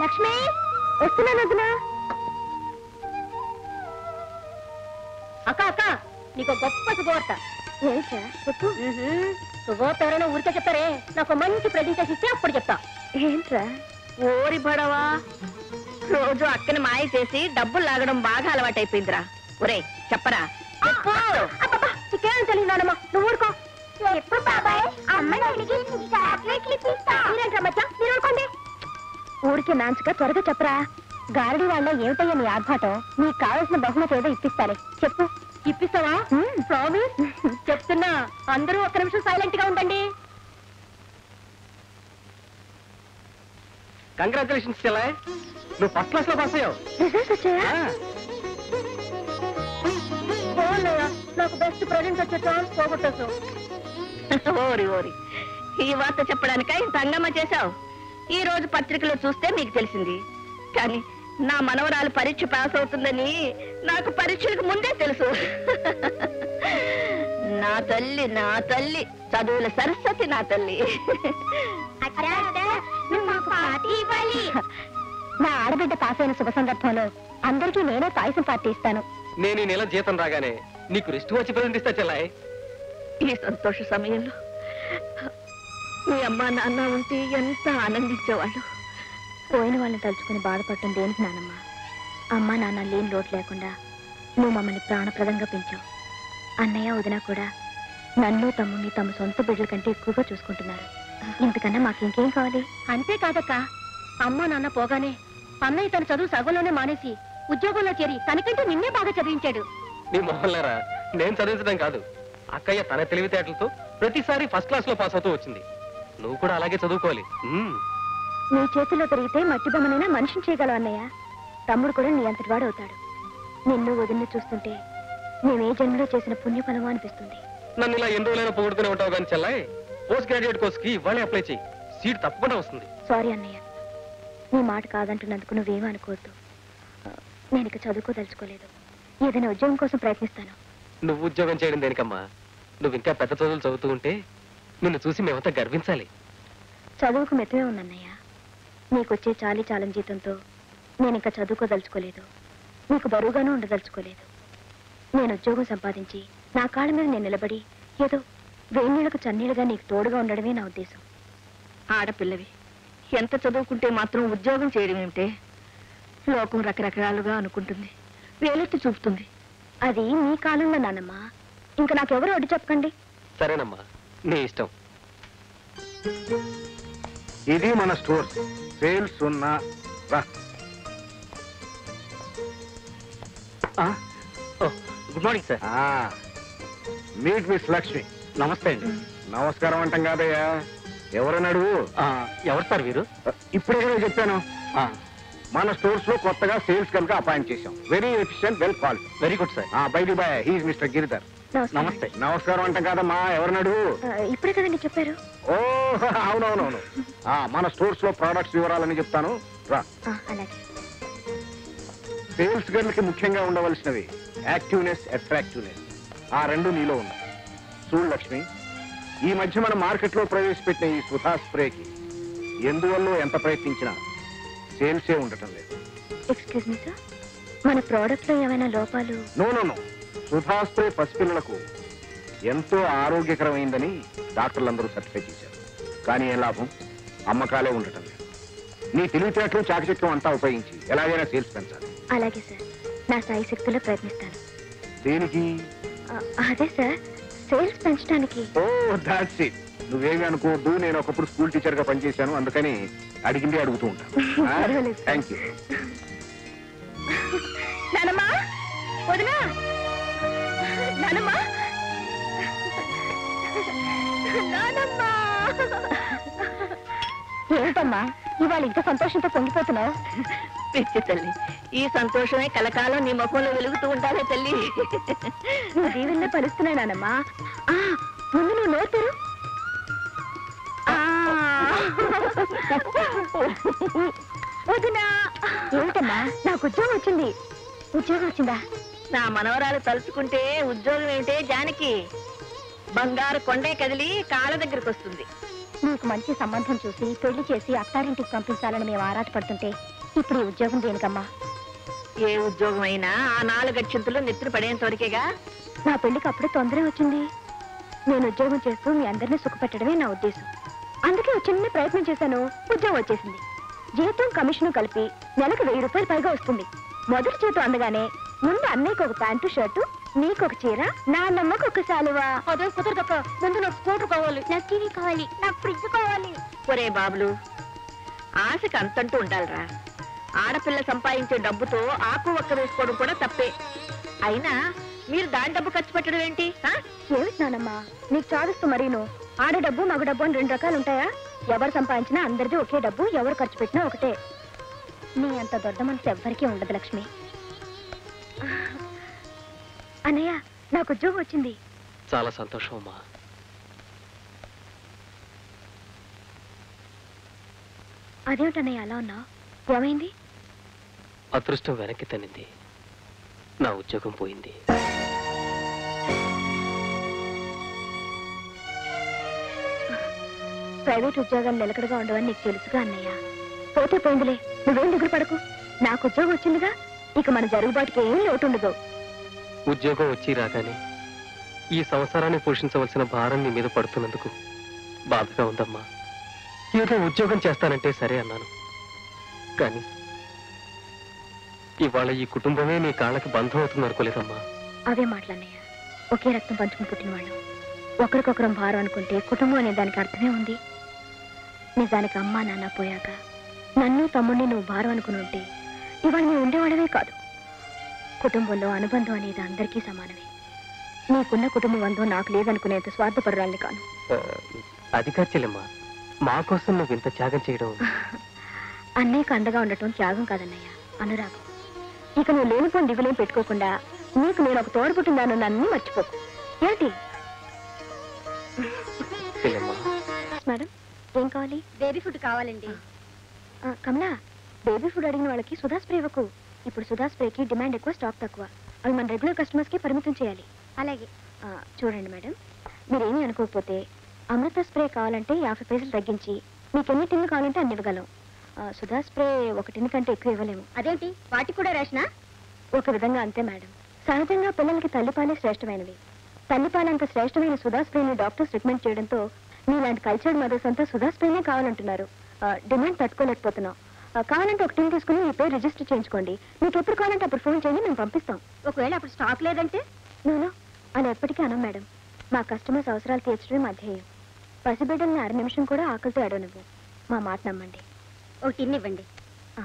లక్ష్మి వస్తున్నాను వదినా అక్క అక్క నీకు గొప్ప శుభవార్త ఏంటా చెప్పు శుభవార్త ఎవరైనా ఊరికే చెప్తారే నాకు మంచి ప్రజెంటేషన్ ఇస్తే అప్పుడు చెప్తా ఏంట్రా ఓరి బడవా రోజు అక్కని మాయ చేసి డబ్బులు లాగడం బాగా అలవాటైపోయిందిరా ఒరే చెప్పరా చెప్పు అబ్బబ్బా, నీకేం తెలియదు నానమ్మ నువ్వు ఊరుకో ఎప్పుడు బాబాయ్ అమ్మాయి చాక్లెట్లు ఇప్పిస్తా మీరేంట్రా మధ్య మీరు ఊరుకోండి ఊరికే నాంచుగా త్వరగా చెప్పరా గారడి వాళ్ళ ఏమిటయ్యా నీ ఆర్భాటం నీకు కావలసిన బహుమతి ఏదో ఇప్పిస్తాలే చెప్పు ఇప్పిస్తావా ప్రామిస్ చెప్తున్నా అందరూ ఒక్క నిమిషం సైలెంట్ గా ఉండండి కంగ్రాచులేషన్స్ చెల్లాయ్ నువ్వు ఫస్ట్ క్లాస్ లో పాస్ అయ్యావు రిజల్ట్స్ వచ్చాయా ఆ, పోన్నయ్యా నాకు బెస్ట్ ప్రజెంట్ వచ్చే ఛాన్స్ పోగొట్టేసావు ఓరి ఓరి ఈ వార్త చెప్పడానిక ఇంత హంగామా చేశావు ఈ రోజు పత్రికలో చూస్తే మీకు తెలిసింది కానీ నా మనవరాలు పరీక్ష పాస్ అవుతుందని నాకు పరీక్షలకు ముందే తెలుసు నా తల్లి నా తల్లి చదువుల సరస్వతి నా తల్లి నా ఆడబిడ్డ పాస్ అయిన శుభ సందర్భంలో అందరికీ నేనే పాయసం పార్టీ ఇస్తాను నేను ఈ నెల జీతం రాగానే నీకు రిస్ట్ వచ్చి ప్రజెంట్ ఇస్తా చెల్లాయ్ ఈ సంతోష సమయంలో మీ అమ్మా నాన్న ఉంటే ఎంత ఆనందించేవాళ్ళు పోయిన వాళ్ళని తలుచుకుని బాధపడటం దేనికి నానమ్మ అమ్మా నాన్న లేని లోటు లేకుండా నువ్వు మమ్మల్ని ప్రాణప్రదంగా పెంచావు అన్నయ్య వదిన కూడా నన్ను తమ్ముని తమ సొంత బిడ్డల కంటే ఎక్కువగా చూసుకుంటున్నారు ఇంతకన్నా మాకింకేం కావాలి అంతేకాదక్క అమ్మా నాన్న పోగానే అన్నయ్య తన చదువు సగంలోనే మానేసి ఉద్యోగంలో చేరి తనకంటే నిన్నే బాగా చదివించాడు నీ మొహల్లారా నేను చదివించడం కాదు అక్కయ్య తన తెలివితేటలతో ప్రతిసారి ఫస్ట్ క్లాస్ లో పాస్ అవుతూ వచ్చింది నువ్వు కూడా అలాగే చదువుకోవాలి ఉమ్. నీ చేతిలో పెరిగితే మట్టి బొమ్మనైనా మనిషిని చేయగలవు అన్నయ్య తమ్ముడు కూడా నీ అంతటి వాడు అవుతాడు నిన్ను వదిలిని చూస్తుంటే మేమే జన్మలో చేసిన పుణ్యఫలమో అనిపిస్తుంది నన్ను ఇలా ఎన్ని రోజులైనా పొగుడుకునే ఉంటావు కానీ చెల్లాయ్ పోస్ట్ గ్రాడ్యుయేట్ కోర్స్ కి ఇవాళే అప్లై చేయి సీట్ తప్పకుండా వస్తుంది సారీ అన్నయ్య నీ మాట కాదంటున్నందుకు నువ్వేమీ అనుకోవద్దు ఆ, నేను ఇక చదువుకోదలుచుకోలేదు ఏదైనా ఉద్యోగం కోసం ప్రయత్నిస్తాను నువ్వు ఉద్యోగం చేయడం దేనికమ్మా నువ్వు ఇంకా పెద్ద చదువులు చదువుతూ ఉంటే నిన్ను చూసి మేమంతా గర్వించాలి చదువుకు మెత్తమే ఉందన్నయ్య నీకొచ్చే చాలీ చాలని జీతంతో నేను ఇంకా చదువుకోదలుచుకోలేదు నీకు బరువుగానూ ఉండదలుచుకోలేదు నేను ఉద్యోగం సంపాదించి నా కాళ్ళ మీద నేను నిలబడి ఏదో వేణీళ్లకు చన్నీళ్ళగా నీకు తోడుగా ఉండడమే నా ఉద్దేశం ఆడపిల్లవి ఎంత చదువుకుంటే మాత్రం ఉద్యోగం చేయడం ఏమిటే లోకం రకరకాలుగా అనుకుంటుంది వేలెత్తి చూపుతుంది అది మీ కాలంలో నానమ్మా ఇంకా నాకెవరు అడ్డు చెప్పకండి సరేనమ్మా నీ ఇష్టం ఇది మన స్టోర్ సేల్స్ ఉన్న రా. గుడ్ మార్నింగ్ సార్ ఆ మీట్ మిస్ లక్ష్మి నమస్తే అండి నమస్కారం అంటాం కాదయ్యా ఎవరని అడుగు ఎవరు సార్ వీరు ఇప్పుడే కదా చెప్పాను మన స్టోర్స్ లో కొత్తగా సేల్స్ కనుక అపాయింట్ చేశాం very efficient well call very good sir by the by he's mister Giridhar నమస్తే నమస్కారం అంటాం కాదమ్మా ఎవరిని అడుగు ఆ, ఇప్పుడే కదండి చెప్పారు ఓ అవునవునవును ఆ, మన స్టోర్స్ లో ప్రోడక్ట్స్ వివరాలని చెప్తాను రా ఆ, అలాగే సేల్స్ గర్ల్కి ముఖ్యంగా ఉండవలసినవి యాక్టివ్నెస్ అట్రాక్టివ్నెస్ ఆ రెండు నీలో ఉంది చూడు లక్ష్మి ఈ మధ్య మన మార్కెట్లో ప్రవేశపెట్టిన ఈ సుధా స్ప్రేకి ఎందువల్ల ఎంత ప్రయత్నించినా సేల్సే ఉండటం లేదు ఎక్స్క్యూజ్ మీ సార్ మన ప్రోడక్ట్ లో ఏమైనా లోపాలు no no no Sudha spray పసిపిల్లలకు ఎంతో ఆరోగ్యకరమైందని డాక్టర్లందరూ సర్టిఫై చేశారు కానీ ఏ లాభం అమ్మకాలే ఉండటం లేదు నీ తెలివితేటలు చాకచక్యం అంతా ఉపయోగించి ఎలాగైనా సేల్స్ పెంచాలి అలాగే సార్ నా సాయి శక్తిలో ప్రయత్నిస్తాను దేనికి ఆ, అదే సార్ సేల్స్ పెంచడానికి ఓ దాట్స్ ఇట్ నువ్వేమి అనుకోవద్దు నేను ఒకప్పుడు స్కూల్ టీచర్ గా పనిచేశాను అందుకని అడిగింది అడుగుతూ ఉంటాను పర్వాలేదు. థ్యాంక్ యూ నానమ్మా వదినా నానమ్మా నానమ్మా ఏమిటమ్మా ఇవాళ ఇంత సంతోషంతో పొంగిపోతున్నావు పిచ్చి తల్లి ఈ సంతోషమే కలకాలం నీ ముఖంలో వెలుగుతూ ఉండాలే తల్లి నువ్వు దీవెల్లే పలుస్తున్నానమ్మా ఆ ముందు నువ్వు నోరు తెరు. ఆ. వదినా ఏమిటమ్మా నాకు ఉద్యోగం వచ్చింది ఉద్యోగం వచ్చిందా నా మనవరాలు తలుచుకుంటే ఉద్యోగం ఏంటే జానకి బంగారు కొండే కదిలి కాళ్ళ దగ్గరకు వస్తుంది నీకు మంచి సంబంధం చూసి పెళ్లి చేసి అత్తారింటికి పంపించాలని మేము ఆరాటపడుతుంటే ఇప్పుడు ఈ ఉద్యోగం దేనికమ్మా ఏ ఉద్యోగం అయినా ఆ నాలుగు అక్షంతులు నెత్తిన పడేంత వరకేగా నా పెళ్లికి అప్పుడే తొందర వచ్చింది నేను ఉద్యోగం చేస్తూ మీ అందరినీ సుఖపెట్టడమే నా ఉద్దేశం అందుకే ఒక చిన్న ప్రయత్నం చేశాను ఉద్యోగం వచ్చేసింది జీతం కమిషన్ కలిపి నెలకు వెయ్యి రూపాయలు పైగా వస్తుంది మొదటి జీతం అందగానే ముందు అన్నయ్యకు ఒక ప్యాంటు షర్టు నీకు ఒక చీర నాన్నమ్మకు ఒక శాలువా అదే కుదరదక్క ముందు నాకు స్కూటర్ కావాలి నాకు టీవీ కావాలి నాకు ఫ్రిడ్జ్ కావాలి ఒరే బాబులు ఆశకు అంతంటూ ఉండాలిరా ఆడపిల్ల సంపాదించే డబ్బుతో ఆకు ఒక్క వేసుకోవడం కూడా తప్పే అయినా మీరు దాని డబ్బు ఖర్చు పెట్టడం ఏంటి ఆ? ఏమిటి నానమ్మా నీకు చాదిస్తూ మరీను ఆడ డబ్బు మగ డబ్బు అని రెండు రకాలు ఉంటాయా ఎవరు సంపాదించినా అందరిది ఒకే డబ్బు ఎవరు ఖర్చు పెట్టినా ఒకటే నీ అంత దొడ్డ మనసు ఎవ్వరికీ ఉండదు లక్ష్మి అన్నయ్య నాకు ఉద్యోగం వచ్చింది చాలా సంతోషం అమ్మా అదేమిటన్నయ్య అలా ఉన్నావు ఏమైంది అదృష్టం వెనక్కి తన్నింది నా ఉద్యోగం పోయింది ప్రైవేట్ ఉద్యోగాలు నిలకడగా ఉండవని నీకు తెలుసుగా అన్నయ్య పోతే పోయిందిలే నువ్వేం దిగులు పడకు నాకు ఉద్యోగం వచ్చిందిగా ఇక మన జరుగుబాటుకి ఏం లోటు ఉండదు ఉద్యోగం వచ్చి రాగానే ఈ సంసారాన్ని పోషించవలసిన భారం నీ మీద పడుతున్నందుకు బాధగా ఉందమ్మా ఏదో ఉద్యోగం చేస్తానంటే సరే అన్నాను కానీ ఇవాళ ఈ కుటుంబమే నీ కాళ్ళకి బంధం అవుతుంది అనుకోలేదమ్మా అవే మాటలన్నయ్య ఒకే రక్తం పంచుకుని పుట్టిన వాళ్ళు ఒకరికొకరం భారం అనుకుంటే కుటుంబం అనే దానికి అర్థమే ఉంది నిజానికి అమ్మా నాన్న పోయాక నన్ను తమ్ముడిని నువ్వు భారం అనుకుని ఉంటే ఇవాళ నువ్వు ఉండేవాడవే కాదు కుటుంబంలో అనుబంధం అనేది అందరికీ సమానమే నీకున్న కుటుంబ బంధం నాకు లేదనుకునేంత స్వార్థపరురాల్ని కాను ఆ, అది కాదు చెల్లెమ్మా మా కోసం నువ్వు ఇంత త్యాగం చేయడం అన్నయ్యకు అండగా ఉండటం త్యాగం కాదన్నయ్య అనురాగం ఇక నువ్వు లేనిపోని దిగులేం పెట్టుకోకుండా నీకు నేను ఒక తోడుపుట్టిందాను నన్ను మర్చిపోకు ఏంటి చెల్లెమ్మా మేడం ఏం కావాలి బేబీ ఫుడ్ కావాలండి ఆ, కమలా బేబీ ఫుడ్ అడిగిన వాళ్ళకి సుధా స్ప్రే ఇవ్వకు ఇప్పుడు సుధా స్ప్రేకి డిమాండ్ ఎక్కువ స్టాక్ తక్కువ అవి మన రెగ్యులర్ కస్టమర్స్కి పరిమితం చేయాలి అలాగే ఆ, చూడండి మేడం మీరేమీ అనుకోకపోతే అమృత స్ప్రే కావాలంటే యాభై పైసలు తగ్గించి మీకు ఎన్ని టిన్లు కావాలంటే అన్ని ఇవ్వగలం ఆ, సుధా స్ప్రే ఒక టిన్ కంటే ఎక్కువ ఇవ్వలేము అదేంటి వాటికి కూడా రేషనా ఒక విధంగా అంతే మేడం సహజంగా పిల్లలకి తల్లిపాలే శ్రేష్టమైనవి తల్లిపాలంత శ్రేష్టమైన సుధా స్ప్రేని డాక్టర్స్ రికమెండ్ చేయడంతో మీలాంటి కల్చర్డ్ మదర్స్ అంతా సుధా స్ప్రేనే కావాలంటున్నారు ఆ, డిమాండ్ తట్టుకోలేకపోతున్నాం ఆ, కావాలంటే ఒక టీం తీసుకుని మీ పేరు రిజిస్టర్ చేయించుకోండి మీకు ఎప్పుడు కావాలంటే అప్పుడు ఫోన్ చేయండి మేము పంపిస్తాం ఒకవేళ అప్పుడు స్టాక్ లేదంటే నూనె అలా ఎప్పటికీ అనం మేడం మా కస్టమర్స్ అవసరాలు తీర్చడమే మా ధ్యేయం పసిబిడ్డల్ని అర నిమిషం కూడా ఆకలితో అడవనివ్వు మా మాట నమ్మండి ఒక టిన్ ఇవ్వండి ఆ.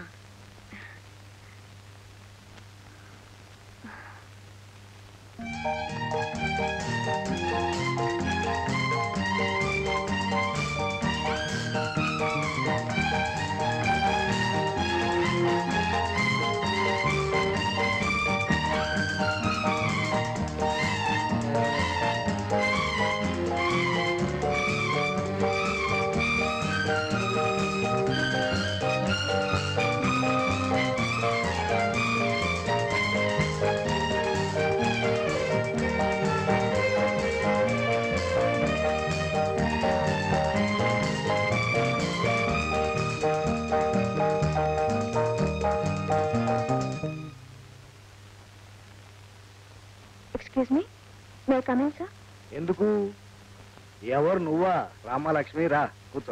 Excuse me may coming sir ఎందుకు ఎవరు నువ్వా రామలక్ష్మి రా కూర్చో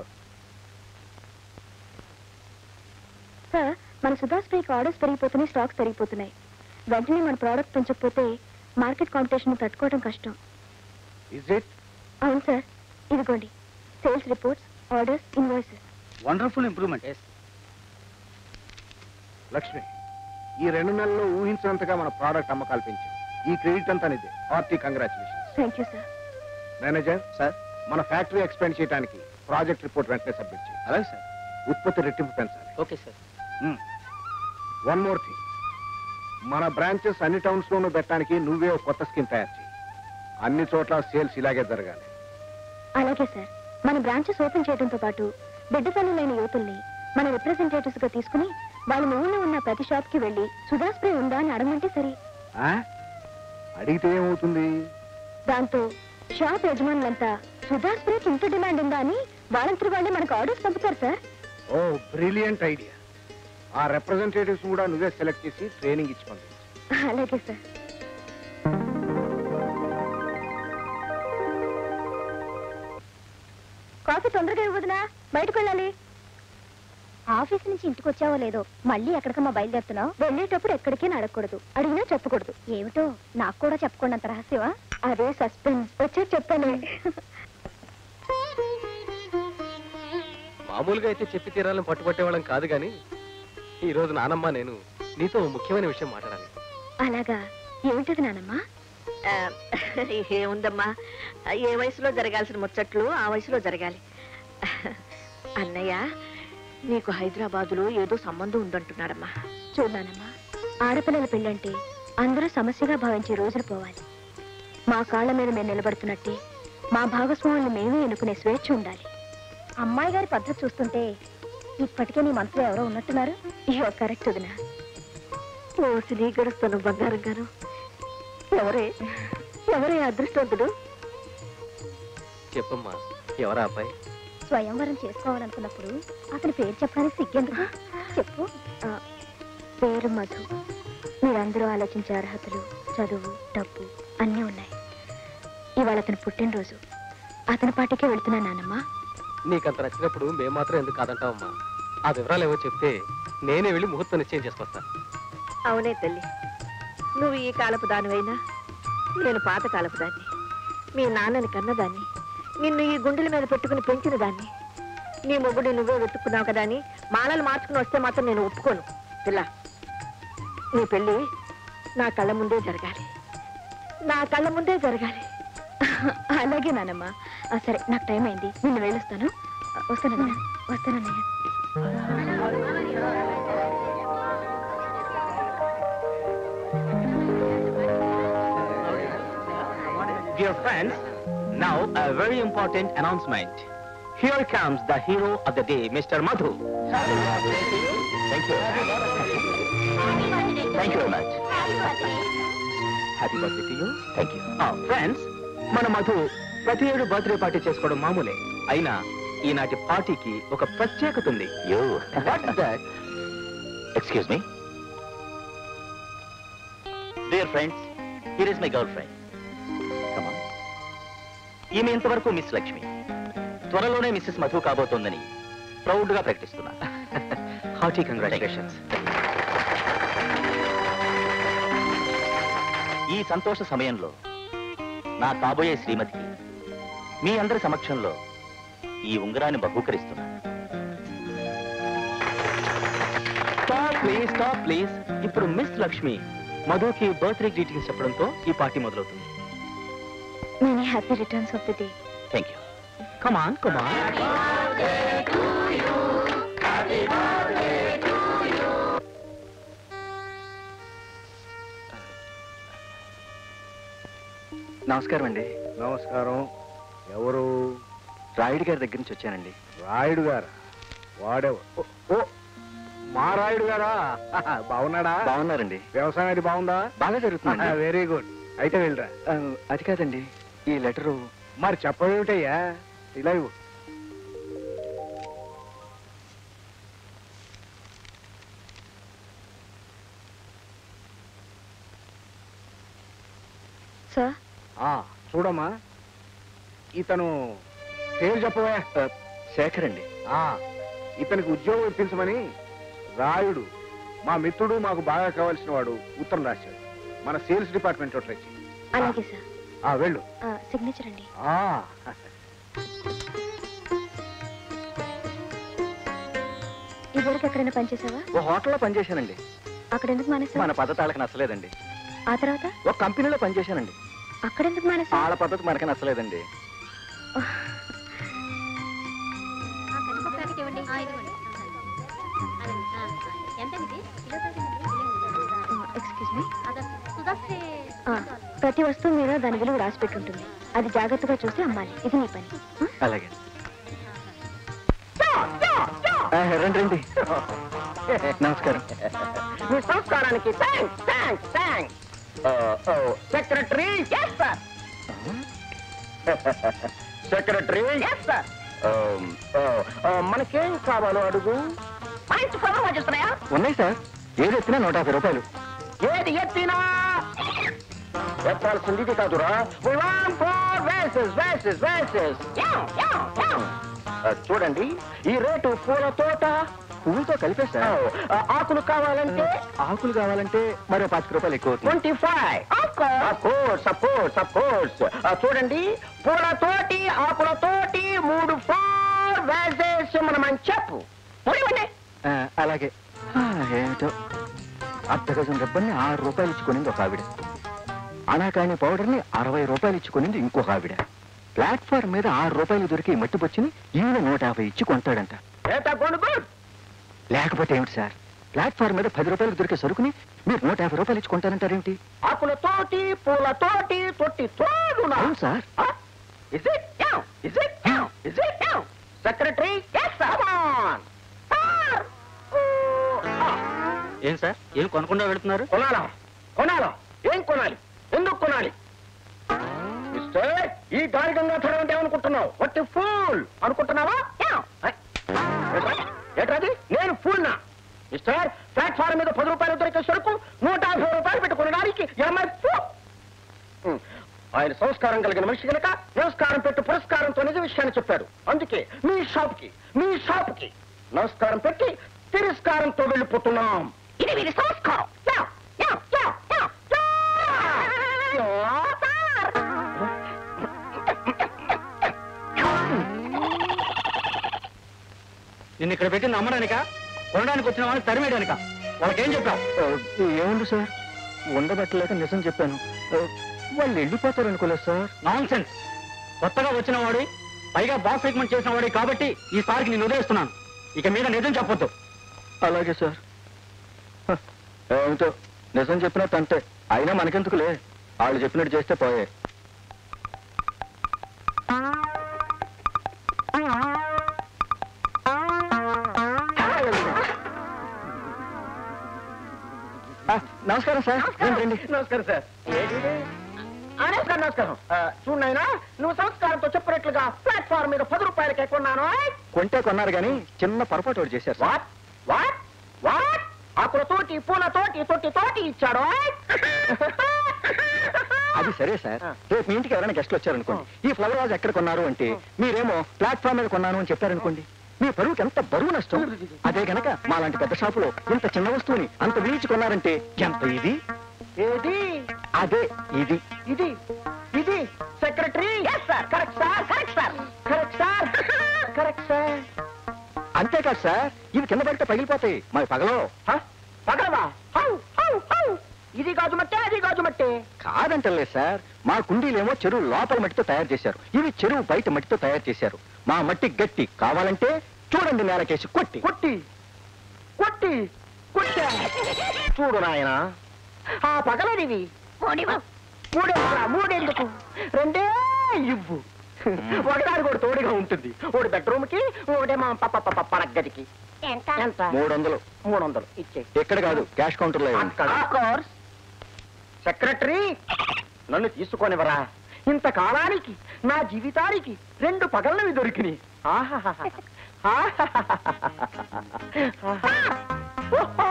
సార్ మన సుధా స్ప్రేకి ఆర్డర్స్ పెరిగిపోతున్నాయి స్టాక్స్ పెరిగిపోతున్నాయి వెంటనే మన ప్రోడక్ట్ పెంచకపోతే మార్కెట్ కాంపిటీషన్ తట్టుకోవడం కష్టం ఇజ్ ఇట్ అవును సార్ ఇదిగోండి sales reports orders invoices wonderful improvement Lakshmi ఈ రెండు నెలల్లో ఊహించినంతగా మన ప్రోడక్ట్ అమ్మకాలు పెంచాం ఈ క్రెడిట్ అంతా నిదే hearty congratulation thank you sir manager sir మన ఫ్యాక్టరీ ఎక్స్పెండ్ చేయడానికి ప్రాజెక్ట్ రిపోర్ట్ వెంటనే సబ్మిట్ చేయి అలాగే సార్ ఉత్పత్తి రెట్టింపు పెంచాలి okay sir one more thing మన బ్రాంచెస్ అన్ని టౌన్స్ లోనూ పెట్టడానికి నువ్వే ఒక కొత్త స్కీమ్ తయారు చేయి అన్ని చోట్ల సేల్స్ ఇలాగే జరగాలి అలాగే సార్ మన బ్రాంచెస్ ఓపెన్ చేయడంతో పాటు బిడ్డ తల్లులైన యువతుల్ని మన రిప్రజెంటేటివ్స్ గా తీసుకుని వాళ్ళ ఊళ్ళో ఉన్న ప్రతి షాప్ కి వెళ్లి సుధా స్ప్రే ఉందా అని అడగమంటే సరే ఆ? అడిగితే ఏమవుతుంది దాంతో షాప్ యజమానులంతా సుధా స్ప్రేకి ఇంత డిమాండ్ ఉందా అని వాళ్ళంతటి వాళ్ళే మనకు ఆర్డర్స్ పంపుతారు సార్ ఓ బ్రిలియంట్ ఐడియా ఆ రిప్రజెంటేటివ్స్ కూడా నువ్వే సెలెక్ట్ చేసి ట్రైనింగ్ ఇచ్చి పంపించు అలాగే సార్ కాఫీ తొందరగా ఇవ్వదునా బయటకు వెళ్ళాలి ఆఫీస్ నుంచి ఇంటికి వచ్చావో లేదో మళ్ళీ ఎక్కడికమ్మా బయలుదేరుతున్నావు వెళ్ళేటప్పుడు ఎక్కడికి అడగకూడదు అడిగినా చెప్పకూడదు ఏమిటో నాకు కూడా చెప్పకుండా అంత రహస్యమా అదే సస్పెన్స్ వచ్చే చెప్పాను మామూలుగా అయితే చెప్పి తీరాలని పట్టుబట్టేవాళ్ళం కాదు కానీ ఈ రోజు నానమ్మ నేను నీతో ఓ ముఖ్యమైన విషయం మాట్లాడాలి అలాగా ఏమిటది నానమ్మా ఆ, ఏముందమ్మా ఏ వయసులో జరగాల్సిన ముచ్చట్లు ఆ వయసులో జరగాలి అన్నయ్య నీకు హైదరాబాదులో ఏదో సంబంధం ఉందంటున్నాడమ్మా చూడానమ్మా ఆడపిల్లల పెళ్ళంటే అందరూ సమస్యగా భావించే రోజులు పోవాలి మా కాళ్ళ మీద మేము నిలబడుతున్నట్టే మా భాగస్వాములను మేమే ఎన్నుకునే స్వేచ్ఛ ఉండాలి అమ్మాయి గారి పద్ధతి చూస్తుంటే ఇప్పటికే నీ మనసులో ఎవరో ఉన్నట్టున్నారు ఇయో కరెక్ట్ వదినా ఓ సినీ గడుస్తాను బంగారం గారు ఎవరే ఎవరే అదృష్టవంతుడు చెప్పమ్మా ఎవరా అబ్బాయి స్వయంవరం చేసుకోవాలనుకున్నప్పుడు అతని పేరు చెప్పడానికి సిగ్గెందుకు చెప్పు ఆ, పేరు మధు మీరందరూ ఆలోచించే అర్హతలు చదువు డబ్బు అన్నీ ఉన్నాయి ఇవాళ అతని పుట్టినరోజు అతని పాటికే వెళ్తున్నా నానమ్మా నీకంత నచ్చినప్పుడు మేము మాత్రం ఎందుకు కాదంటావమ్మా ఆ వివరాలు ఏవో చెప్తే నేనే వెళ్ళి ముహూర్తం నిశ్చయం చేసుకొస్తా అవునే తల్లి నువ్వు ఈ కాలపు దానివైనా నేను పాత కాలపు దాన్ని మీ నాన్నని కన్నదాన్ని నిన్ను ఈ గుండెల మీద పెట్టుకుని పెంచిన దాన్ని నీ మొగుడు నువ్వే వెతుక్కున్నావు కదా అని మాలలు మార్చుకుని వస్తే మాత్రం నేను ఒప్పుకోను పిల్ల నీ పెళ్ళి నా కళ్ళ ముందే జరగాలి నా కళ్ళ ముందే జరగాలి అలాగే నానమ్మా ఆ, సరే నాకు టైం అయింది నిన్ను వెళ్ళొస్తాను ఆ, వస్తానన్నయ్య వస్తానన్నయ్య Dear friends, now a very important announcement. Here comes the hero of the day, Mr. Madhu. Thank you. Thank you very much. Happy birthday to you. Thank you. Oh, friends, మన మధు ప్రతి ఏడు birthday party చేసుకోవడం మామూలే అయినా ఈనాటి పార్టీకి ఒక ప్రత్యేకత ఉంది yo what that excuse me dear friends here is my girlfriend ఈమె ఇంతవరకు మిస్ లక్ష్మి త్వరలోనే మిస్సెస్ మధు కాబోతోందని ప్రౌడ్ గా ప్రకటిస్తున్నా హార్టీ కంగ్రాచులేషన్స్ ఈ సంతోష సమయంలో నా కాబోయే శ్రీమతికి మీ అందరి సమక్షంలో ఈ ఉంగరాన్ని బహూకరిస్తున్నా స్టాప్ ప్లీజ్ స్టాప్ ప్లీజ్ ఇప్పుడు మిస్ లక్ష్మి మధుకి బర్త్డే గ్రీటింగ్స్ చెప్పడంతో ఈ పార్టీ మొదలవుతుంది many happy returns of the day Thank you. Come on, come on. నమస్కారం అండి నమస్కారం ఎవరు రాయుడు గారి దగ్గర నుంచి వచ్చానండి రాయుడు గారా వాడెవరు ఓ, ఓ మా రాయుడు గారా బాగున్నాడా బాగున్నారండి వ్యవసాయం అది బాగుందా బాగా జరుగుతుందండి వెరీ గుడ్ అయితే వెళ్ళరా ఆ, అది కాదండి ఈ లెటరు మరి చెప్పవేమిటయ్యా ఇలా ఇవ్వు సార్ ఆ, చూడమ్మా ఇతను పేరు చెప్పవే ఆ, శేఖర్ అండి ఆ, ఇతనికి ఉద్యోగం ఇప్పించమని రాయుడు మా మిత్రుడు మాకు బాగా కావాల్సిన వాడు ఉత్తరం రాశాడు మన సేల్స్ డిపార్ట్మెంట్ వచ్చి అలాగే సార్ ఆ వెళ్ళు సిగ్నేచర్ అండి ఆ ఇదివరకు ఎక్కడైనా పనిచేసావా ఓ హోటల్లో పనిచేశానండి అక్కడ ఎందుకు మానేసా మన పద్ధతి వాళ్ళకి నచ్చలేదండి ఆ తర్వాత ఒక కంపెనీలో పనిచేశానండి అక్కడ ఎందుకు మానేసా వాళ్ళ పద్ధతి మనకి నచ్చలేదండి ఎక్స్క్యూజ్ మీ ప్రతి వస్తువు మీద దాని విలువ రాసి పెట్టుంటుంది అది జాగ్రత్తగా చూసి అమ్మాలి ఇది నీ పని ఆ? అలాగే ఆ, రండి రండి నమస్కారం మీ సంస్కారానికి thanks thanks thanks secretary yes sir secretary yes sir మనకేం కావాలో అడుగు పాయింట్స్ పదం వచ్చేస్తున్నాయా ఉన్నాయి సార్ ఏది ఎత్తినా నూట యాభై రూపాయలు ఏది ఎత్తినా ఎత్తాల్సింది ఇది కాదురా We want four vases, vases, vases. Yeah, yeah, yeah. ఆ, చూడండి ఈ రేటు పూల తోట పువ్వుతో కలిపే సార్ ఆ, ఆకులు కావాలంటే ఆకులు కావాలంటే మరో పాతిక రూపాయలు ఎక్కువ అవుతుంది. Twenty five course course course చూడండి పూల తోటి ఆకుల తోటి మూడు ఫోర్ వేసేసి మనం చెప్పు పోనివ్వండి. ఆ, అలాగే ఆ, ఏమిటో అర్ధ గజం రబ్బర్ని ఆరు రూపాయలు ఇచ్చుకునింది ఒక ఆవిడ అనాకాని పౌడర్ని అరవై రూపాయలు ఇచ్చుకునింది ఇంకొక ఆవిడ ప్లాట్ఫామ్ మీద ఆరు రూపాయలు దొరికి ఈ మట్టి బొచ్చిని ఈయన నూట యాభై ఇచ్చి కొంటాడంట ఏటా కొనుగోలు లేకపోతే ఏమిటి సార్ ప్లాట్ఫామ్ మీద పది రూపాయలు దొరికే సరుకుని మీరు నూట యాభై రూపాయలు ఇచ్చి కొంటారంటారేమిటి ఆకుల తోటి పూల తోటి తొట్టి తోడునా అవును sir Is it down? Is it down? Is it down? Secretary, yes, sir. Come on. Sir. Oh, ah. ఏం సార్ ఏం కొనకుండా వెళుతున్నారు కొనాలా కొనాలా ఏం కొనాలి ఎందుకు కొనాలి మిస్టర్ ఈ గాలి గంగాధరం అంటే ఏమనుకుంటున్నావు వట్టి ఫూల్ అనుకుంటున్నావా ఏట్రాది నేను ఫూల్ నా మిస్టర్ ప్లాట్ఫారం మీద పది రూపాయలు దొరికే సరుకు నూట యాభై రూపాయలు పెట్టి కొనడానికి ఎంఐ ఫూల్ ఆయన సంస్కారం కలిగిన మనిషి కనుక నమస్కారం పెట్టు పురస్కారంతో నిజ విషయాన్ని చెప్పాడు అందుకే మీ షాప్ కి మీ షాప్ కి నమస్కారం పెట్టి తిరస్కారంతో వెళ్ళిపోతున్నాం ఇది వీరి సంస్కారం yeah, yeah, yeah, yeah, yeah. Yeah, sir. నిన్ను ఇక్కడ పెట్టింది అమ్మడానిక కొనడానికి వచ్చిన వాళ్ళని తరిమేయడానిక వాళ్ళకేం చెప్పావు ఆ, ఏముంది సార్ ఉండబట్టలేక నిజం చెప్పాను ఆ, వాళ్ళు వెళ్ళిపోతారు అనుకోలేదు సార్ నాన్ సెన్స్ కొత్తగా వచ్చిన వాడి పైగా బాస్ ట్రీట్మెంట్ చేసిన వాడి కాబట్టి ఈసారికి నేను వదిలేస్తున్నాను ఇక మీద నిజం చెప్పొద్దు అలాగే సార్ హ, ఏమిటో నిజం చెప్పినట్టు అంటే అయినా మనకెందుకులే వాళ్ళు చెప్పినట్టు చేస్తే పోయే ఆ, నమస్కారం సార్ రండి, రండి నమస్కారం సార్ ఏంటిది? ఆ, నమస్కారం నమస్కారం ఆ, చూడు నాయనా నువ్వు సంస్కారంతో చెప్పినట్లుగా ప్లాట్ఫామ్ మీద పది రూపాయలకే కొన్నాను కొంటే కొన్నారు కానీ చిన్న పొరపాటు ఒకటి చేశారు సార్ వాట్ వాట్ వాట్ ఆకులతోటి పూలతోటి తొట్టి తోటి ఇచ్చాడు అది సరే సార్ ఆ. రేపు మీ ఇంటికి ఎవరైనా గెస్ట్లు వచ్చారనుకోండి ఈ ఫ్లవర్ వాజ్ ఎక్కడ కొన్నారు అంటే మీరేమో ప్లాట్ఫామ్ మీద కొన్నాను అని చెప్పారనుకోండి మీ బరువుకి ఎంత బరువు నష్టం అదే గనక మా లాంటి పెద్ద షాపులో ఇంత చిన్న వస్తువుని అంత వీల్చి కొన్నారంటే ఎంత ఇది ఏది అదే ఇది ఇది ఇది secretary sir correct sir correct sir correct sir correct sir అంతేకాదు సార్ ఇవి కింద పడితే పగిలిపోతాయి మరి పగలో పగలవా హౌ హౌ హౌ ఇది గాజు మట్టే అది గాజు మట్టే కాదంటలేదు సార్ మా కుండీలేమో చెరువు లోపల మట్టితో తయారు చేశారు ఇవి చెరువు బయట మట్టితో తయారు చేశారు మా మట్టి గట్టి కావాలంటే చూడండి నేలకేసి కొట్టి కొట్టి కొట్టి కొట్టా చూడు నాయన ఆ పగలనివి మూడెందుకురా మూడెందుకు రెండే ఇవ్వు ఒకదాని కూడా తోడుగా ఉంటుంది ఒకటి బెడ్రూమ్ కి ఒకటేమో పప్ప పప్ప పరగదికి ఎంత ఎంత మూడు వందలు మూడు వందలు ఇచ్చే ఎక్కడ కాదు క్యాష్ కౌంటర్ లో ఇవ్వండి. సెక్రటరీ నన్ను తీసుకొనివరా ఇంత కాలానికి నా జీవితానికి రెండు పగళ్ళవి దొరికినాయి ఆహాహాహా. ఓహో!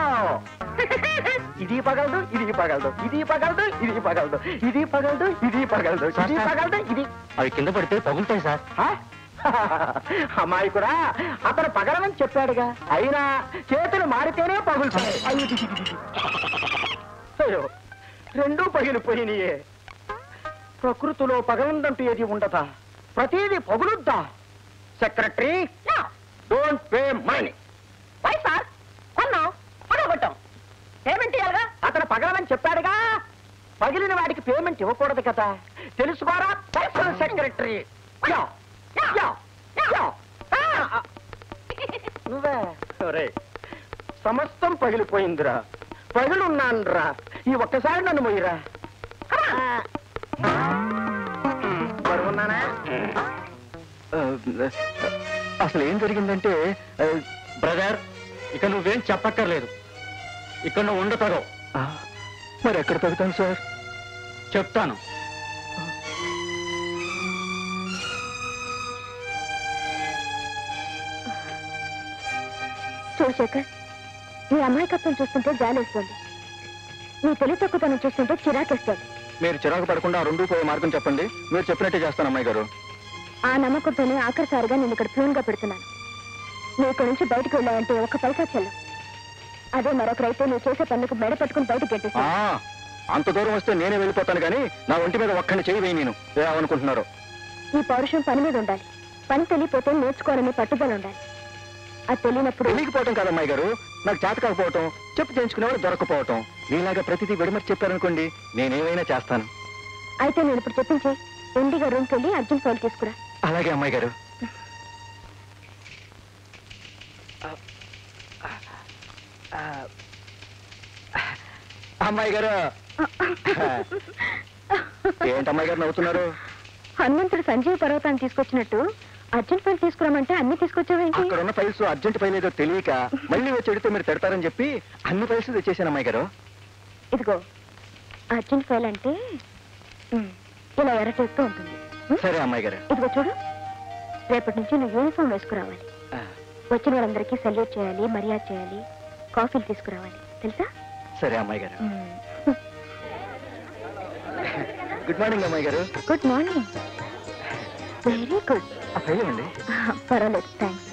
ఇది పగలదు ఇది పగలదు ఇది పగలదు ఇది పగలదు ఇది పగలదు ఇది పగలదు ఇది పగలదు ఇది అవి కింద పడితే పగులుతాయి సార్ ఆ? అమ్మాయి కూడా అతను పగలమని చెప్పాడుగా అయినా చేతులు మారితేనే పగులుతాయి అయ్యో, ది, ది, ది, ది. అయ్యో రెండూ పగిలిపోయినాయే ప్రకృతిలో పగలందంటూ ఏది ఉండదా ప్రతిదీ పగులుద్దా secretary don't pay money why sir కొన్నాం పగలగొట్టాం పేమెంట్ ఇవ్వాలిగా అతను పగలమని చెప్పాడుగా పగిలిన వాడికి పేమెంట్ ఇవ్వకూడదు కదా తెలుసుకోరా personal secretary yeah, yeah, yeah. ఆ, నువ్వే ఒరేయ్, సమస్తం పగిలిపోయిందిరా పగిలున్నానురా ఈ ఒక్కసారి నన్ను మొయ్యరా బరువున్నానా ఆ, అసలు ఏం జరిగిందంటే ఆ, బ్రదర్ ఇక నువ్వేం చెప్పక్కర్లేదు ఇక్కడ నువ్వు ఉండతగవు ఆ, మరి ఎక్కడ పెడతాను సార్ చెప్తాను చూడు శేఖర్ నీ అమాయకత్వం చూస్తుంటే జాలేస్తుంది నీ తెలివి తక్కువతనం చూస్తుంటే చిరాకేస్తుంది మీరు చిరాకు పడకుండా ఆ రెండు పోయే మార్గం చెప్పండి మీరు చెప్పినట్టే చేస్తాను అమ్మాయి గారు ఆ నమ్మకంతోనే ఆఖరిసారిగా నేను ఇక్కడ ప్యూన్ గా పెడుతున్నాను నువ్వు ఇక్కడ నుంచి బయటకు వెళ్ళావంటే ఒక్క పైసా చెల్లం అదే మరొకరైతే నువ్వు చేసే పనులకు మెడ పట్టుకుని బయటకు ఆ, గెట్టేస్తాను అంత దూరం వస్తే నేనే వెళ్ళిపోతాను కానీ నా ఒంటి మీద ఒక్కడిని చేయి వేయి నేను ఏమనుకుంటున్నారు ఈ పౌరుషం పని మీద ఉండాలి పని తెలియపోతే నేర్చుకోవాలనే పట్టుదల ఉండాలి అది తెలియనప్పుడు తెలియకపోవటం కాదు అమ్మాయి గారు నాకు చేత కాకపోవటం చెప్పు చేయించుకునేవాడు దొరకపోవటం మీలాగా ప్రతిదీ విడమర్చి చెప్పారనుకోండి నేనేమైనా చేస్తాను అయితే నేను ఇప్పుడు చెప్పించే ఎండిగా రూమ్కి వెళ్ళి అర్జున్ ఫైల్ తీసుకురా అలాగే అమ్మాయి గారు అమ్మాయి గారు ఏంటి అమ్మాయి గారు నవ్వుతున్నారు హనుమంతుడు సంజీవ పర్వతాన్ని తీసుకొచ్చినట్టు అర్జున్ ఫైల్ తీసుకురామంటే అన్ని తీసుకొచ్చావేంటి అక్కడ ఉన్న ఫైల్స్ అర్జెంట్ ఫైల్ ఏదో తెలియక మళ్ళీ వచ్చి అడిగితే మీరు తిడతారని చెప్పి అన్ని ఫైల్స్ తెచ్చేసాను అమ్మాయి గారు ఇదిగో అర్జున్ ఫైల్ అంటే ఉమ్, ఇలా ఎర్రటేస్తూ ఉంటుంది ఉమ్, సరే అమ్మాయి గారు ఇదిగో చూడు రేపటి నుంచి నువ్వు యూనిఫామ్ వేసుకురావాలి ఆ, వచ్చిన వాళ్ళందరికీ సెల్యూట్ చేయాలి మర్యాద చేయాలి కాఫీలు తీసుకురావాలి తెలుసా సరే అమ్మాయి గారు ఉమ్. గుడ్ మార్నింగ్ అమ్మాయి గారు గుడ్ మార్నింగ్ వెరీ గుడ్ ఆ ఫైల్ ఇవ్వండి పర్వాలేదు థ్యాంక్స్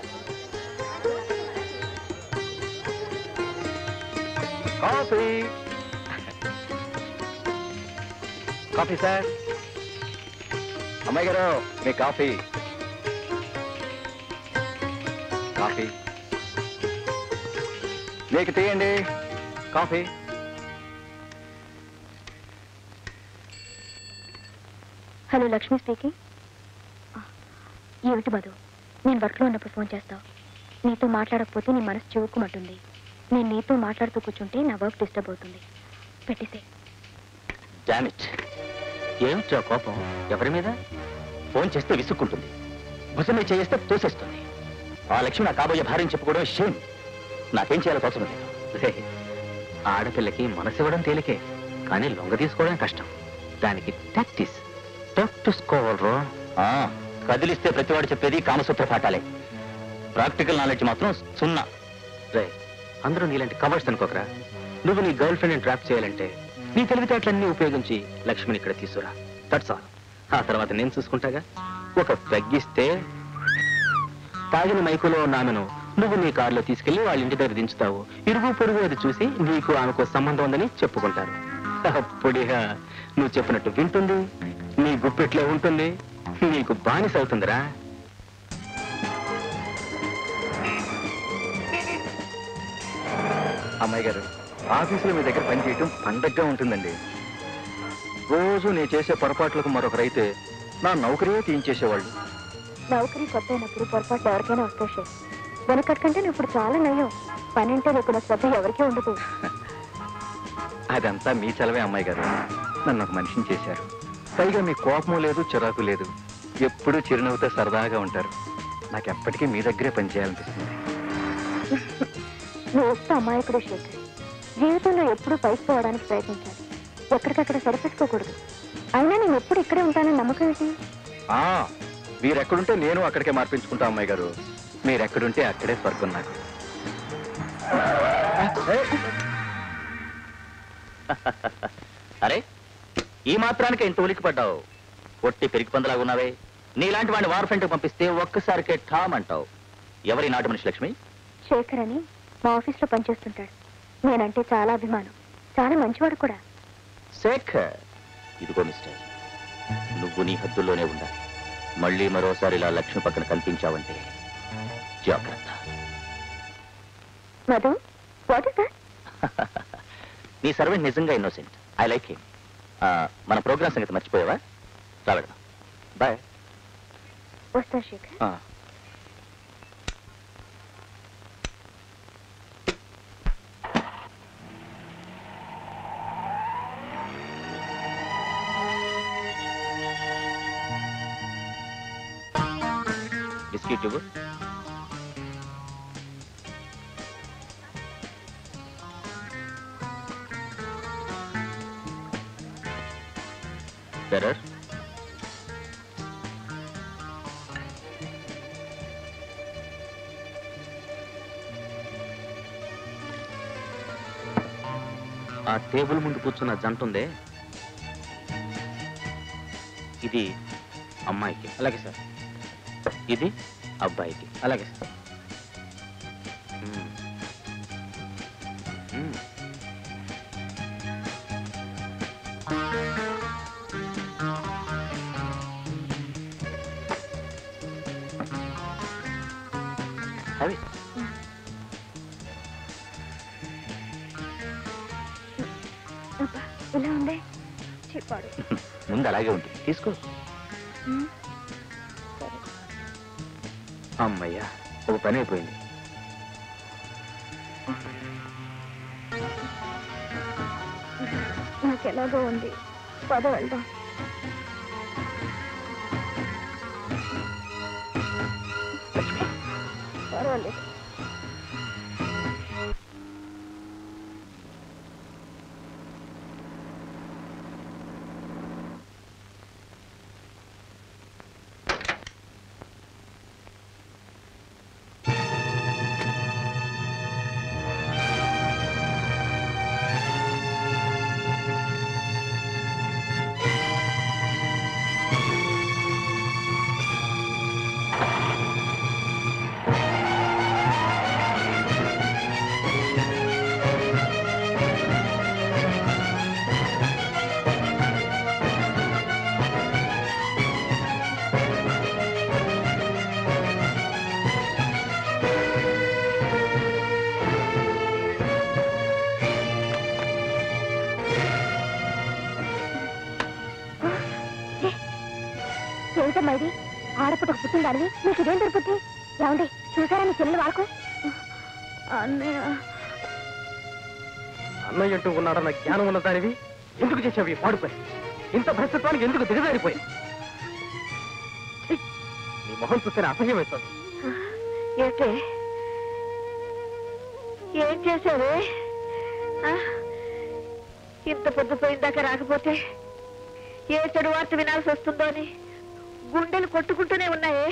కాఫీ కాఫీ సార్ అమ్మాయి గారు మీ కాఫీ కాఫీ మీకు తీయండి కాఫీ హలో లక్ష్మి స్పీకింగ్ ఏమిటి మధు నేను వర్క్లో ఉన్నప్పుడు ఫోన్ చేస్తావు నీతో మాట్లాడకపోతే నీ మనసు చివుక్కుమంటుంది నేను నీతో మాట్లాడుతూ కూర్చుంటే నా వర్క్ డిస్టర్బ్ అవుతుంది పెట్టేసే డామిట్ ఏమిట్రా కోపం ఎవరి మీద ఫోన్ చేస్తే విసుక్కుంటుంది భుజమే చేస్తే తోసేస్తుంది ఆ లక్ష్మి నా కాబోయే భార్యని చెప్పుకోవడం షేమ్ నాకేం చేయాలో తోచడం లేదు రే, ఆడపిల్లకి మనసు ఇవ్వడం తేలికే కానీ లొంగ తీసుకోవడం కష్టం దానికి ప్రాక్టీస్ ప్రాక్టీసుకోవాలరా కదిలిస్తే ప్రతివాడు చెప్పేది కామసూత్ర పాఠాలే ప్రాక్టికల్ నాలెడ్జ్ మాత్రం సున్నా రే అందరూ నీలాంటి కవర్స్ అనుకోకరా నువ్వు నీ గర్ల్ ఫ్రెండ్ ట్రాప్ చేయాలంటే నీ తెలివితేటలన్నీ ఉపయోగించి లక్ష్మిని ఇక్కడ తీసుకురా దట్స్ ఆల్ ఆ తర్వాత నేను చూసుకుంటాగా ఒక తగ్గిస్తే తాగిన మైకులో ఉన్న ఆమెను నువ్వు నీ కారులో తీసుకెళ్లి వాళ్ళ ఇంటి దగ్గర దించుతావు ఇరుగు పొరుగు అది చూసి నీకు ఆమెకు సంబంధం ఉందని చెప్పుకుంటారు అప్పుడిగా నువ్వు చెప్పినట్టు వింటుంది నీ గుప్పెట్లో ఉంటుంది నీకు బానిస అవుతుందిరా అమ్మాయి గారు ఆఫీసులో మీ దగ్గర పనిచేయటం పండగగా ఉంటుందండి రోజు నేను చేసే పొరపాట్లకు మరొకరైతే నా నౌకరియే తీయించేసేవాళ్ళు నౌకరీ కొత్త అయినప్పుడు పొరపాటు ఎవరికైనా వస్తే షేర్ వెనకట్కంటే నువ్వు ఇప్పుడు చాలా నయం పని అంటే నీకు నా శ్రద్ధ ఎవరికీ ఉండదు అదంతా మీ చలవే అమ్మాయి గారు నన్ను ఒక మనిషిని చేశారు పైగా మీ కోపము లేదు చిరాకు లేదు ఎప్పుడూ చిరునవ్వుతో సరదాగా ఉంటారు నాకు ఎప్పటికీ మీ దగ్గరే పనిచేయాలనిపిస్తుంది నువ్వు వస్తే అమాయకుడు శేఖర్ జీవితంలో ఎప్పుడూ పైకి పోవడానికి ప్రయత్నించాలి ఎక్కడికక్కడ సరిపెట్టుకోకూడదు అయినా నేను ఎప్పుడు ఇక్కడే ఉంటానని నమ్మకం ఏంటి ఆ, మీరెక్కడుంటే నేను అక్కడికే మార్పించుకుంటా అమ్మాయి గారు మీరెక్కడుంటే అక్కడే స్వర్గం నాకు అరే ఈ మాత్రానికి ఇంత ఉలికి పడ్డావు పొట్టి పెరిగి పందలాగా ఉన్నావే నీలాంటి వాడిని వార్ ఫ్రంట్కి పంపిస్తే ఒక్కసారికే ఠామ్ అంటావు ఎవరి నాటు మనిషి లక్ష్మి శేఖర్ అని మా ఆఫీస్లో పనిచేస్తుంటాడు నేనంటే చాలా అభిమానం చాలా మంచివాడు కూడా శేఖర్ ఇదిగో మిస్టర్ నువ్వు నీ హద్దుల్లోనే ఉండాలి మళ్ళీ మరోసారి ఇలా లక్ష్మి పక్కన కనిపించావంటే జాగ్రత్త మధు వాట్ ఇస్ దట్ నీ సర్వెంట్ నిజంగా ఇన్నోసెంట్ ఐ లైక్ హిమ్ మన ప్రోగ్రామ్ సంగతి మర్చిపోయావా రావడం బాయ్ వస్తా శేఖర్ బిస్కెట్ ఇవ్వు బెరర్ ఆ టేబుల్ ముందు కూర్చున్న జంట ఉందే ఇది అమ్మాయికి అలాగే సార్ ఇది అబ్బాయికి అలాగే సార్ అవి అబ్బా, ఇలా ఉందే చెప్పాడు ముందు అలాగే ఉంటుంది తీసుకో అమ్మయ్యా ఒక పని అయిపోయింది నాకు ఎలాగో ఉంది పద వెళ్దాం పర్వాలేదు ఏమిటమ్మా ఇది ఆడపుటకు పుట్టిందానివి నీకు ఇదేం దొరుకుద్ది ఏమండి చూసారా నీ చెల్లెలు వాడుకో అన్నయ్య అన్నయ్య అంటూ ఉన్నాడన్న జ్ఞానం ఉన్న దానివి ఎందుకు చేసావు ఈ పాడుపై ఇంత భ్రష్టత్వానికి ఎందుకు దిగజారిపోయావు ఛీ! నీ మొహం చూస్తేనే అసహ్యం వేస్తుంది ఏంటే ఏం చేశావే ఆ? ఇంత పొద్దు పోయిందాకా రాకపోతే ఏ చెడు వార్త వినాల్సి వస్తుందో అని గుండెలు కొట్టుకుంటూనే ఉన్నాయే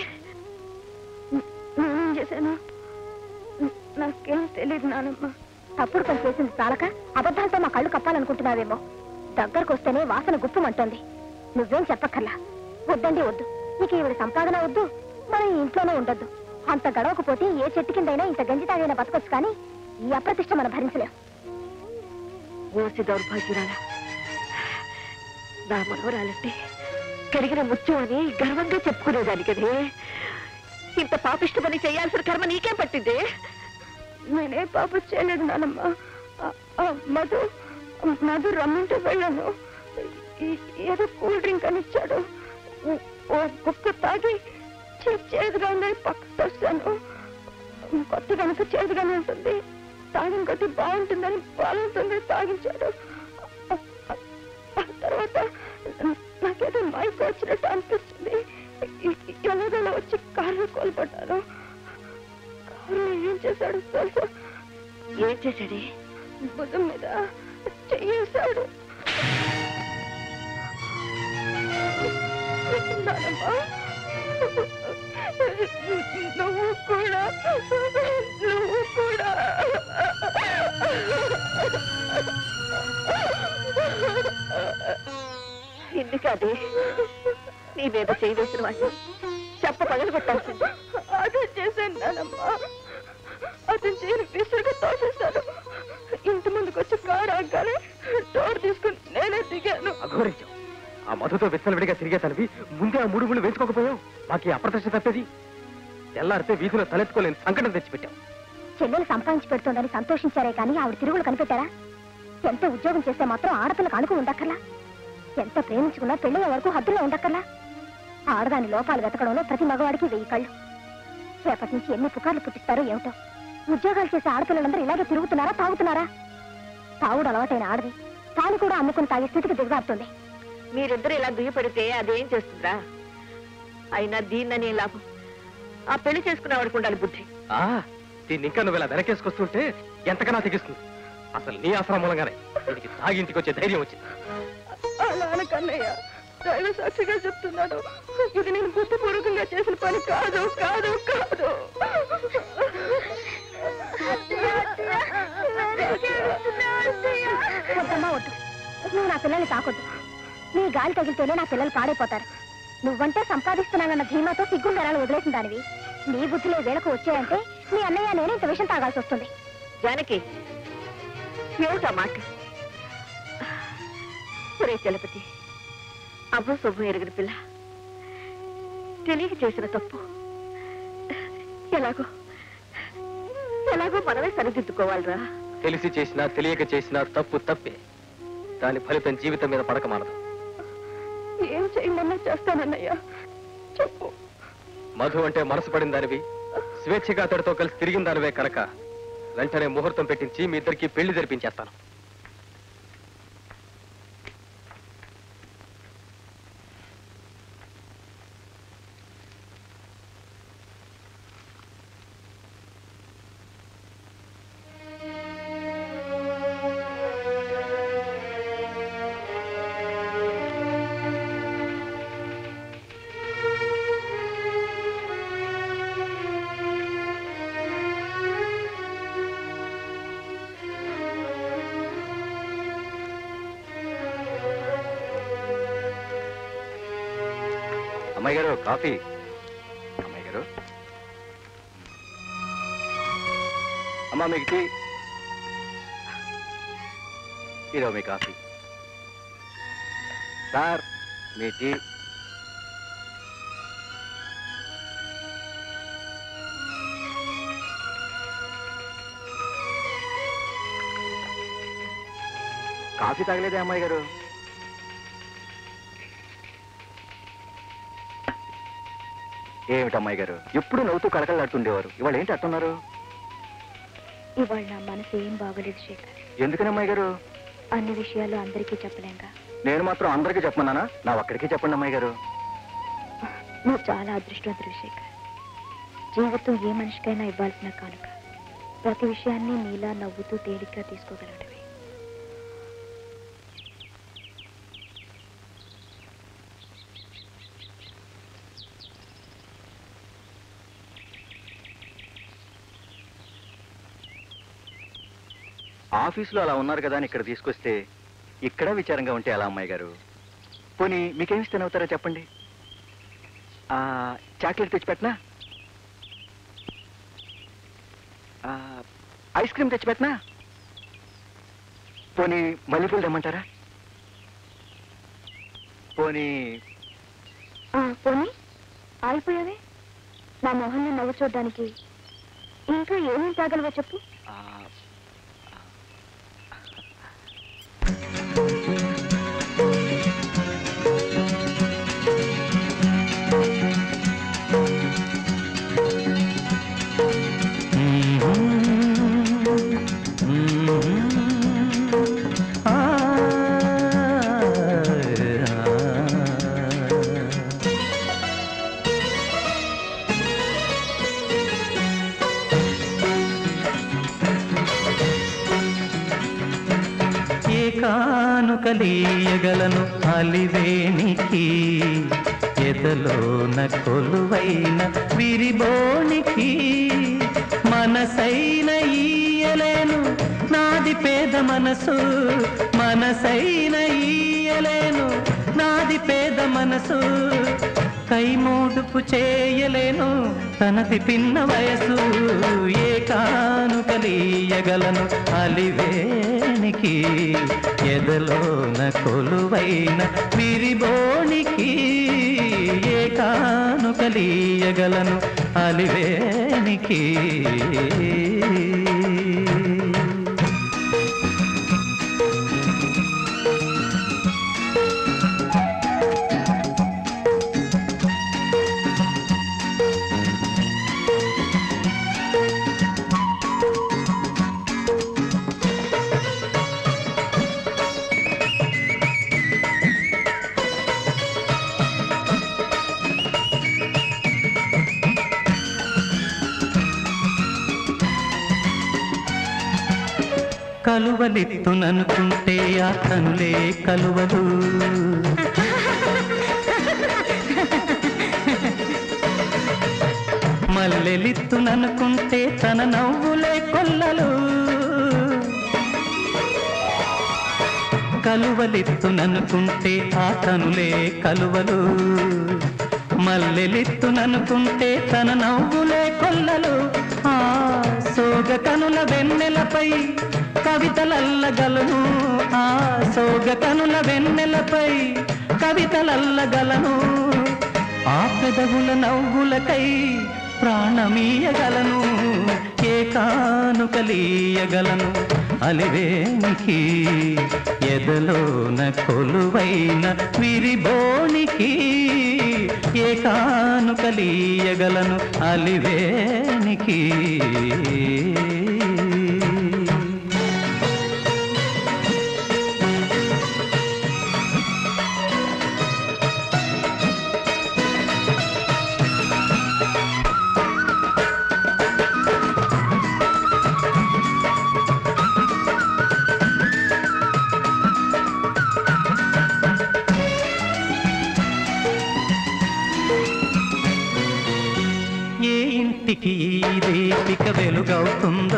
నేనేం చేశాను నాకేం తెలియదు నానమ్మ తప్పుడు పని చేసింది చాలక అబద్ధాలతో మా కళ్ళు కప్పాలనుకుంటున్నావేమో దగ్గరకు వస్తేనే వాసన గుప్పమంటోంది నువ్వేం చెప్పక్కర్లా వద్దండి వద్దు నీకు ఈవిడ సంపాదన వద్దు మనం ఈ ఇంట్లోనే ఉండొద్దు అంత గడవకపోతే ఏ చెట్టు కిందైనా ఇంత గంజి తాగైనా బతకొచ్చు కానీ ఈ అప్రతిష్ట మనం భరించలేం ఓసి దౌర్భాగ్యురాల నా మనవరాలంటే కడిగిన ముత్యం అని గర్వంగా చెప్పుకునేదాని కదే ఇంత పాపిష్ట పని చేయాల్సిన కర్మ నీకే పట్టింది నేనే పాప చేయలేదు నానమ్మ మధు మధు రమ్మంటే వెళ్ళాను ఈ- ఏదో కూల్ డ్రింక్ అని ఇచ్చాడు ఓ- ఓ కుక్క తాగి చే- చేదుగా ఉందని పక్కకు వస్తాను కొత్త కనుక చేదుగానే ఉంటుంది తాగిన కొద్ది బాగుంటుందని బలవంతంగా తాగించాడు ఆ- ఆ- ఆ తర్వాత నాకేదో మైక్ వచ్చినట్టు అనిపిస్తుంది ఎ- ఎలాగోలా వచ్చి కారులో కోల్పడ్డాను కారులో ఏం చేశాడు తెలుసా ఏం చేశాడే భుజం మీద చెయ్యేశాడు నానమ్మ, నువ్వు కూడా నువ్వు కూడా ఎందుకది నీ మీద చేయి వేసిన వాడిని చెప్ప పగలు కొట్టాల్సింది అదే చేశాను నానమ్మ అతను చేయని విసురుగా తోసేశాను ఇంత ముందుకు వచ్చి కారు ఆగానే డోర్ తీసుకుని నేనే దిగాను అఘోరించావు ఆ మధుతో విచ్చలవిడిగా తిరిగే తనవి ముందే ఆ మూడు ముళ్ళు వేసుకోకపోయావు మాకు ఈ అప్రదర్శ తప్పేది తెల్లారితే వీధిలో తలెత్తుకోలేని సంకటం తెచ్చిపెట్టావు చెల్లెలు సంపాదించి పెడుతోందని సంతోషించారే కానీ ఆవిడ తిరుగులు కనిపెట్టారా ఎంత ఉద్యోగం చేస్తే మాత్రం ఆడపిల్లకు అనుకు ఉండక్కర్లా ఎంత ప్రేమించుకున్నా పెళ్ళయ్యే వరకు హద్దులో ఉండక్కర్లా ఆడదాని లోపాలు వెతకడంలో ప్రతి మగవాడికి వెయ్యి కళ్ళు రేపటి నుంచి ఎన్ని పుకార్లు పుట్టిస్తారో ఏమిటో ఉద్యోగాలు చేసే ఆడపిల్లలందరూ ఇలాగే తిరుగుతున్నారా తాగుతున్నారా తాగుడు అలవాటైన ఆడది తాను కూడా అమ్ముకుని తాగే స్థితికి దిగజారుతుంది మీరిద్దరు ఇలా దుయ్యపడితే అదేం చేస్తుందా అయినా దీన్ననే లాభం ఆ పెళ్లి చేసుకునే వాడికి ఉండాలి బుద్ధి ఆ దీన్ని ఇంకా నువ్వు ఇలా వెనకేసుకొస్తుంటే ఎంతకన్నా తెగిస్తుంది అసలు నీ ఆశ్రమం మూలంగానే వీడికి తాగి ఇంటికి వచ్చే ధైర్యం వచ్చింది అలా కన్నయ్య దైవ సాక్షిగా చెప్తున్నాడు ఇది నేను బుద్ధిపూర్వకంగా చేసిన పని కాదు కాదు కాదు నా పిల్లల్ని తాకొద్దు నీ గాలి తగిలితేనే నా పిల్లలు పాడైపోతారు నువ్వంటే సంపాదిస్తున్నానన్న ధీమాతో సిగ్గుండరాలు వదిలేసిన దానివి నీ బుద్ధిలో వేళకు వచ్చాయంటే నీ అన్నయ్య నేను ఇంత విషయం తాగాల్సి వస్తుంది జానకి ఏమిటా మాట ఒరే చలపతి అబ్బో శుభం ఎరుగుడు పిల్ల తెలియక చేసిన తప్పు ఎలాగో ఎలాగో మనమే సరిదిద్దుకోవాలిరా తెలిసి చేసినా తెలియక చేసినా తప్పు తప్పే దాని ఫలితం జీవితం మీద పడక మానదు ఏం చేయమన్నా చేస్తానన్నయ్యా చెప్పు మధు అంటే మనసు పడిన దానివి స్వేచ్ఛగా అతడితో కలిసి తిరిగిన దానివే కనుక వెంటనే ముహూర్తం పెట్టించి మీ ఇద్దరికి పెళ్లి జరిపించేస్తాను అమ్మాయి గారు కాఫీ అమ్మాయి గారు అమ్మా మీకు టీ ఇదో మీ కాఫీ సార్ మీ టీ కాఫీ తాగలేదే అమ్మాయి గారు ఏమిటి అమ్మాయి గారు ఎప్పుడు నవ్వుతూ కడకలాడుతుండేవారు ఇవాళ ఏంటి అట్టున్నారు ఇవాళ నా మనసు ఏం బాగలేదు శేఖర్ ఎందుకని అమ్మాయి గారు అన్ని విషయాలు అందరికీ చెప్పలేంగా నేను మాత్రం అందరికీ చెప్పమన్నానా నా ఒక్కడికి చెప్పండి అమ్మాయి గారు నువ్వు చాలా అదృష్టవంతుడు శేఖర్ జీవితం ఏ మనిషికైనా ఇవ్వాల్సిన కానుక ప్రతి విషయాన్ని నీలా నవ్వుతూ తేలిగ్గా తీసుకోగలడివి ఆఫీసులో అలా ఉన్నారు కదా అని ఇక్కడ తీసుకొస్తే ఇక్కడ విచారంగా ఉంటే ఎలా అమ్మాయి గారు పోనీ మీకేమి ఇస్తే నవ్వుతారో చెప్పండి ఆ, చాక్లెట్ తెచ్చి పెట్టనా ఆ, ఐస్ క్రీమ్ తెచ్చి పెట్టనా పోనీ మల్లెపూలు తెమ్మంటారా పోనీ ఆ, పోనీ ఆగిపోయావే నా మొహంలో నవ్వు చూడడానికి ఇంకా ఏమేం తాగలవో చెప్పు ఆ, ఏ కానుకలీయగలను అలివేనికి ఎదలోన కొలువైన విరిబోనికి మనసైన ఈయలేను నాది పేద మనసు మనసైన ఈయలేను నాది పేద మనసు కైమోడుపు చేయలేను తనది పిన్న వయసు ఏ కానుకలీయగలను అలివేనికి ఎదలోన కొలువైన విరిబోనికి ఏ కానుకలీయగలను అలివేనికి కలువలెత్తుననుకుంటే ఆ కనులే కలువలు మల్లెలిత్తుననుకుంటే తన నవ్వులే కొల్లలు కలువలెత్తుననుకుంటే ఆ కనులే కలువలు మల్లెలెత్తుననుకుంటే తన నవ్వులే కొల్లలు ఆ సోగ కనుల వెన్నెలపై కవితలల్లగలను ఆ సోగ కనుల వెన్నెలపై కవితలల్లగలను ఆ పెదవుల నవ్వులకై ప్రాణమీయగలను ఏ కానుకలీయగలను అలివేనికి ఎదలోన కొలువైన విరిబోనికి ఏ కానుకలీయగలను అలివేనికి ఏ ఇంటికి ఈ దీపిక వెలుగవుతుందో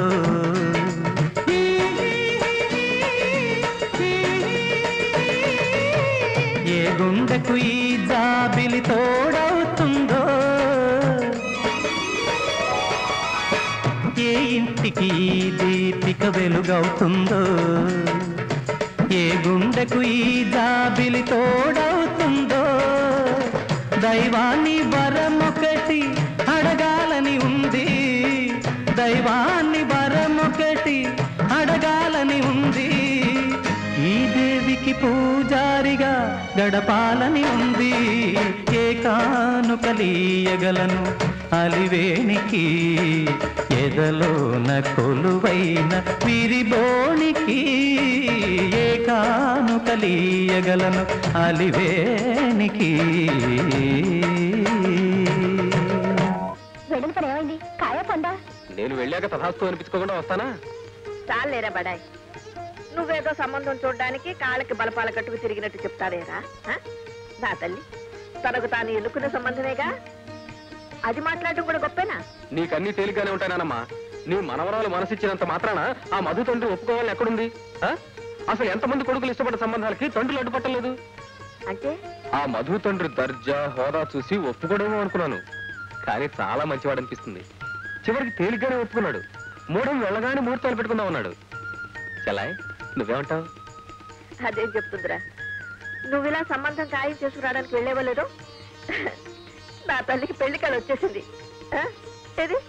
ఏ గుండెకు ఈ జాబిలి తోడవుతుందో ఏ ఇంటికి ఈ దీపిక వెలుగవుతుందో ఏ గుండెకు ఈ జాబిలి తోడవుతుందో దైవాన్ని వరమొకటి అడగాలని ఉంది దైవాన్ని వరమొకటి అడగాలని ఉంది ఈ దేవికి పూజారిగా గడపాలని ఉంది ఏ కానుకలీయగలను అలివేనికి ఎదలోన కొలువైన విరిబోనికి ఏ కానుకలీయగలను అలివేనికి వెళ్ళిన పని ఏమైంది కాయ పొందా నేను వెళ్ళాక తథాస్తు అనిపించుకోకుండా వస్తానా చాలేరా బడాయ్ నువ్వేదో సంబంధం చూడడానికి కాళ్ళకి బలపాల కట్టుకు తిరిగినట్టు చెప్తావేరా ఆ? నా తల్లి తనకు తాను ఎన్నుకున్న సంబంధమేగా అది మాట్లాడటం కూడా గొప్పేనా నీకన్నీ తేలిగ్గానే ఉంటానమ్మా నీ మనవరాలు మనసిచ్చినంత మాత్రాన ఆ మధు తండ్రి ఒప్పుకోవాలని ఎక్కడుంది ఆ? అసలు ఎంతమంది కొడుకులు ఇష్టపడ్డ సంబంధాలకి తండ్రులు అడ్డుపట్టలేదు అంటే ఆ మధు తండ్రి దర్జా హోదా చూసి ఒప్పుకోవడమో అనుకున్నాను కానీ చాలా మంచివాడు అనిపిస్తుంది చివరికి తేలిగ్గానే ఒప్పుకున్నాడు మూడం వెళ్ళగానే ముహూర్తాలు పెట్టుకుందాం అన్నాడు చలాయ్ నువ్వేమంటావు అదేం చెప్తుందిరా నువ్వు ఇలా సంబంధం ఖాయం చేసుకురావడానికి వెళ్ళేవలేదో నా తల్లికి పెళ్లి కళ వచ్చేసింది ఆ? ఏది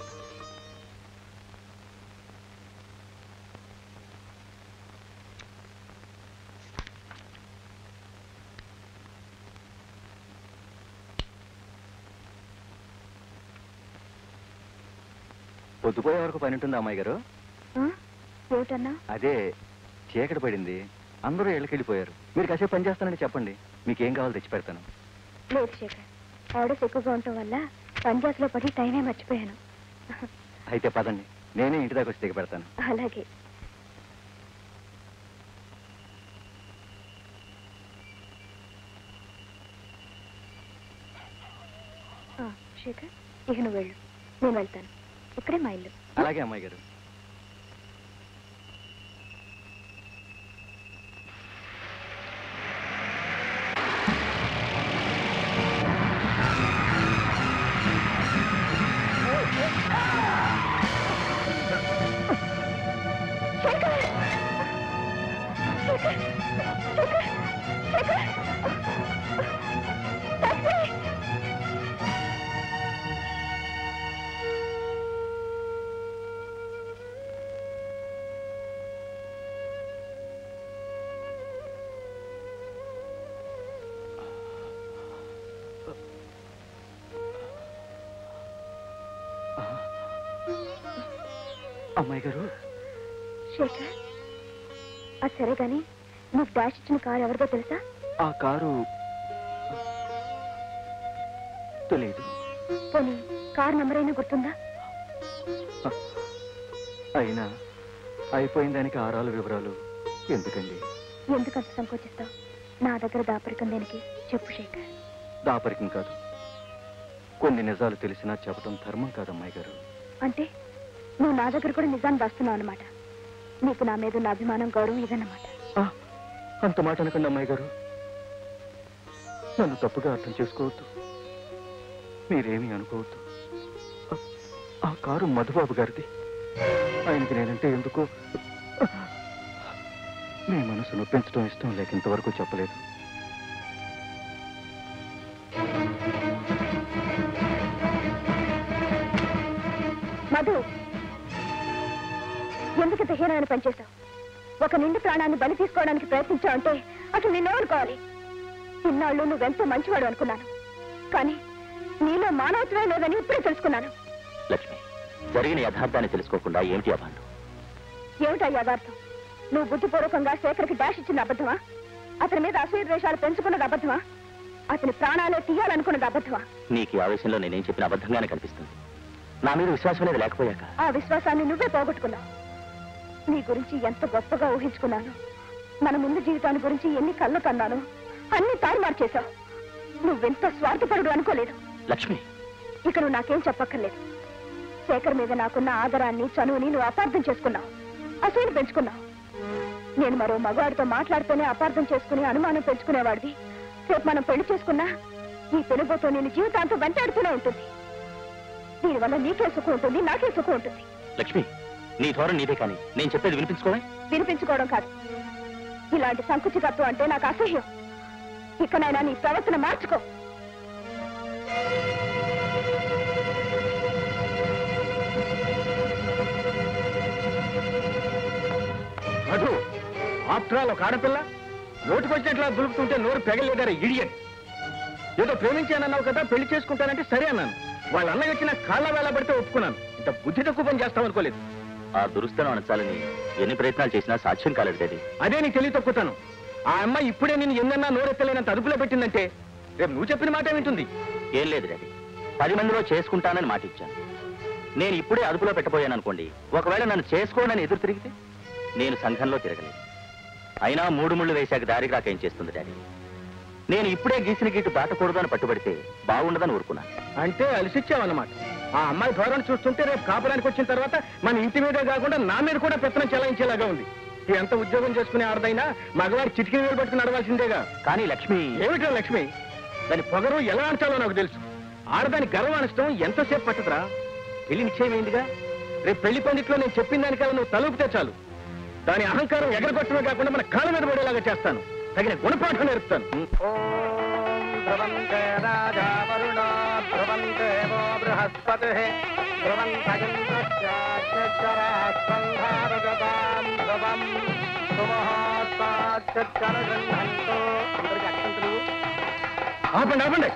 పొద్దుపోయే వరకు పని ఉంటుంది అమ్మాయి గారు ఏమిటన్నా అదే చీకటి పడింది అందరూ ఇళ్ళకెళ్ళిపోయారు మీరు కాసేపు పని చేస్తానని చెప్పండి మీకేం కావాలో తెచ్చి పెడతాను లేదు శేఖర్ ఆర్డర్స్ ఎక్కువగా ఉండటం వల్ల పంజాబ్లో పడి టైమే మర్చిపోయాను అయితే పదండి నేనే ఇంటి దాకా వచ్చి దిగ పెడతాను అలాగే ఆ, శేఖర్ ఇక నువ్వు వెళ్ళు నేను వెళ్తాను ఇక్కడే మా ఇల్లు అలాగే అమ్మాయి గారు అమ్మాయి గారు శేఖర్ అది సరే కానీ నీకు డాష్ ఇచ్చిన కారు ఎవరిదో తెలుసా ఆ కారు తెలియదు పోనీ కారు నెంబర్ అయినా గుర్తుందా అయినా అయిపోయిన దానికి ఆరాలు వివరాలు ఎందుకండి ఎందుకు అంత సంకోచిస్తావు నా దగ్గర దాపరికం దేనికి చెప్పు శేఖర్ దాపరికం కాదు కొన్ని నిజాలు తెలిసినా చెప్పడం ధర్మం కాదు అమ్మాయి గారు అంటే నువ్వు నా దగ్గర కూడా నిజాన్ని దాస్తున్నావు అనమాట నీకు నా మీద ఉన్న అభిమానం గౌరవం ఇదన్నమాట ఆ, అంత మాట అనకండి అమ్మాయి గారు నన్ను తప్పుగా అర్థం చేసుకోవద్దు మీరేమీ అనుకోవద్దు ఆ- ఆ కారు మధుబాబు గారిది ఆయనకి నేనంటే ఎందుకో మీ మనసు నొప్పించడం ఇష్టం లేక ఇంతవరకు చెప్పలేదు మధు ఎందుకు ఇంత హీనమైన పనిచేశావు ఒక నిండు ప్రాణాన్ని బలి తీసుకోవడానికి ప్రయత్నించావంటే అసలు నిన్నేమనుకోవాలి ఇన్నాళ్ళు నువ్వెంతో మంచివాడు అనుకున్నాను కానీ నీలో మానవత్వమే లేదని ఇప్పుడే తెలుసుకున్నాను లక్ష్మి జరిగిన యథార్థాన్ని తెలుసుకోకుండా ఏమిటి అభాండం ఏమిటా యథార్థం నువ్వు బుద్ధిపూర్వకంగా శేఖర్కి డాష్ ఇచ్చిన అబద్ధమా అతని మీద అసూయ ద్వేషాలు పెంచుకున్నది అబద్ధమా అతని ప్రాణాలే తీయాలనుకున్నది అబద్ధమా నీకు ఈ ఆవేశంలో నేనేం చెప్పిన అబద్ధంగానే కనిపిస్తుంది నా మీద విశ్వాసం అనేది లేకపోయాక ఆ విశ్వాసాన్ని నువ్వే పోగొట్టుకున్నావు నీ గురించి ఎంత గొప్పగా ఊహించుకున్నాను మన ముందు జీవితాన్ని గురించి ఎన్ని కళ్ళు కన్నాను అన్ని తారుమారు చేశావు నువ్వెంత స్వార్థపరుడు అనుకోలేదు లక్ష్మి ఇక నువ్వు నాకేం చెప్పక్కర్లేదు శేఖర్ మీద నాకున్న ఆదరాన్ని చనువుని నువ్వు అపార్థం చేసుకున్నావు అసూయను పెంచుకున్నావు నేను మరో మగవాడితో మాట్లాడితేనే అపార్థం చేసుకుని అనుమానం పెంచుకునేవాడివి రేపు మనం పెళ్లి చేసుకున్నా ఈ పెనుగోతో నేను జీవితాంతం వెంటాడుతూనే ఉంటుంది దీనివల్ల నీకే సుఖం ఉంటుంది నాకే సుఖం ఉంటుంది లక్ష్మి నీ ధోరణి నీదే కానీ నేను చెప్పేది వినిపించుకోవే వినిపించుకోవడం కాదు ఇలాంటి సంకుచితత్వం అంటే నాకు అసహ్యం ఇకనైనా నీ ప్రవర్తన మార్చుకో మధు ఆఫ్టర్ ఆల్ ఒక ఆడపిల్ల నోటికొచ్చినట్లా దులుపుతుంటే నోరు పెగలేదారా ఇడియట్ ఏదో ప్రేమించానన్నావు కదా పెళ్లి చేసుకుంటానంటే సరే అన్నాను వాళ్ళ అన్నయ్య వచ్చిన కాళ్ళ వేళ పడితే ఒప్పుకున్నాను ఇంత బుద్ధి తక్కువ పని చేస్తాం అనుకోలేదు ఆ దురుస్తనం అనచాలని ఎన్ని ప్రయత్నాలు చేసినా సాధ్యం కాలేదు డాడీ అదే నీ తెలివి తక్కుతాను ఆ అమ్మాయి ఇప్పుడే నేను ఎన్నన్నా నోరెత్తలేనంత అదుపులో పెట్టిందంటే రేపు నువ్వు చెప్పిన మాట ఏమింటుంది ఏం లేదు డాడీ పది మందిలో చేసుకుంటానని మాట ఇచ్చాను నేను ఇప్పుడే అదుపులో పెట్టబోయాను అనుకోండి ఒకవేళ నన్ను చేసుకోనని ఎదురు తిరిగితే నేను సంఘంలో తిరగలేదు అయినా మూడు ముళ్ళు వేశాక దారికి రాక ఏం చేస్తుంది డాడీ నేను ఇప్పుడే గీసిన గీటు దాటకూడదు అని పట్టుబడితే బాగుండదని ఊరుకున్నాను అంటే అలసిచ్చావన్నమాట ఆ అమ్మాయి ధోరణి చూస్తుంటే రేపు కాపురానికి వచ్చిన తర్వాత మన ఇంటి మీదే కాకుండా నా మీద కూడా పెత్తనం చెలాయించేలాగా ఉంది ఎంత ఉద్యోగం చేసుకునే ఆడదైనా మగవాడి చిటికి వేలు పట్టుకుని నడవాల్సిందేగా కానీ లక్ష్మి ఏమిటో లక్ష్మి దాని పొగరు ఎలా అంటాలో నాకు తెలుసు ఆడదాని గర్వం అనష్టం ఎంతసేపు పట్టదురా పెళ్లి నిశ్చయమైందిగా రేపు పెళ్లి పండిట్లో నేను చెప్పిన దానికల్లా నువ్వు తలుపుతే చాలు దాని అహంకారం ఎగరగొట్టమే కాకుండా మన కాళ్ళ మీద పడేలాగా చేస్తాను తగిన గుణపాఠం నేర్పుతాను ఆపండి ఆపండి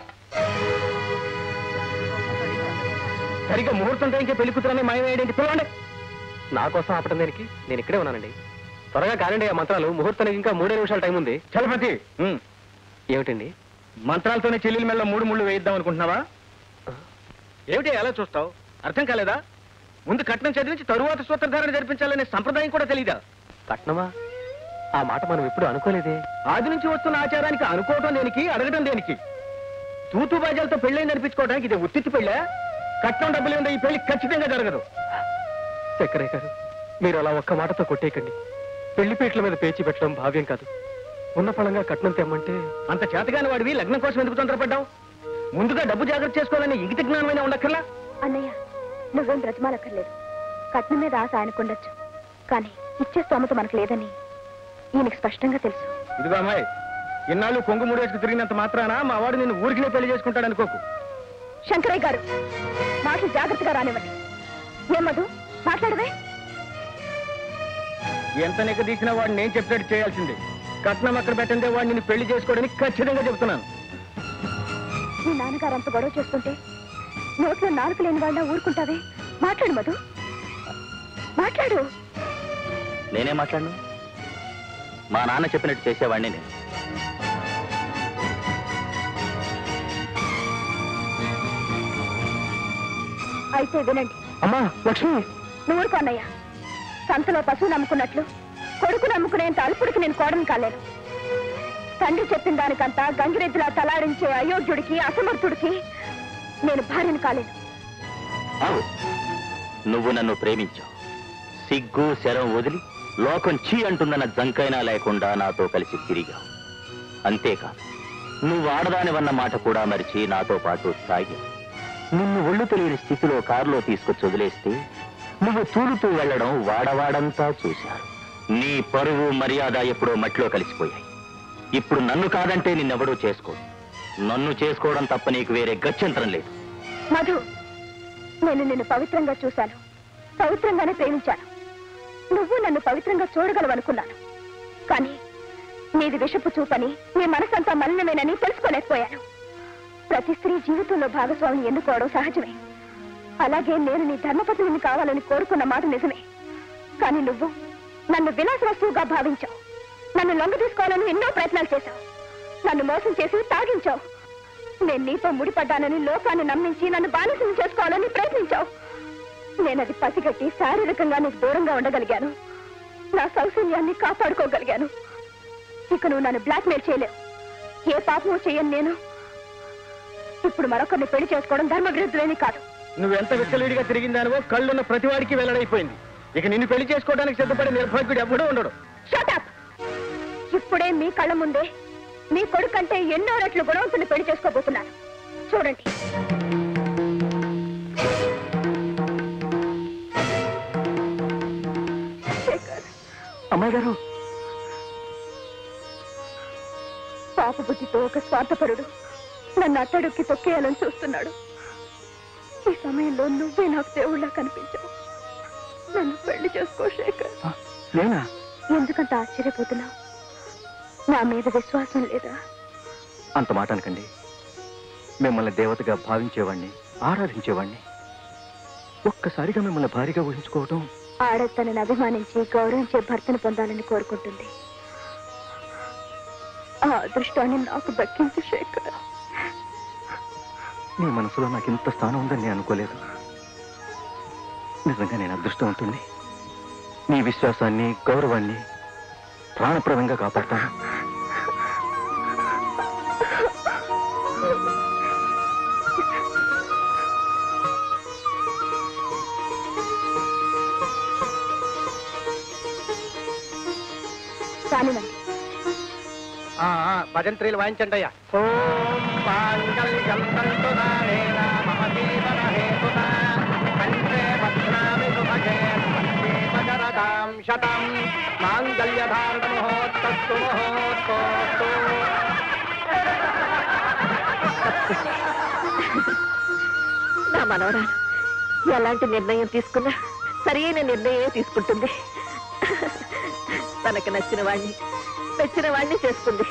సరిగ్గా ముహూర్తం టైంకి పెళ్లి కూతురని మాయమేయడానికి పిలవండి నా కోసం ఆపటం దేనికి నేను ఇక్కడే ఉన్నానండి త్వరగా కానివ్వండి ఆ మంత్రాలు ముహూర్తానికి ఇంకా మూడే నిమిషాల టైం ఉంది చలపతి ఉమ్, ఏమిటండి మంత్రాలతోనే చెల్లెల మెల్ల మూడు ముళ్ళు వేయిద్దాం అనుకుంటున్నావా ఏమిటి ఎలా చూస్తావు అర్థం కాలేదా ముందు కట్నం చదివించి తరువాత సూత్రధారణ జరిపించాలనే సంప్రదాయం కూడా తెలీదా కట్నమా ఆ మాట మనం ఎప్పుడు అనుకోలేదే ఆది నుంచి వస్తున్న ఆచారానికి అనుకోవటం దేనికి అడగటం దేనికి తూతు బాజాలతో పెళ్ళైంది అనిపించుకోవడానికి ఇది ఉత్తిత్తి పెళ్ళా కట్నం డబ్బులు ఉండే ఈ పెళ్లి ఖచ్చితంగా జరగదు చక్కరయ్య గారు మీరు అలా ఒక్క మాటతో కొట్టేయకండి పెళ్లిపీటల మీద పేచి పెట్టడం భావ్యం కాదు ఉన్న ఫలంగా కట్నం తెమ్మంటే అంత చేతగాని వాడివి లగ్నం కోసం ఎందుకు తొందరపడ్డావు ముందుగా డబ్బు జాగ్రత్త చేసుకోవాలని ఇంగిత జ్ఞానమైన ఉండక్కర్లా అన్నయ్య నువ్వేం బ్రతిమాలక్కర్లేదు కట్నం మీద ఆశ ఆయనకుండొచ్చు కానీ ఇచ్చే స్తోమత మనకు లేదని ఈయనకి స్పష్టంగా తెలుసు ఇదిగో అమ్మాయి ఇన్నాళ్ళు కొంగు మూడేసుకు తిరిగినంత మాత్రాన మా వాడు నిన్ను ఊరికినే పెళ్లి చేసుకుంటాడు అనుకోకు శంకరయ్య గారు మాటలు జాగ్రత్తగా రానివ్వండి ఏమదు మాట్లాడవే ఎంత నిగ్గదీసినా వాడిని నేను చెప్పినట్టు చేయాల్సిందే కట్నం అక్కడ పెట్టందే వాడిని నిన్ను పెళ్లి చేసుకోవడానికి ఖచ్చితంగా చెబుతున్నాను మీ నాన్నగారు అంత గొడవ చేస్తుంటే నోట్లో నాలుక లేని వాళ్ళ ఊరుకుంటావే మాట్లాడు మధు మాట్లాడు నేనే మాట్లాడను మా నాన్న చెప్పినట్టు చేసేవాడిని నేను అయితే వినండి అమ్మా లక్ష్మి నువ్వు ఊరుకో అన్నయ్య సంతలో పశువు నమ్ముకున్నట్లు కొడుకు నమ్ముకునేంత అల్పుడికి నేను కోడను కాలేను తండ్రి చెప్పిన దానికంతా గంగిరెద్దులా తలాడించే అయోగ్యుడికి అసమర్థుడికి నేను భార్యను కాలేను అవు నువ్వు నన్ను ప్రేమించావు సిగ్గు శరం వదిలి లోకం చీ అంటుందన్న జంకైనా లేకుండా నాతో కలిసి తిరిగావు అంతేకాదు నువ్వు ఆడదానివన్న మాట కూడా మరిచి నాతో పాటు తాగావు నిన్ను ఒళ్ళు తెలియని స్థితిలో కారులో తీసుకొచ్చి వదిలేస్తే నువ్వు తూలుతూ వెళ్ళడం వాడవాడంతా చూశారు నీ పరువు మర్యాద ఎప్పుడో మట్టిలో కలిసిపోయాయి ఇప్పుడు నన్ను కాదంటే నిన్నెవడూ చేసుకో నన్ను చేసుకోవడం తప్ప నీకు వేరే గత్యంతరం లేదు మధు నేను నిన్ను పవిత్రంగా చూశాను పవిత్రంగానే ప్రేమించాను నువ్వు నన్ను పవిత్రంగా చూడగలవనుకున్నాను కానీ నీది విషపు చూపని నీ మనసంతా మలినమేనని తెలుసుకోలేకపోయాను ప్రతి స్త్రీ జీవితంలో భాగస్వామిని ఎన్నుకోవడం సహజమే అలాగే నేను నీ ధర్మపత్నిని కావాలని కోరుకున్న మాట నిజమే కానీ నువ్వు నన్ను విలాస వస్తువుగా భావించావు నన్ను లొంగ తీసుకోవాలని ఎన్నో ప్రయత్నాలు చేశావు నన్ను మోసం చేసి తాగించావు నేను నీతో ముడిపడ్డానని లోకాన్ని నమ్మించి నన్ను బానిసం చేసుకోవాలని ప్రయత్నించావు నేనది పసిగట్టి శారీరకంగా నీకు దూరంగా ఉండగలిగాను నా సౌశల్యాన్ని కాపాడుకోగలిగాను ఇక నువ్వు నన్ను బ్లాక్మెయిల్ చేయలేవు ఏ పాపమో చేయను నేను ఇప్పుడు మరొకరిని పెళ్లి చేసుకోవడం ధర్మ విరుద్ధులేని కాదు నువ్వెంత విచ్చలవిడిగా తిరిగిందానివో కళ్ళున్న ప్రతివాడికి వెల్లడైపోయింది ఇక నిన్ను పెళ్లి చేసుకోవడానికి సిద్ధపడే నిర్భాగ్యుడు ఎవడూ ఉండడు షటప్ ఇప్పుడే మీ కళ్ళ ముందే మీ కొడుకంటే ఎన్నో రెట్లు గుణవంతుని పెళ్లి చేసుకోబోతున్నాను చూడండి శేఖర్, అమ్మాయి గారు పాప బుద్ధితో ఒక స్వార్థపరుడు నన్ను అట్టడుక్కి తొక్కేయాలని చూస్తున్నాడు ఈ సమయంలో నువ్వే నాకు దేవుళ్ళ కనిపించావు నన్ను పెళ్లి చేసుకో శేఖర్ నేనా ఎందుకంత ఆశ్చర్యపోతున్నావు నా మీద విశ్వాసం లేదా అంత మాట అనకండి మిమ్మల్ని దేవతగా భావించేవాణ్ణి ఆరాధించేవాణ్ణి ఒక్కసారిగా మిమ్మల్ని భారీగా ఊహించుకోవటం ఆడ తనని అభిమానించి గౌరవించే భర్తను పొందాలని కోరుకుంటుంది ఆ అదృష్టాన్ని నాకు దక్కించు శేఖర్ నీ మనసులో నాకు ఇంత స్థానం ఉందని నేను అనుకోలేదు నిజంగా నేను అదృష్టవంతుణ్ణి నీ విశ్వాసాన్ని గౌరవాన్ని ప్రాణప్రదంగా కాపాడతాను కానివ్వండి భజంత్రీలు వాయించండి అయ్యా ఓం మాంగళ్యం తంతునానేన మమ జీవన హేతునా కంఠే భద్రామి సుభగే భజరదాం శతం మాంగళ్యధారణ మహోత్తస్తు మహోత్తోస్తు నా మనవరాలు ఎలాంటి నిర్ణయం తీసుకున్నా సరైన నిర్ణయమే తీసుకుంటుంది తనకు నచ్చిన వాణ్ణి నచ్చిన వాణ్ణి చేస్తుంది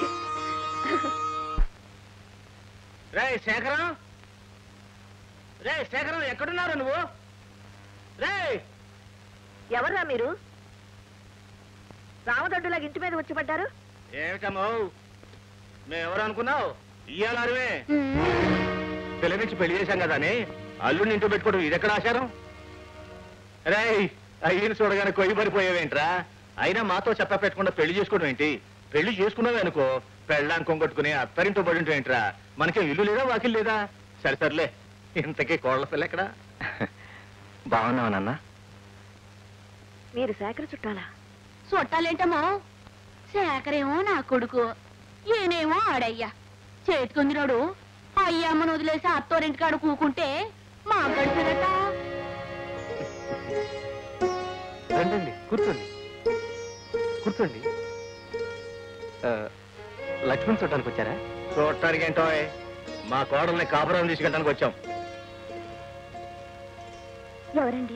రే శేఖరం రే శేఖరం ఎక్కడున్నారు నువ్వు రే ఎవర్రా మీరు రామదొడ్డులాగా ఇంటి మీద వచ్చి పడ్డారు ఏమిటమ్మో మేమెవరు అనుకున్నావు ఇయ్యాలే పిల్లనిచ్చి పెళ్లి చేశాం కదా అని అల్లుడిని ఇంట్లో పెట్టుకోవడం ఇదెక్కడ ఆచారం రే అయ్యని చూడగానే కొయ్యి పడిపోయావేంట్రా అయినా మాతో చెప్ప పెట్టకుండా పెళ్లి చేసుకోవడం ఏంటి పెళ్లి చేసుకున్నావే అనుకో పెళ్ళాన్ని కొంగొట్టుకుని అత్తరింటో పడి ఏంట్రా మనకి ఇల్లు లేదా వాకిల్ లేదా సరే సర్లే ఇంతకీ కోళ్ల పిల్ల ఎక్కడా బాగున్నావా నాన్న మీరు సేకర చుట్టాలా చుట్టాలేంటమ్మో శేఖరేమో నా కొడుకు ఈయనేమో ఆడయ్యా చేతికొందినోడు అయ్యమ్మను వదిలేసి అత్తోరింటి కాడ కూకుంటే మా గడిచినట్ట రండి కూర్చోండి కూర్చోండి ఆ, లక్ష్మణ్ చూడటానికి వచ్చారా చూడటానికి ఏంటో మా కోడల్ని కాపురం తీసుకెళ్ళడానికి వచ్చాం ఎవరండి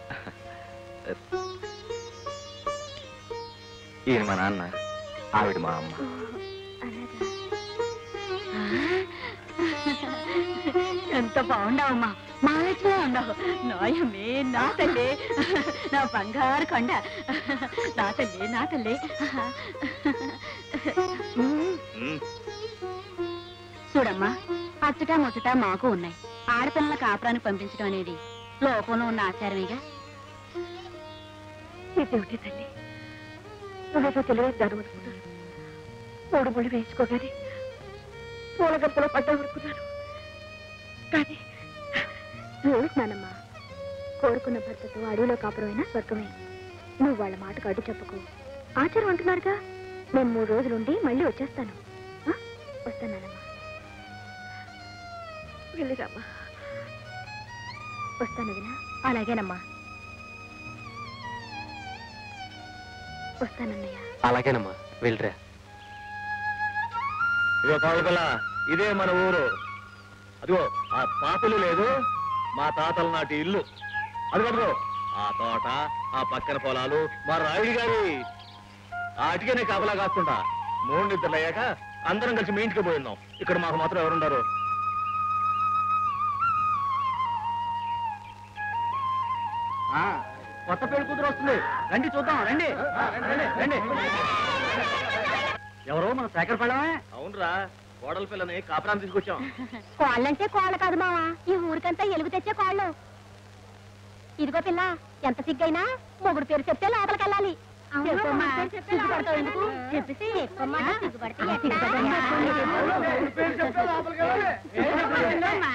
ఈయన మా నాన్న ఆవిడ మా అమ్మ అలాగా ఎంత బాగుండావమ్మా మాలతో ఉండవు నాయమే నా తల్లి నా బంగారు కొండ నా తల్లి నా తల్లి ఉమ్, చూడమ్మా అచ్చట ముచ్చట మాకు ఉన్నాయి ఆడపిల్లల కాపురానికి పంపించడం అనేది లోకంలో ఉన్న ఆచారమేగా ఇదేమిటి తల్లి నువ్వేదో తెలివైన దాని అనుకున్నాను మూడు ముళ్ళు వేసుకోగానే పూలగంపలో పడ్డామనుకున్నాను కానీ ఏమిటి నానమ్మా కోరుకున్న భర్తతో అడవిలో కాపురమైనా స్వర్గమే నువ్వు వాళ్ళ మాటకు అడ్డు చెప్పకు ఆచారం అంటున్నారుగా నేను మూడు రోజులుండి మళ్ళీ వచ్చేస్తాను ఆ? వస్తానమ్మా వెళ్ళిరామ్మా వస్తాను వదినా అలాగేనమ్మా వస్తానన్నయ్య అలాగేనమ్మా వెళ్ళరా ఇదిగో కావాలి పిల్ల ఇదే మన ఊరు అదిగో ఆ పాపలు లేదు మా తాతల నాటి ఇల్లు అదిగో ఆ తోట ఆ పక్కన పొలాలు మా రాయుడి గారి ఆటికనే కాపలా కాస్తుంటా మూడు నిద్రలు అయ్యాక అందరం కలిసి మీ ఇంటికి పోయిందాం ఇక్కడ మాకు మాత్రం ఎవరుండరు కొత్త పెళ్లి కూతురు వస్తుంది రండి చూద్దాం రండి రండి ఎవరో మన శేఖర్ పడమే అవునరా కోడల పిల్లని కాపురాన్ని తీసుకొచ్చాం కోళ్ళంటే కోళ్ళ కాదు మావా ఈ ఊరికంతా ఎలుగు తెచ్చే కోళ్ళు ఇదిగో పిల్ల ఎంత సిగ్గైనా మొగుడు పేరు చెప్తే లోపలికి వెళ్ళాలి చెప్పమ్మా. సిగ్గుపడతావు ఎందుకు? చెప్పేసి. ఆ? ఆ, సిగ్గుపడమ్మా. చెప్పమ్మా.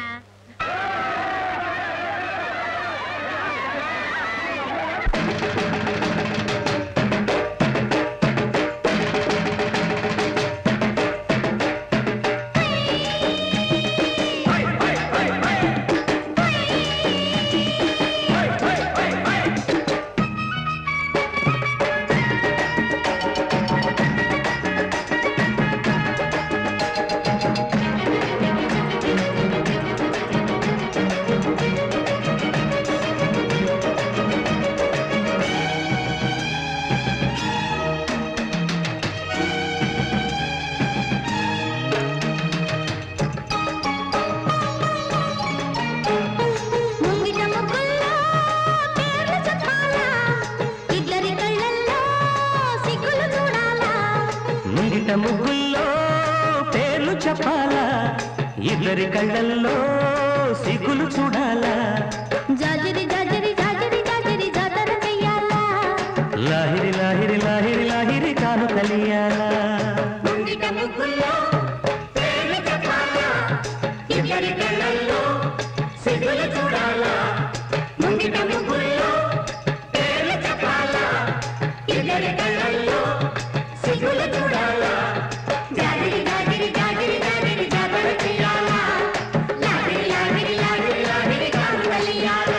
ముంగిట ముగ్గుల్లో పేర్లు చెప్పాలా ఇద్దరి కళ్ళల్లో సిగ్గులు చూడాలా ముంగిట ముగ్గుల్లో పేర్లు చెప్పాలా ఇద్దరి కళ్ళల్లో సిగ్గులు చూడాలా జాజరి జాజరి జాజరి జాజరి జాతర చెయ్యాలా లాహిరి లాహిరి లాహిరి లాహిరి కాను కలియాలా ముంగిట ముగ్గుల్లో పేర్లు చెప్పాలా ఇద్దరి కళ్ళల్లో సిగ్గులు చూడాలా ముంగిట ముగ్గుల్లో పేర్లు చెప్పాలా ఇద్దరి కళ్ళల్లో సిగ్గులు చూడాలా జాజరి జాజరి జాజరి జాజరి జాతర చెయ్యాలా లాహిరి లాహిరి లాహిరి లాహిరి కాను కలియాలా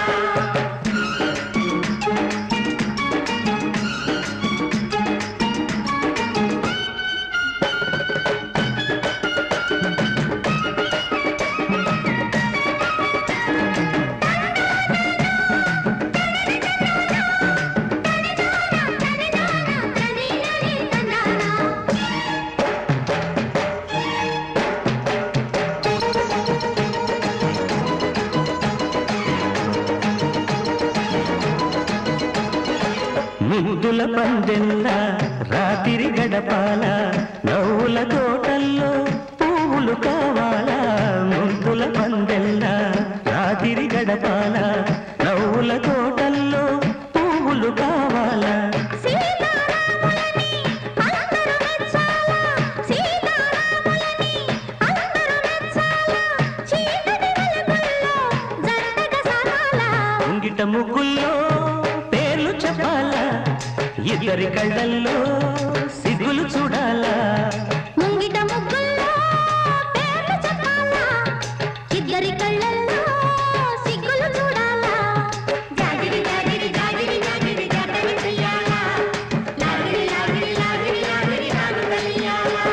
ముద్దుల పందెల్ల రాత్రి గడపాల నవ్వుల తోటల్లో పువ్వులు కావాలా ముద్దుల పందెల్ల రాత్రి గడపాల నవ్వుల తోటల్లో పువ్వులు కావాలా సీతారాములని అందరూ మెచ్చాలా సీతారాములని అందరూ మెచ్చాలా చీకటి వెలుగుల్లో జంటగా సాగాలా ముంగిట ముగ్గుల్లో పేర్లు చెప్పాలా ఇద్దరి కళ్ళల్లో సిగ్గులు చూడాలా ముంగిట ముగ్గుల్లో పేర్లు చెప్పాలా ఇద్దరి కళ్ళల్లో సిగ్గులు చూడాలా జాగిరి జాగిరి జాగిరి జాగిరి జాతర చెయ్యాలా లాగిరి లాగిరి లాగిరి లాగిరి నాగు కలియాలా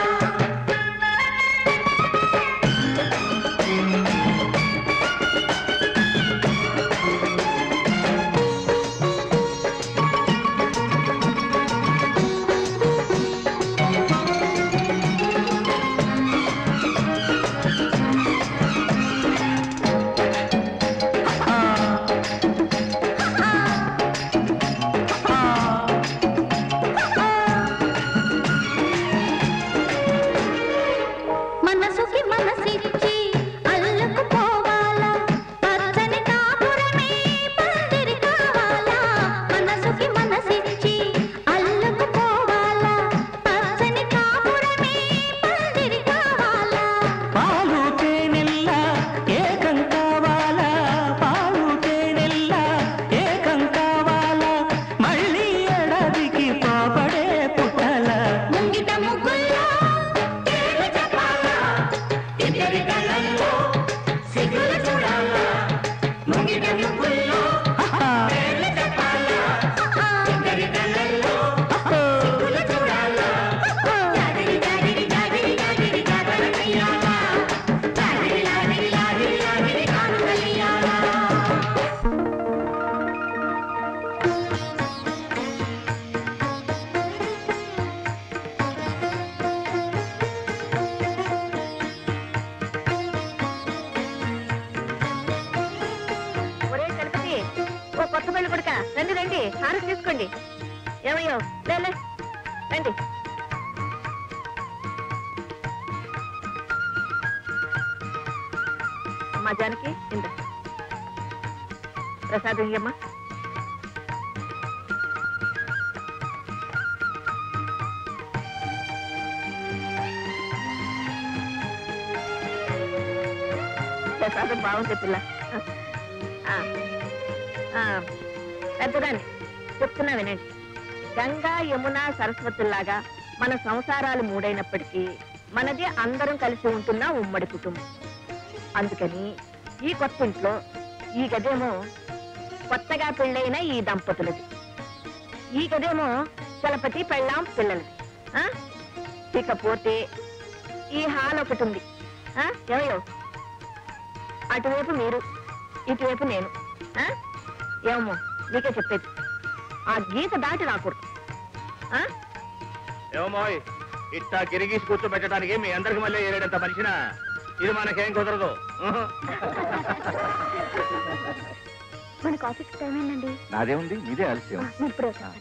ఒరే గణపతి ఓ కొత్త పెళ్లి కొడుక రండి రండి హారతి తీసుకోండి ఏమయ్యో లే, లే. రండి అమ్మా జానకి ఇంద ప్రసాదం ఇయ్యమ్మా ప్రసాదం బాగుంది పిల్ల ఆ, ఆ, పెద్దదాన్ని చెప్తున్నా వినండి గంగా యమున సరస్వతుల్లాగా మన సంసారాలు మూడైనప్పటికీ మనది అందరం కలిసి ఉంటున్న ఉమ్మడి కుటుంబం అందుకని ఈ కొత్త ఇంట్లో ఈ గదేమో కొత్తగా పెళ్ళైన ఈ దంపతులది ఈ గదేమో చలపతి పెళ్ళాం పిల్లలది ఆ? ఇకపోతే ఈ హాల్ ఒకటి ఉంది ఆ? ఏమయ్యో అటువైపు మీరు ఇటువైపు నేను ఆ? ఏమో నీకే చెప్పేది ఆ గీత దాటి రాకూడదు ఆ? ఏమోయ్ ఇట్టా గిరిగీసి కూర్చోబెట్టడానికి మీ అందరికి మళ్ళీ ఏరేడంత మనిషిన ఇది మనకేం కుదరదు ఉహు. మనకు ఆఫీస్ టైం ఏంటండి నాదేముంది ఇదే ఆలస్యం మీరు ఇప్పుడు వచ్చారు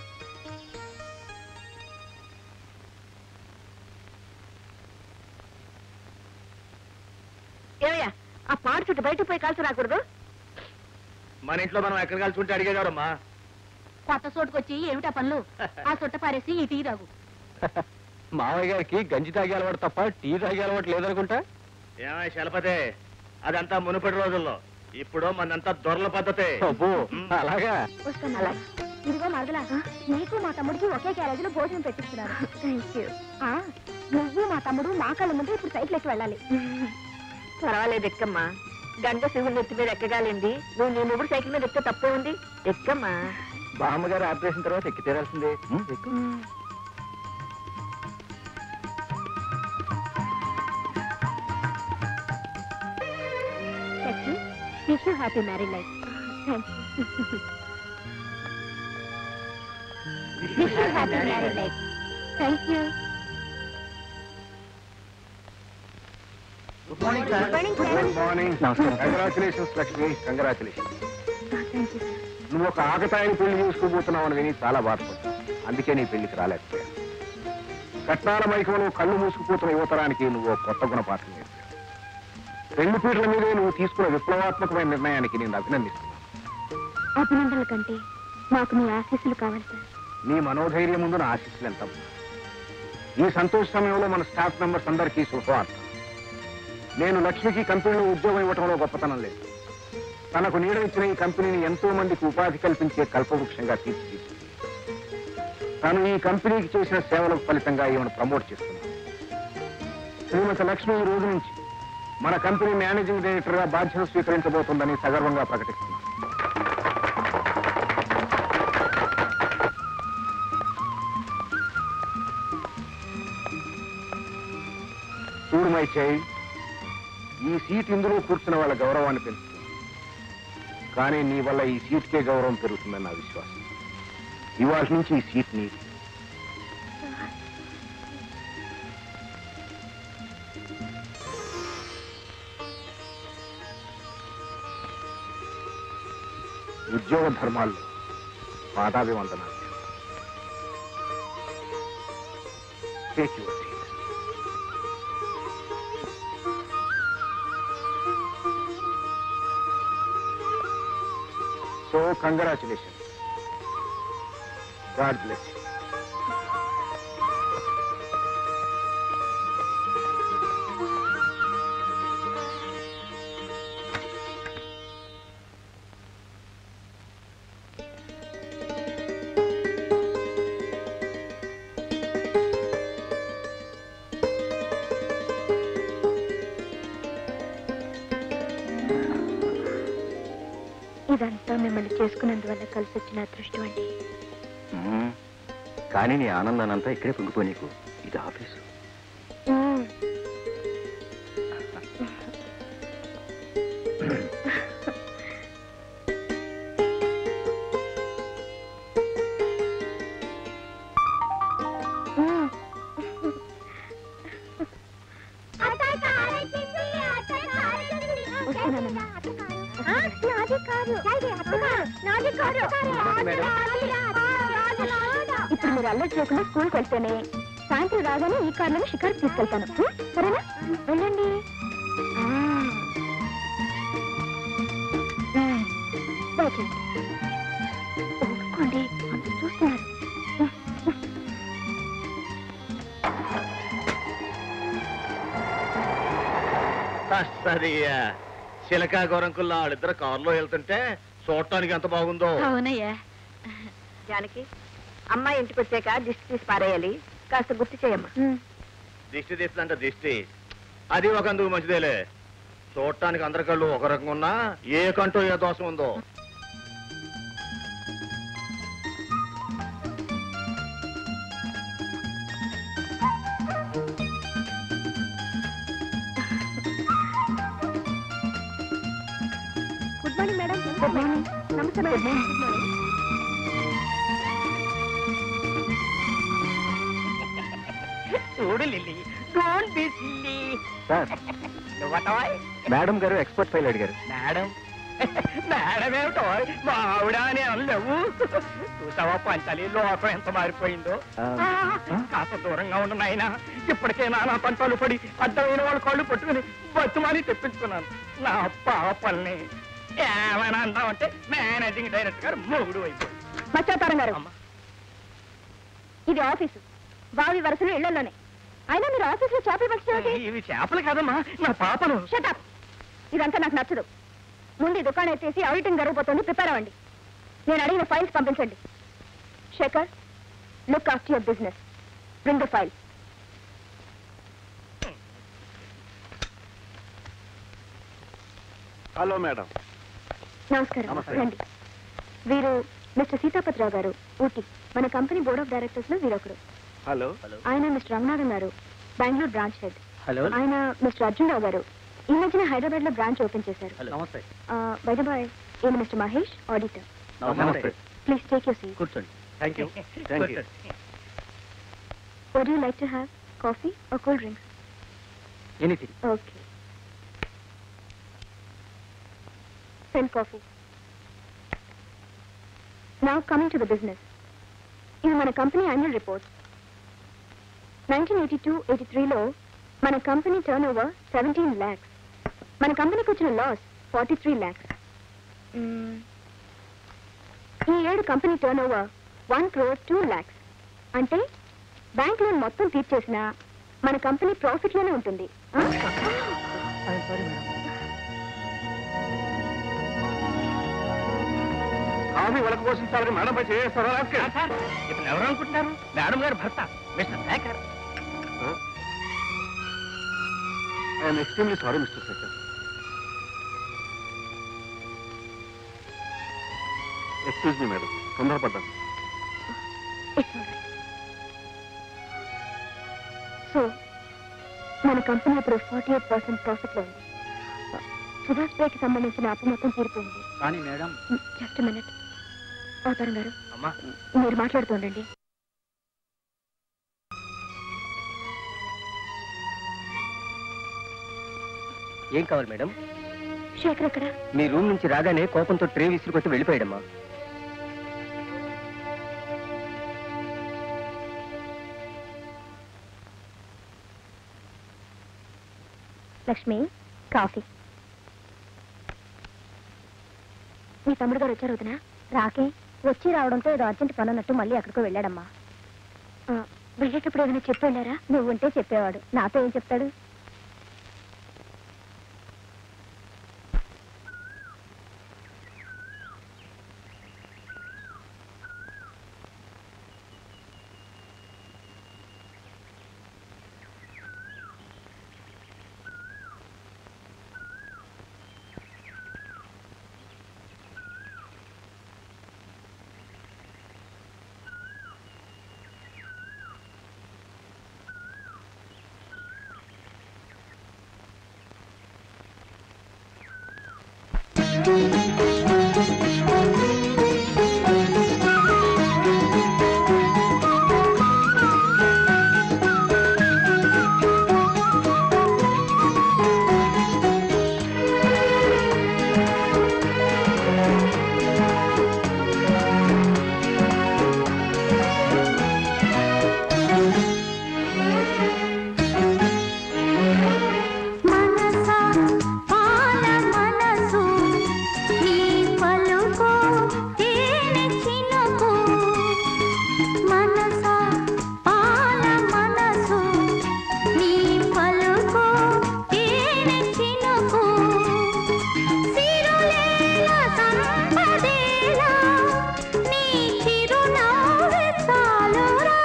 ఏమయ్యా ఆ పాడు చుట్టూ బయటకు పోయి కాల్చి రాకూడదు మన ఇంట్లో మనం ఎక్కడ కలిసి ఉంటే అడిగేదారమ్మా కొత్త చోటుకొచ్చి ఏమిటా పనులు ఆ చుట్ట పారేసి ఈ టీ తాగు మావయ్య గారికి గంజి తాగే అలవాటు తప్ప టీ తాగే అలవాటు లేదనుకుంటా ఏమై శలపతే అదంతా మునుపటి రోజుల్లో ఇప్పుడు మనంతా దొరల పద్ధతే అబ్బో అలాగా వస్తాను అలా ఇదిగో మరదలా నీకు మా తమ్ముడికి ఒకే క్యారేజీలో భోజనం పెట్టిస్తున్నారు థ్యాంక్ యూ నువ్వు మా తమ్ముడు మా కళ్ళ ముందు ఇప్పుడు సైకిల్ ఎక్కి వెళ్ళాలి పర్వాలేదు ఎక్కమ్మా గంగ శివుని నెత్తి మీద ఎక్కగాలింది నువ్వు నీ ముగ్గురు సైకిల్ మీద ఎక్కితే తప్పే ఉంది ఎక్కమ్మా బామ్మగారు ఆపరేషన్ తర్వాత ఎక్కి తీరాల్సిందే ఎక్కు. Lakshmi wish you happy married life thank you wish you happy married life thank you good morning good morning నమస్కారం. Congratulations Lakshmi congratulations thank you నువ్వు ఒక ఆకతాయిని పెళ్లి చేసుకోబోతున్నావు అని విని చాలా బాధపడ్డా అందుకే నీ పెళ్లికి రాలేకపోయాను కట్నాల మైకంలో కళ్ళు మూసుకుపోతున్న యువతరానికి నువ్వు ఒక కొత్త గుణపాఠం నేర్పావు రెండు పీటల మీదే నువ్వు తీసుకున్న విప్లవాత్మకమైన నిర్ణయానికి నేను అభినందిస్తున్నాను అభినందనల కంటే మాకు మీ ఆశీస్సులు కావాలి సార్ నీ మనోధైర్యం ముందు నా ఆశీస్సులు ఎంత ఈ సంతోష సమయంలో మన స్టాఫ్ మెంబర్స్ అందరికీ శుభవార్త నేను లక్ష్మికి కంపెనీలో ఉద్యోగం ఇవ్వటంలో గొప్పతనం లేదు తనకు నీడనిచ్చిన ఈ కంపెనీని ఎంతో మందికి ఉపాధి కల్పించే కల్పవృక్షంగా తీర్చిదిద్దింది తను ఈ కంపెనీకి చేసిన సేవలకు ఫలితంగా ఈమెను ప్రమోట్ చేస్తున్నాను శ్రీమతి లక్ష్మి ఈ రోజు నుంచి మన కంపెనీ మేనేజింగ్ డైరెక్టర్ గా బాధ్యత స్వీకరించబోతుందని సగర్వంగా ప్రకటిస్తున్నాను చూడు మై చైల్డ్ ఈ సీట్ ఇందులో కూర్చున్న వాళ్ళ గౌరవాన్ని పెంచుతుంది కానీ నీ వల్ల ఈ సీట్కే గౌరవం పెరుగుతుందని నా విశ్వాసం ఇవాళ నుంచి ఈ సీట్ నీది ఉద్యోగ ధర్మాల్లో పాదాభివందనాలు take your seat So, congratulations. God bless you. ఇదంతా మిమ్మల్ని చేసుకున్నందువల్ల కలిసి వచ్చిన అదృష్టం అండి మ్మ్. కానీ నీ ఆనందానంతా ఇక్కడే పొంగిపో నీకు ఇది ఆఫీసు మ్మ్. మ్మ్. వస్తున్నానమ్మా. ఇప్పుడు మీరు అల్లరి చేయకుండా స్కూల్కి వెళ్తేనే సాయంత్రం రాగానే ఈ కార్లోనే షికారు తీసుకెళ్తాను ఉం? సరేనా వెళ్ళండి ఆ. ఉం. దయచేయండి. ఊరుకోండి అందరూ చూస్తున్నారు సరియా చిలకా గొరంకుల్లో వాళ్ళిద్దరు కారులో వెళ్తుంటే చూడటానికి ఎంత బాగుందో అవునయ్యా జానకి అమ్మాయి ఇంటికి వచ్చాక దిష్టి తీసి పారేయాలి కాస్త గుర్తు చేయమ్మా ఉం. దిష్టి తీస్తుందంట దిష్టి అది ఒక అందుకు మంచిదేలే చూడటానికి అందరి కళ్ళు ఒక రకంగా ఉన్నా ఏ కంటూ ఏ దోషం ఉందో good morning madam good morning నమస్తే మేడం గుడ్ మార్నింగ్ చూడు Lily don't be silly sir madam గారు ఎక్స్పర్ట్ ఫైల్ అడిగారు మేడం మేడం ఏమిటో మా ఆవిడ అని అనలేవు చూసావా పంచాలి లోకం ఎంత మారిపోయిందో ఆ, ఆ, కాస్త దూరంగా ఉన్న నాయన ఇప్పటికే నానా పంటలు పడి అడ్డమైన వాళ్ళ కాళ్ళు పట్టుకుని బతుమాని తెప్పించుకున్నాను నా పాపల్ని ఏమైనా అందామంటే మేనేజింగ్ డైరెక్టర్ గారు మూడు అయిపోయి మచ్చాతారం గారు ఇది ఆఫీసు బావి వరుసలు ఇళ్లలోనే అయినా మీరు ఆఫీసులో చేపలు పట్టుకోండి ఇవి చేపలు కాదమ్మా నా పాపలు షటప్ ఇదంతా నాకు నచ్చదు ముందు ఈ దుకాణం ఎత్తేసి ఆడిటింగ్ జరగబోతోంది ప్రిపేర్ అవ్వండి నేను అడిగిన ఫైల్స్ పంపించండి Shekhar look after your business bring the file hello madam నమస్కారం నమస్తే. రండి వీరు మిస్టర్ సీతాపతిరావు గారు ఊటీ మన కంపెనీ బోర్డ్ ఆఫ్ డైరెక్టర్స్ లో వీరొకరు హలో ఆయన మిస్టర్ రంగనాథన్ గారు బెంగళూరు బ్రాంచ్ హెడ్ హలో ఆయన మిస్టర్ అర్జున్ రావు గారు ఈ మధ్యన హైదరాబాద్ లో బ్రాంచ్ ఓపెన్ చేశారు నమస్తే బైదబాయ్ ఈయన మిస్టర్ మహేష్ ఆడిటర్ నమస్తే ప్లీజ్ టేక్ యూ సీట్ కూర్చోండి thank you Thank you. Would you like to have coffee or cool drinks anything okay send coffee now coming to the business ఇది మన company annual report nineteen eighty two eighty త్రీలో మన company turnover seventeen lakhs మన కంపెనీకి వచ్చిన loss forty three lakhs ఈ ఏడు company turnover one crore two lakhs అంటే బ్యాంక్ లోన్ మొత్తం తీర్చేసిన మన కంపెనీ ప్రాఫిట్ లోనే ఉంటుంది ఆ? ఆమె వాళ్ళ కోసం సార్ మేడం పై చేస్తారా ఇప్పుడు ఎవరు అనుకుంటున్నారు మేడం గారు భర్త mister Shekhar I'm extremely sorry mister Shekhar excuse me madam తొందరపడ్డాను It's all right. సో మన కంపెనీ ఇప్పుడు ఫార్టీ ఎయిట్ పర్సెంట్ ప్రాఫిట్ లో ఉంది సుభాష్ స్ప్రేకి సంబంధించిన అప్పు మొత్తం తీరిపోయింది కానీ మేడం జస్ట్ మినిట్ అవతారం గారు అమ్మా మీరు మాట్లాడుతుండండి ఏం కావాలి మేడం శేఖర్ ఎక్కడ మీ రూమ్ నుంచి రాగానే కోపంతో ట్రే విసిరికొట్టి వెళ్ళిపోయాడమ్మా లక్ష్మి కాఫీ మీ తమ్ముడు గారు వచ్చారు వదినా రాకే వచ్చి రావడంతో ఏదో అర్జెంట్ పని అన్నట్టు మళ్ళీ అక్కడికో వెళ్ళాడమ్మా ఆ, వెళ్ళేటప్పుడు ఏమైనా చెప్పి వెళ్ళారా నువ్వు ఉంటే చెప్పేవాడు నాతో ఏం చెప్తాడు మనసా పాల మనసు నీ పలుకు తేనె చినుకు మనసా పాల మనసు నీ పలుకు తేనె చినుకు సిరులేల సంపదేల నీ చిరునవ్వు చాలురా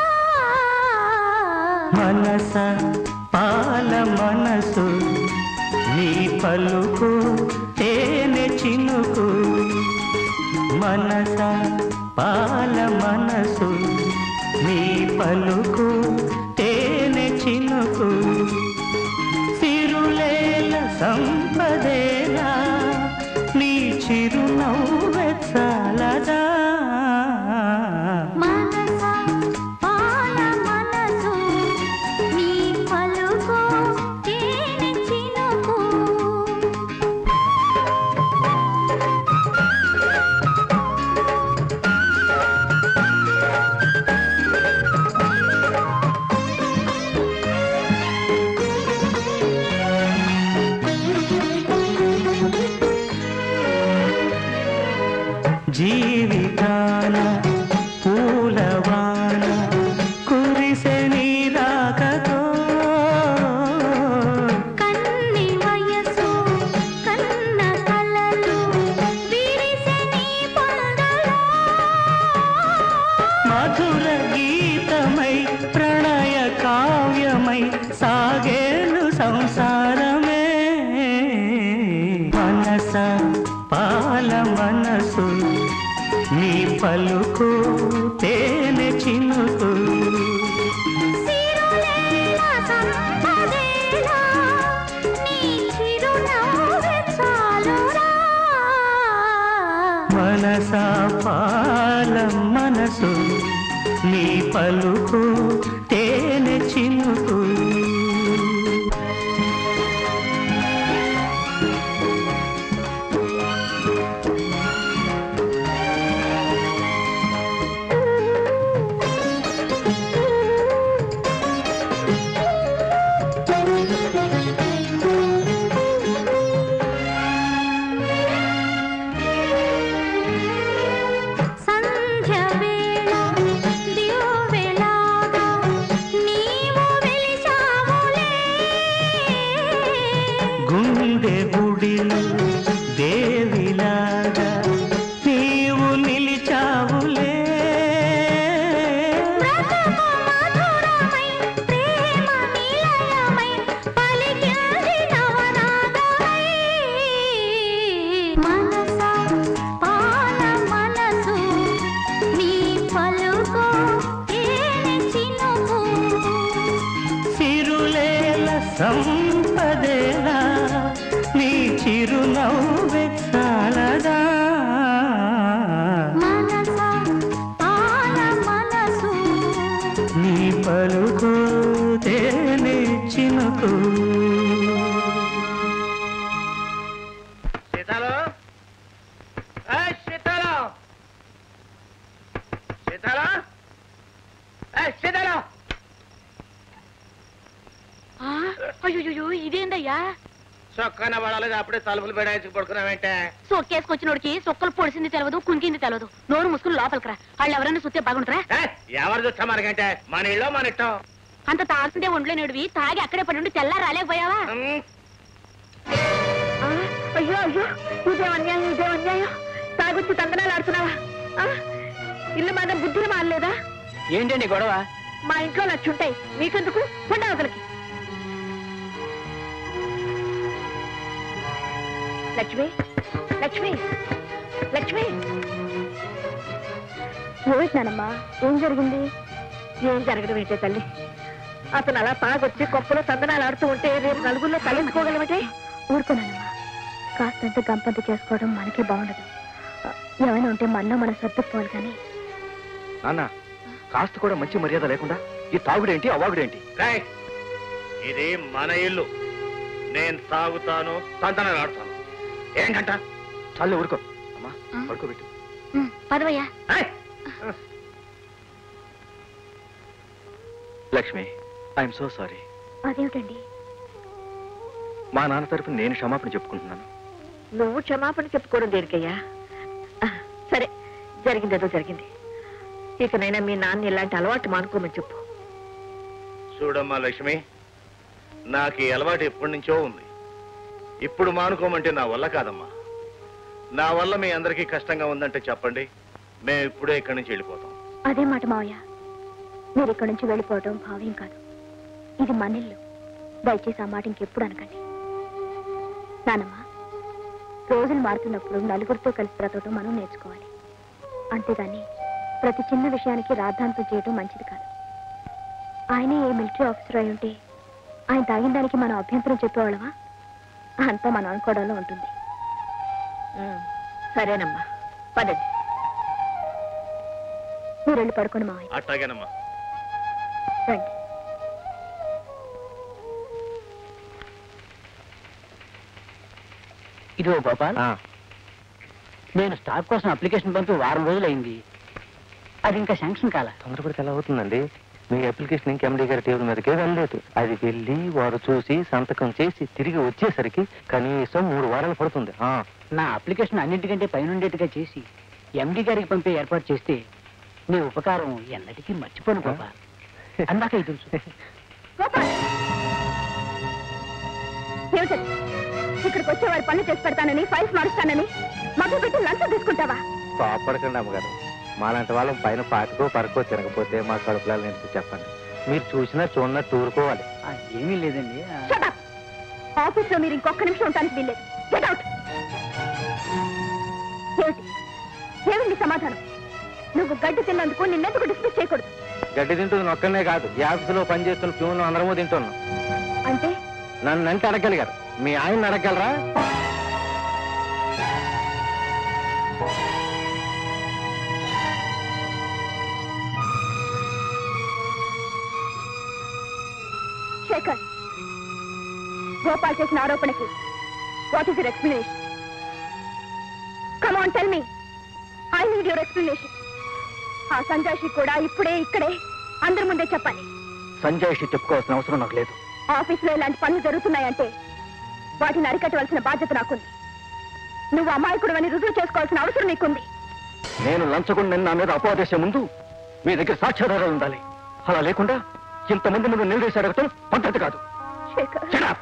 మనస పాల మనసు నీ పలుకు తేనె చినుకు మనస పాల మనసు నీ పలుకు తేనె చినుకు సిరులేల సంపదేలా నీ చిరునవ్వె చాలదా మనసా పాల మనసు నీ పలుకు తేనె చినుకు జీవితాన పూలవాన కురిసె నీ రాకతో కన్ని వయసు కన్న కలలు విరిసె నీ పొందలో మధుర గీతమై ప్రణయ కావ్యమై సాగేను సంసారమే మనస పాల మనసు నీ పలుకు తేనె చినుకు సిరులేల సంపదేల నీ చిరునవ్వు చాలురా మనస పాల మనసు నీ పలుకు తేనె చినుకు సంధ్య వేళ దివ్వెలాగా నీవు వెలిశావులే గుండె గుడిలో దేవిలాగా నీవు నిలిచావులే బ్రతుకు మధురమై ప్రేమ నిలయమై పలికింది నవనాదమై మనసా పాల మనసు నీ పలుకు తేనె చినుకు సిరులేల సంపదేలా నీ చిరునవ్వె చాలదా మనసా పాల మనసు నీ పలుకు తేనె చినుకు సీతాలు ఏయ్, సీతాలు సీతాలు ఏయ్, సీతాలు అయ్యో ఇదేందయ్యా చొక్కాన పడాలి అప్పుడే తలుపులు పెడాయించి పడుకున్నావంటే సొక్కేసుకొచ్చినోడికి సొక్కలు పొడిసింది తెలవదు కునికింది తెలవదు నోరు ముసుకుని లోపలికి రా వాళ్ళు ఎవరైనా సుత్తే బాగుంటారా ఏయ్, ఎవరు చూస్తా మనకంటే మన ఇల్లు మన ఇష్టం అంత తాగుతుంటే ఒంట్లేనుడివి తాగి అక్కడే పడి ఉండి తెల్లా రాలేకపోయావా ఉమ్, ఆ, అయ్యో అయ్యో ఇదేం అన్యాయం ఇదేం అన్యాయం తాగొచ్చి తందనాలు ఆడుతున్నావా ఆ, ఇల్లు మాత్రం బుద్ధిని మారలేదా ఏంటండి గొడవ మా ఇంట్లో నచ్చుంటాయి నీకెందుకు ఉండవతలకి లక్ష్మి లక్ష్మి లక్ష్మి ఏమిటినానమ్మా ఏం జరిగింది ఏం జరగడం ఏంటే తల్లి అతను అలా తాగొచ్చి కొప్పలో తందనాలు ఆడుతూ ఉంటే రేపు నలుగురిలో తలెందుకోగలమటే ఊరుకోనమ్మా కాస్తంత గంపంత చేసుకోవడం మనకే బాగుండదు ఏమైనా ఉంటే మనలో మనం సర్దుకుపోవాలి కానీ నాన్న కాస్త కూడా మంచి మర్యాద లేకుండా ఈ తాగుడేంటి అవాగుడేంటి రేయ్, ఇది మన ఇల్లు నేను తాగుతాను తంతన ఆడతాను ఏం గంట చాలు ఊరుకో అమ్మా పడుకోబెట్టు పదవయ్యా లక్ష్మి ఐఎమ్ సో సారీ అదేమిటండి మా నాన్న తరఫున నేను క్షమాపణ చెప్పుకుంటున్నాను నువ్వు క్షమాపణ చెప్పుకోవడం దేనికయ్యా ఆ, సరే జరిగిందేదో జరిగింది ఇకనైనా మీ నాన్న ఇలాంటి అలవాటు మానుకోమని చెప్పు చూడమ్మా లక్ష్మి నాకు ఈ అలవాటు ఎప్పటి నుంచో ఉంది ఇప్పుడు మానుకోమంటే నా వల్ల కాదమ్మా నా వల్ల మీ అందరికీ కష్టంగా ఉందంటే చెప్పండి మేము ఇప్పుడే ఇక్కడి నుంచి వెళ్ళిపోతాం అదే మాట మావయ్య మీరు ఇక్కడి నుంచి వెళ్ళిపోవడం భావ్యం కాదు ఇది మనిల్లు దయచేసి ఆ మాట ఇంకెప్పుడు అనకండి నానమ్మ రోజులు మారుతున్నప్పుడు నలుగురితో కలిసి బ్రతకడం మనం నేర్చుకోవాలి అంతేగాని ప్రతి చిన్న విషయానికి రాద్ధాంతం చేయడం మంచిది కాదు ఆయనే ఏ మిలిటరీ ఆఫీసర్ అయి ఉంటే ఆయన తాగిన దానికి మనం అభ్యంతరం చెప్పేవాళ్ళమా అంతా మనం అనుకోవడంలో ఉంటుంది ఉమ్, సరేనమ్మా పదండి మీరు వెళ్ళి పడుకోండి మావయ్య అట్లాగేనమ్మా రండి ఇదిగో గోపాల్ నేను స్టాక్ కోసం అప్లికేషన్ పంపి వారం రోజులైంది అది ఇంకా శాంక్షన్ కాల తొందరపడితే ఎలా అవుతుందండి మీ అప్లికేషన్ ఇంకా ఎండి గారి టేబుల్ మీదకే వెళ్ళలేదు అది వెళ్ళి వారు చూసి సంతకం చేసి తిరిగి వచ్చేసరికి కనీసం మూడు వారాలు పడుతుంది ఆ, నా అప్లికేషన్ అన్నింటికంటే పైనుండేట్టుగా చేసి ఎండి గారికి పంపే ఏర్పాటు చేస్తే నీ ఉపకారం ఎన్నటికీ మర్చిపోను గోపాల్ అందాక ఇది తెలుసు గోపాల్ ఏమిటది ఇక్కడికి వచ్చే వారి పనులు చేసి పెడతానని ఫైల్స్ మారుస్తానని మగ్గు పెట్టి లంచం తీసుకుంటావా కోపడకండి అమ్మగారు మాలాంటి వాళ్ళం పైన పాటకో పరకో తిరగపోతే మా కడుపులాలు నేర్పి చెప్పండి మీరు చూసినా చూడనట్టు ఊరుకోవాలి ఆ, ఏమీ లేదండి ఆ, ఆఫీస్ లో మీరు ఇంకొక నిమిషం ఉండడానికి వీల్లేదు గెట్ అవుట్ ఏమిటి ఏమిటి నీ సమాధానం నువ్వు గడ్డి తిన్నందుకు నిన్నెందుకు డిస్మిస్ చేయకూడదు గడ్డి తింటుంది నొక్కనే కాదు ఈ ఆఫీసులో పనిచేస్తున్న ప్యూన్లు అందరము తింటున్నాం అంటే నన్ను అంటే అడగలిగారు మీ ఆయన అడగలరా శేఖర్ గోపాల్ చేసిన ఆరోపణకి what is your explanation come on tell me I need your explanation ఆ సంజాషి కూడా ఇప్పుడే ఇక్కడే అందరి ముందే చెప్పాలి సంజయ్ షి చెప్పుకోవాల్సిన అవసరం నాకు లేదు ఆఫీసులో ఇలాంటి పనులు జరుగుతున్నాయంటే వాటిని అరికట్టవలసిన బాధ్యత నాకుంది నువ్వు అమాయకుడు అని రుజువు చేసుకోవాల్సిన అవసరం నీకుంది నేను లంచకుండా నా మీద అపవాదేశే ముందు మీ దగ్గర సాక్ష్యాధారాలు ఉండాలి అలా లేకుండా ఇంతమంది ముందు నిలదీసి అడగటం పద్ధతి కాదు శేఖర్ Shut up!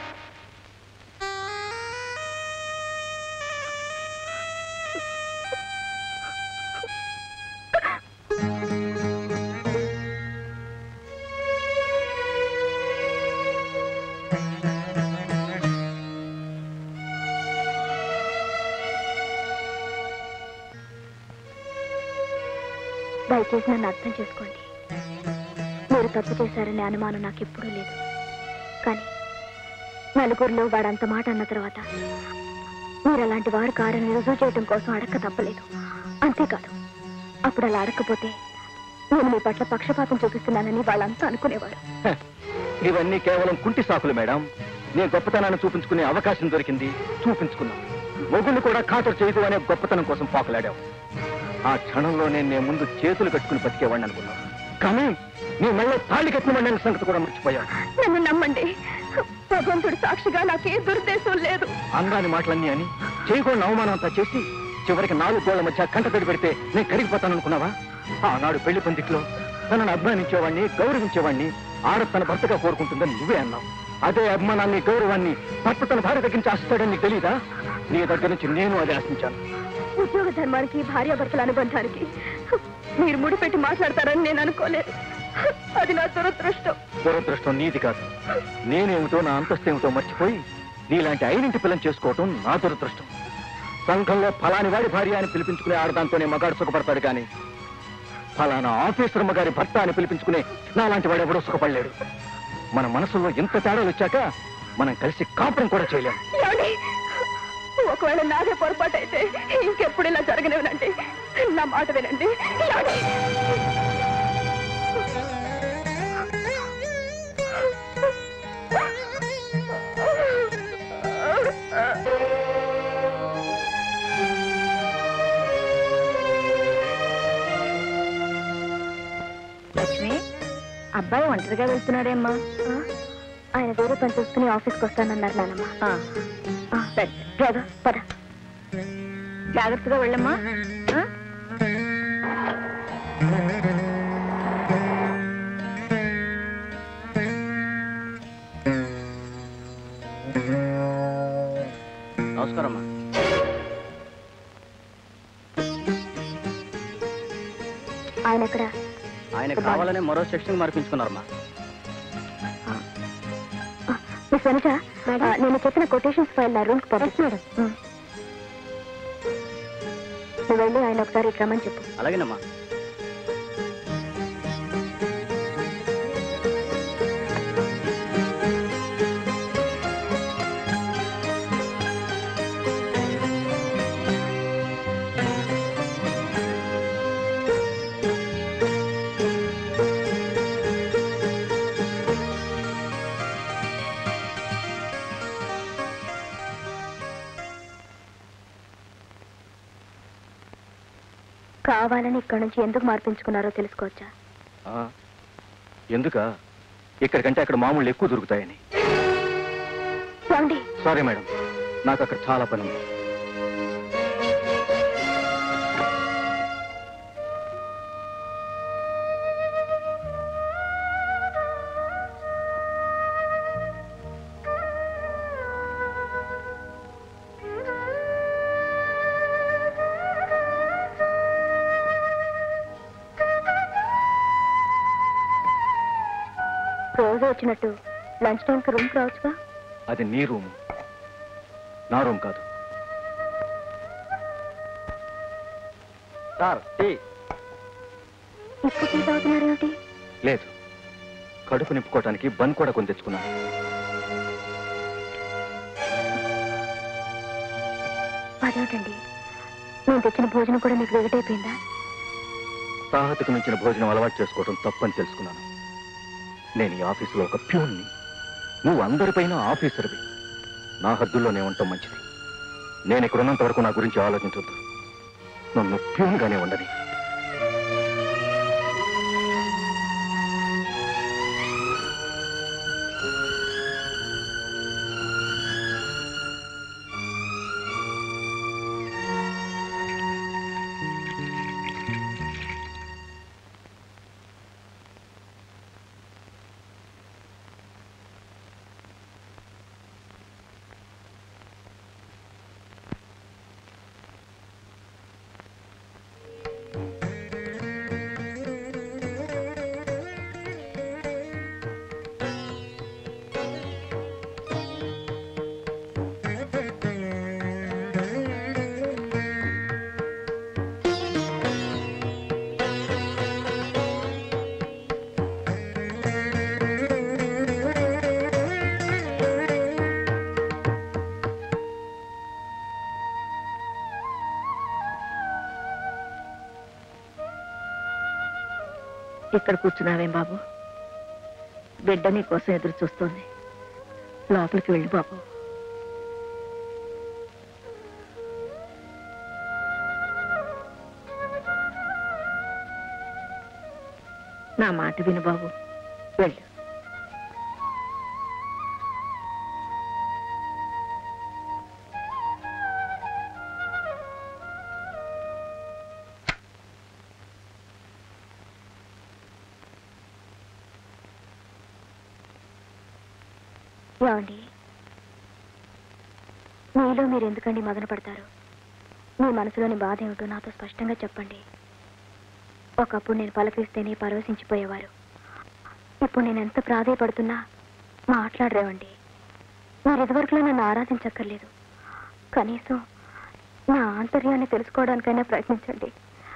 దయచేసి నన్ను అర్థం చేసుకోండి మీరు తప్పు చేశారనే అనుమానం నాకు ఎప్పుడూ లేదు కానీ నలుగురిలో వాడు అంత మాట అన్న తర్వాత మీరు అలాంటి వారు కారని రుజువు చేయడం కోసం అడక్క తప్పలేదు అంతేకాదు అప్పుడు అలా అడగకపోతే నేను మీ పట్ల పక్షపాతం చూపిస్తున్నానని వాళ్ళంతా అనుకునేవారు హ, ఇవన్నీ కేవలం కుంటి సాకులు మేడం నేను గొప్పతనాన్ని చూపించుకునే అవకాశం దొరికింది చూపించుకున్నాను మొగుళ్ళు కూడా ఖాతరు చేయదు అనే గొప్పతనం కోసం పాకులాడావు ఆ క్షణంలో నేను నీ ముందు చేతులు కట్టుకుని బతికేవాడిని అనుకున్నాను కానీ నీ మళ్ళీ తాళి కట్టిన సంగతి కూడా మర్చిపోయావు నన్ను నమ్మండి భగవంతుడు సాక్షిగా నాకే దురుద్దేశం లేదు అందాని మాటలన్నీ అని చేయకూడని అవమానం అంతా చేసి చివరికి నాలుగు కోళ్ల మధ్య కంటతడి పెడితే నేను కరిగిపోతాననుకున్నావా ఆనాడు పెళ్లి పందిట్లో తనను అభిమానించేవాడిని గౌరవించేవాడిని ఆడ తన భర్తగా కోరుకుంటుందని నువ్వే అన్నావు అదే అభిమానాన్ని గౌరవాన్ని భర్త తన భార్య దగ్గర నుంచి ఆశిస్తాడని నీకు తెలీదా నీ దగ్గర నుంచి నేను అదే ఆశించాను ఉద్యోగ ధర్మానికి భార్యాభర్తల అనుబంధానికి మీరు ముడిపెట్టి మాట్లాడతారని నేను అనుకోలేదు అది నా దురదృష్టం దురదృష్టం నీది కాదు నేనేమిటో నా అంతస్తు ఏమిటో మర్చిపోయి నీలాంటి ఐదింటి పిల్లని చేసుకోవటం నా దురదృష్టం సంఘంలో ఫలాని వాడి భార్య అని పిలిపించుకునే ఆడదాంతోనే మగాడు సుఖపడతాడు కానీ ఫలానా ఆఫీసర్ మగారి భర్త అని పిలిపించుకునే నాలాంటి వాడు ఎవడో సుఖపడలేడు మన మనసులో ఇంత తేడాలు వచ్చాక మనం కలిసి కాపురం కూడా చేయలేము ఏమండి? ఒకవేళ నాదే పొరపాటు అయితే ఇంకెప్పుడు ఇలా జరగనివ్వనండి నా మాట వినండి ఏమండి? లక్ష్మి అబ్బాయి ఒంటరిగా వెళ్తున్నాడేమ్మా ఆయన వేరే పని చూసుకుని ఆఫీస్కి వస్తానన్నారు నానమ్మ ఆ, సరే డ్రైవర్ పద జాగ్రత్తగా వెళ్ళమ్మా ఆ? నమస్కారం అమ్మా ఆయన ఎక్కడ ఆయన కావాలనే మరో సెక్షన్ మార్పించుకున్నారమ్మా మిస్ వనిత ఆ, నేను చెప్పిన కొటేషన్స్ ఫైల్ నా రూమ్కి పంపించు మేడం నువ్వు వెళ్ళి ఆయన ఒకసారి ఇటు రమ్మని చెప్పు అలాగేనమ్మా కావాలని ఇక్కడ నుంచి ఎందుకు మార్పించుకున్నారో తెలుసుకోవచ్చా ఎందుక ఇక్కడికంటే అక్కడ మామూలు ఎక్కువ దొరుకుతాయని ఏమండి సారీ మేడం నాకు అక్కడ చాలా పని ఉంది రోజు వచ్చినట్టు లంచ్ టైంకి రూమ్కి రావచ్చుగా అది నీ రూమ్ నా రూమ్ కాదు సార్ టీ ఇప్పుడు టీ తాగుతున్నారేమిటి లేదు కడుపు నింపుకోవటానికి బన్ కూడా కొని తెచ్చుకున్నాను అదేమిటండి నేను తెచ్చిన భోజనం కూడా మీకు వెగటైపోయిందా తాహతకు మించిన భోజనం అలవాటు చేసుకోవడం తప్పని తెలుసుకున్నాను నేను ఈ ఆఫీసులో ఒక ప్యూన్ని నువ్వు అందరిపైన ఆఫీసర్వి నా హద్దుల్లోనే ఉండటం మంచిది నేను ఇక్కడ ఉన్నంత వరకు నా గురించి ఆలోచించొద్దు నన్ను ప్యూన్గానే ఉండని ఇక్కడ కూర్చున్నావేం బాబు బిడ్డ నీ కోసం ఎదురు చూస్తోంది లోపలికి వెళ్ళి బాబు నా మాట విను బాబు వెళ్ళు ఏమండి మీలో మీరు ఎందుకండి మదన పడతారు మీ మనసులోని బాధ ఏమిటో నాతో స్పష్టంగా చెప్పండి ఒకప్పుడు నేను పలకరిస్తేనే పరవశించిపోయేవారు ఇప్పుడు నేను ఎంత ప్రాధేయపడుతున్నా మాట్లాడరేవండి మీరు ఇదివరకులో నన్ను ఆరాధించక్కర్లేదు కనీసం నా ఆంతర్యాన్ని తెలుసుకోవడానికైనా ప్రయత్నించండి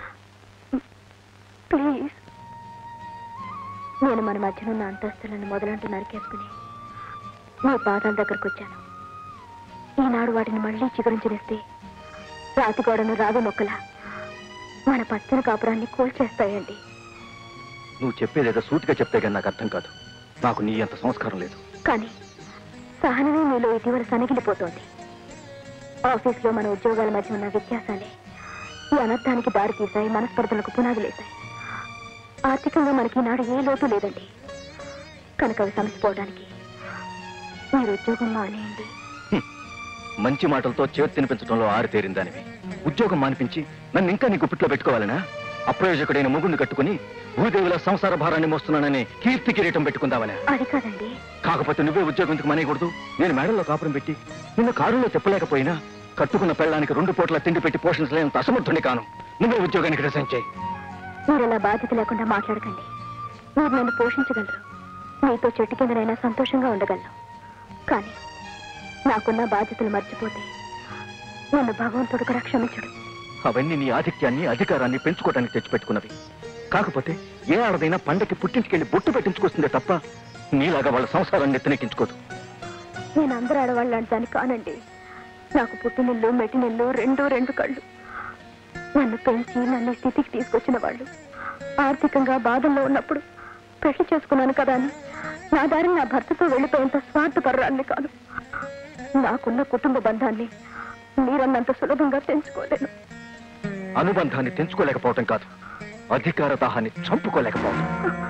ప్లీజ్ నేను మన మధ్యనున్న అంతస్తులను మొదలంటూ నరికేసుకుని మీ పాదాల దగ్గరకు వచ్చాను ఈనాడు వాటిని మళ్ళీ చిగురించనిస్తే రాతి గోడను రావి మొక్కల మన పచ్చని కాపురాన్ని కూల్చేస్తాయండి నువ్వు చెప్పేదేదో సూటిగా చెప్తే కానీ నాకు అర్థం కాదు నాకు నీ అంత సంస్కారం లేదు కానీ సహనమే మీలో ఇటీవల సనగిలిపోతోంది ఆఫీస్లో మన ఉద్యోగాల మధ్య ఉన్న వ్యత్యాసాలే ఈ అనర్థానికి దారి తీశాయి మనస్పర్ధలకు పునాదులేశాయి ఆర్థికంగా మనకి ఈనాడు ఏ లోటు లేదండి కనుక అవి సమసిపోవడానికి మీరు ఉద్యోగం మానేయండి మంచి మాటలతో చేతి తినిపించడంలో ఆరితేరిందానివి ఉద్యోగం మానిపించి నన్ను ఇంకా నీ గుప్పిట్లో పెట్టుకోవాలనా అప్రయోజకుడైన ముగుడిని కట్టుకుని భూదేవుల సంసార భారాన్ని మోస్తున్నానని కీర్తి కిరీటం పెట్టుకుందావనా అది కాదండి కాకపోతే నువ్వే ఉద్యోగం ఎందుకు మానేయకూడదు నేను మేడల్లో కాపురం పెట్టి నిన్ను కారులో చెప్పలేకపోయినా కట్టుకున్న పెళ్ళానికి రెండు పూట్ల తిండి పెట్టి పోషించలేనంత అసమర్థుని కాను నువ్వే ఉద్యోగానికి రిజైన్ చేయి మీరు అలా బాధ్యత లేకుండా మాట్లాడకండి మీరు నన్ను పోషించగలరు మీతో చెట్టు కిందనైనా సంతోషంగా ఉండగలరు కానీ నాకున్న బాధ్యతలు మర్చిపోతే నన్ను భగవంతుడు కూడా క్షమించడు అవన్నీ నీ ఆధిక్యాన్ని అధికారాన్ని పెంచుకోవడానికి తెచ్చిపెట్టుకున్నవి కాకపోతే ఏ ఆడదైనా పండకి పుట్టించుకెళ్లి బొట్టు పెట్టించుకొస్తుందే తప్ప నీలాగా వాళ్ళ సంసారాన్ని ఎత్తనెక్కించుకోదు నేను అందరు ఆడవాళ్ళు అంటాను కానండి నాకు పుట్టినిల్లు మెట్టినిల్లు రెండు రెండు కళ్ళు నన్ను పెంచి నన్ను ఈ స్థితికి తీసుకొచ్చిన వాళ్ళు ఆర్థికంగా బాధల్లో ఉన్నప్పుడు పెళ్లి చేసుకున్నాను కదా అని నా దారిని నా భర్తతో వెళ్ళిపోయేంత స్వార్థపర్రాన్ని కాదు నాకున్న కుటుంబ బంధాన్ని మీరన్నంత సులభంగా తెంచుకోలేను అనుబంధాన్ని తెంచుకోలేకపోవటం కాదు అధికార దాహాన్ని చంపుకోలేకపోవటం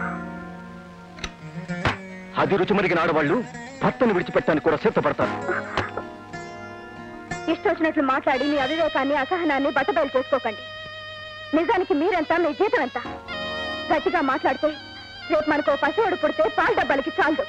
అది రుచి మరిగిన ఆడవాళ్ళు భర్తను విడిచిపెట్టడానికి కూడా సిద్ధపడతారు ఇష్టం వచ్చినట్లు మాట్లాడి మీ అవివేకాన్ని అసహనాన్ని బట్టబయలు చేసుకోకండి నిజానికి మీరెంత మీ జీతం ఎంత గట్టిగా మాట్లాడితే రేపు మనకు పసివాడు పుడితే పాల డబ్బాలకి చాలదు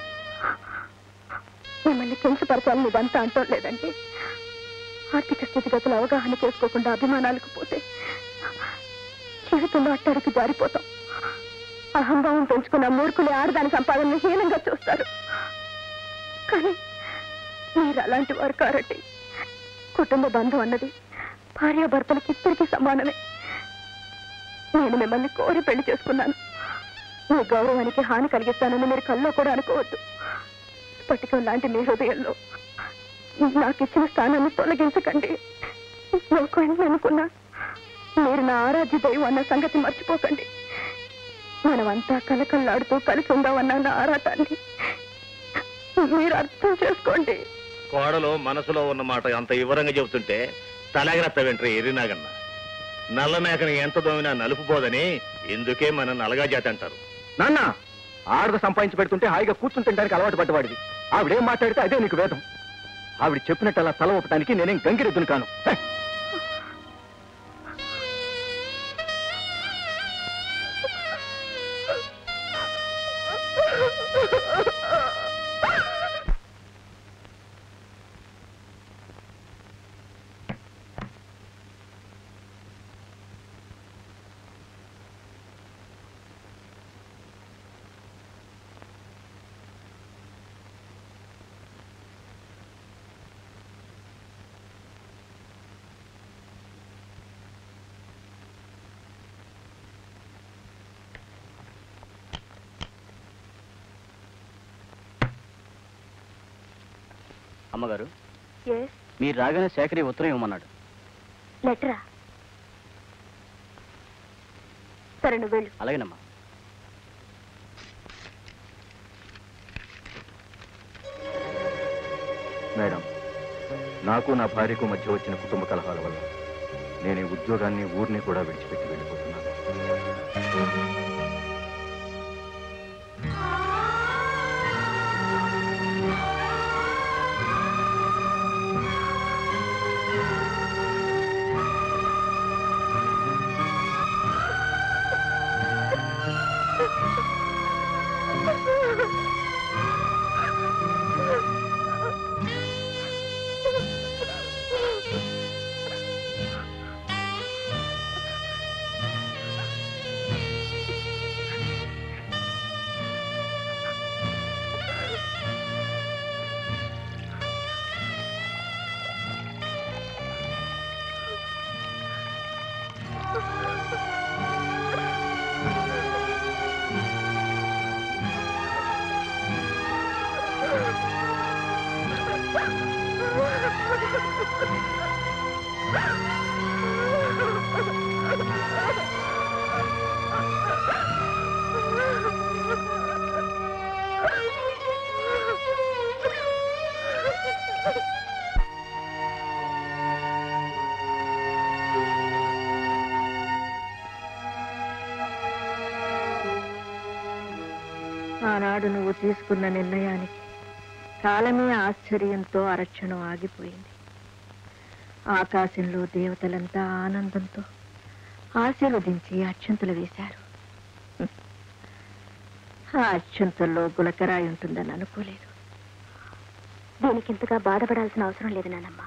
మిమ్మల్ని కించపరచాలని ఇదంతా అంటూ లేదండి ఆర్థిక స్థితిగతులు అవగాహన చేసుకోకుండా అభిమానాలకు పోతే జీవితంలో అట్టడికి జారిపోతాం అహంభావం పెంచుకున్న మూర్ఖులే ఆడదాని సంపాదనను హీనంగా చూస్తారు కానీ మీరు అలాంటి వారు కారండి కుటుంబ బంధం అన్నది భార్యాభర్తలకి ఇద్దరికి సమానమే నేను మిమ్మల్ని కోరి పెళ్లి చేసుకున్నాను మీ గౌరవానికి హాని కలిగిస్తానని మీరు కల్లో కూడా అనుకోవద్దు స్ఫటికం లాంటి మీ హృదయంలో నాకు ఇచ్చిన స్థానాన్ని తొలగించకండి లోకం అనుకున్నా మీరు నా ఆరాధ్య దైవం అన్న సంగతి మర్చిపోకండి మనమంతా కలకల్లాడుతూ కలిసి ఉందామన్న నా ఆరాటాన్ని మీరు అర్థం చేసుకోండి కోడలో మనసులో ఉన్న మాట అంత వివరంగా చెబుతుంటే తలగరత్త వెంట్రి ఎరినాగన్న నల్ల మేకని ఎంత దోమినా నలుపుపోదని ఇందుకే మన నలగా జాతి అంటారు నాన్న ఆడద సంపాదించి పెడుతుంటే హాయిగా కూర్చుంటుంటానికి అలవాటు పడ్డవాడిది ఆవిడేం మాట్లాడితే అదే నీకు వేదం ఆవిడ చెప్పినట్టు అలా తల ఊపటానికి నేనేం గంగిరెద్దును కాను హే! అమ్మగారు ఎస్ మీరు రాగానే శేఖరి ఉత్తరం ఇవ్వమన్నాడు లెటరా సరే నువ్వు వెళ్ళు అలాగేనమ్మా మేడం నాకు నా భార్యకు మధ్య వచ్చిన కుటుంబ కలహాల వల్ల నేను ఈ ఉద్యోగాన్ని ఊరిని కూడా విడిచిపెట్టి వెళ్ళిపోతున్నాను ఆ ఆనాడు నువ్వు తీసుకున్న నిర్ణయానికి కాలమే ఆశ్చర్యంతో అరక్షణం ఆగిపోయింది ఆకాశంలో దేవతలంతా ఆనందంతో ఆశీర్వదించి అక్షంతలు వేశారు హ్మ్. ఆ అక్షంతల్లో గులకరాయి ఉంటుందని అనుకోలేదు దీనికి ఇంతగా బాధపడాల్సిన అవసరం లేదు నానమ్మ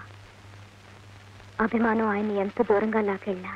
అభిమానం ఆయన్ని ఎంత దూరంగా లాకెళ్ళినా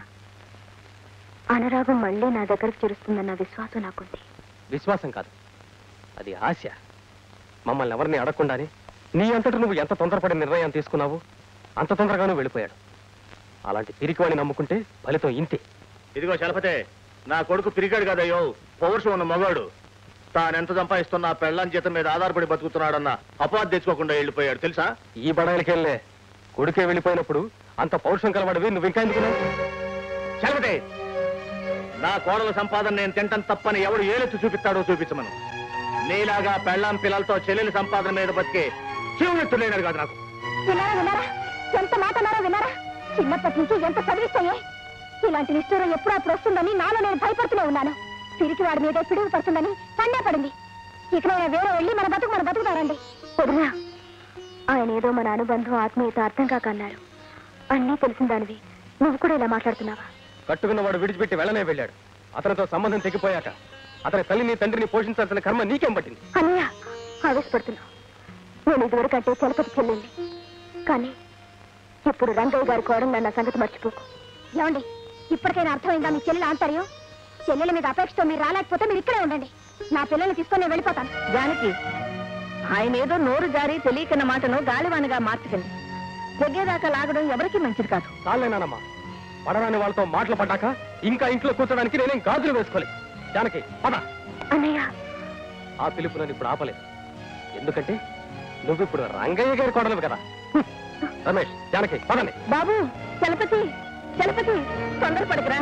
అనురాగం మళ్ళీ నా దగ్గరకు చేరుస్తుందన్న విశ్వాసం నాకుంది విశ్వాసం కాదు అది ఆశ మమ్మల్ని ఎవరిని అడగకుండానే నీ అంతటి నువ్వు ఎంత తొందరపడి నిర్ణయం తీసుకున్నావు అంత తొందరగానూ వెళ్ళిపోయాడు అలాంటి పిరికివాడిని నమ్ముకుంటే ఫలితం ఇంతే ఇదిగో చలపతే నా కొడుకు పిరిగాడు కదయ్యో పౌరుషం ఉన్న మగాడు తానెంత సంపాదిస్తున్నా పెళ్ళాం జీతం మీద ఆధారపడి బతుకుతున్నాడన్న అపవాద్ తెచ్చుకోకుండా వెళ్ళిపోయాడు తెలుసా ఈ బడాయిలకెళ్ళే కొడుకే వెళ్ళిపోయినప్పుడు అంత పౌరుషం కలవాడివి నువ్వు ఇంకా ఎందుకున్నావు చలపతే నా కోడల సంపాదన నేను తింటం తప్పని ఎవడు ఏలెత్తి చూపిస్తాడో చూపించమను నీలాగా పెళ్ళాం పిల్లలతో చెల్లెలి సంపాదన మీద బతికే చెవులెత్తు లేనాడు కాదు నాకు విన్నారా విన్నారా ఎంత మాట అన్నారో విన్నారా చిన్నప్పటి నుంచి ఎంత చదివిస్తాయే ఇలాంటి నిష్ఠూరం ఎప్పుడు అప్పుడు వస్తుందని నాలో నేను భయపడుతూనే ఉన్నాను తిరిగి వాడి మీద పిడుగు పడుతుందని పన్నే పడింది ఇకనైనా వేరే వెళ్ళి మన బతుకు మన బతుకుతారండి వదినా ఆయన ఏదో మన అనుబంధం ఆత్మీయత అర్థం కాక అన్నారు అన్నీ తెలిసిన దానివి నువ్వు కూడా ఇలా మాట్లాడుతున్నావా కట్టుకున్నవాడు విడిచిపెట్టి వెళ్ళనే వెళ్ళాడు అతనితో సంబంధం తెగిపోయాక అతని తల్లిని తండ్రిని పోషించాల్సిన కర్మ నీకేం పట్టింది అన్నయ్య ఆవేశపడుతున్నావు నేను ఇదివరకు అంటే చలపతి చెల్లింది కానీ ఇప్పుడు రంగయ్య గారి కోడలు నా సంగతి మర్చిపోకు ఏమండి ఇప్పటికైనా అర్థమైందా మీ చెల్లెల ఆంతర్యం చెల్లెల మీద అపేక్షతో మీరు రాలేకపోతే మీరు ఇక్కడే ఉండండి నా పిల్లల్ని తీసుకొని నేను వెళ్ళిపోతాను జానకి ఆయన ఏదో నోరు జారి తెలియకన్న మాటను గాలివానగా మార్చకండి తెగేదాకా లాగడం ఎవరికీ మంచిది కాదు చాలేనానమ్మా పడరాని వాళ్ళతో మాటలు పడ్డాక ఇంకా ఇంట్లో కూర్చోడానికి నేనేం గాజులు వేసుకోలే జానకి పద అన్నయ్య ఆ పిలుపు నన్ను ఇప్పుడు ఆపలేదు ఎందుకంటే నువ్వు ఇప్పుడు రంగయ్య గారి కోడలు కదా హ్మ్. రమేష్ జానకి పదండి బాబు చలపతి చలపతి తొందరపడకురా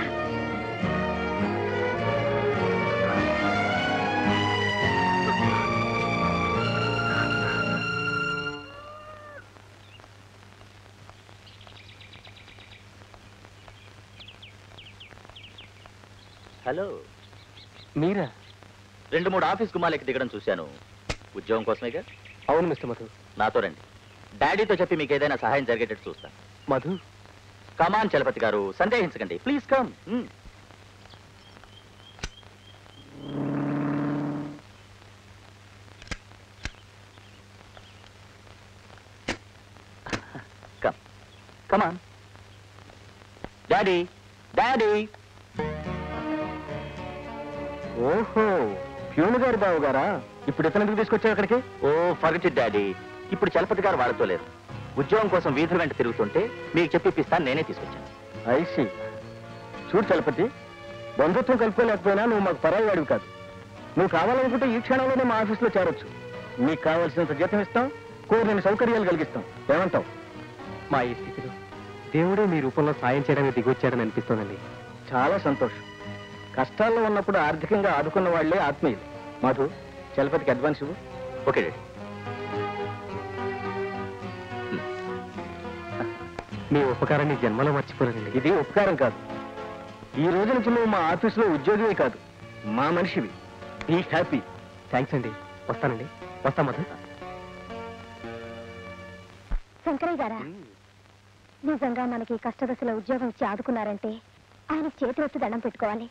హలో మీరా రెండు మూడు ఆఫీస్ గుమ్మాలకి దిగడం చూశాను ఉద్యోగం కోసమేగా అవును మిస్టర్ మధు నాతో రండి డాడీతో చెప్పి మీకు ఏదైనా సహాయం జరిగేటట్టు చూస్తాను మధు కమాన్ చలపతి గారు సందేహించకండి please come come come on daddy daddy ఓహో ప్యూన్ గారి బాబు గారా ఇప్పుడు ఇతను ఎందుకు తీసుకొచ్చావు అక్కడికి ఓ ఫర్గట్ ఇట్ డాడీ ఇప్పుడు చలపతి గారు వాళ్ళతో లేరు ఉద్యోగం కోసం వీధుల వెంట తిరుగుతుంటే మీకు చెప్పిస్తాను నేనే తీసుకొచ్చాను ఐసి చూడు చలపతి బంధుత్వం కలుపుకోలేకపోయినా నువ్వు మాకు పరాయి వాడివి కాదు నువ్వు కావాలనుకుంటే ఈ క్షణంలోనే మా ఆఫీస్లో చేరొచ్చు నీకు కావాల్సినంత జీతం ఇస్తాం కోరిన సౌకర్యాలు కలిగిస్తాం ఏమంటావు మా ఈ స్థితిలో దేవుడే మీ రూపంలో సాయం చేయడానికి దిగొచ్చాడని అనిపిస్తోందండి చాలా సంతోషం కష్టాల్లో ఉన్నప్పుడు ఆర్థికంగా ఆదుకున్న వాళ్లే ఆత్మీయులు మధు చలపతికి అడ్వాన్స్ ఇవ్వు ఓకే డాడీ మీ ఉపకారాన్ని జన్మలో మర్చిపోలేదండి ఇది ఉపకారం కాదు ఈ రోజు నుంచి నువ్వు మా ఆఫీసులో ఉద్యోగివే కాదు మా మనిషివి బీ హ్యాపీ థ్యాంక్స్ అండి వస్తానండి వస్తా మధు శంకరయ్య గారా నిజంగా మనకి ఈ కష్టదశలో ఉద్యోగం ఇచ్చి ఆదుకున్నారంటే ఆయన చేతులెత్తి దండం పెట్టుకోవాలి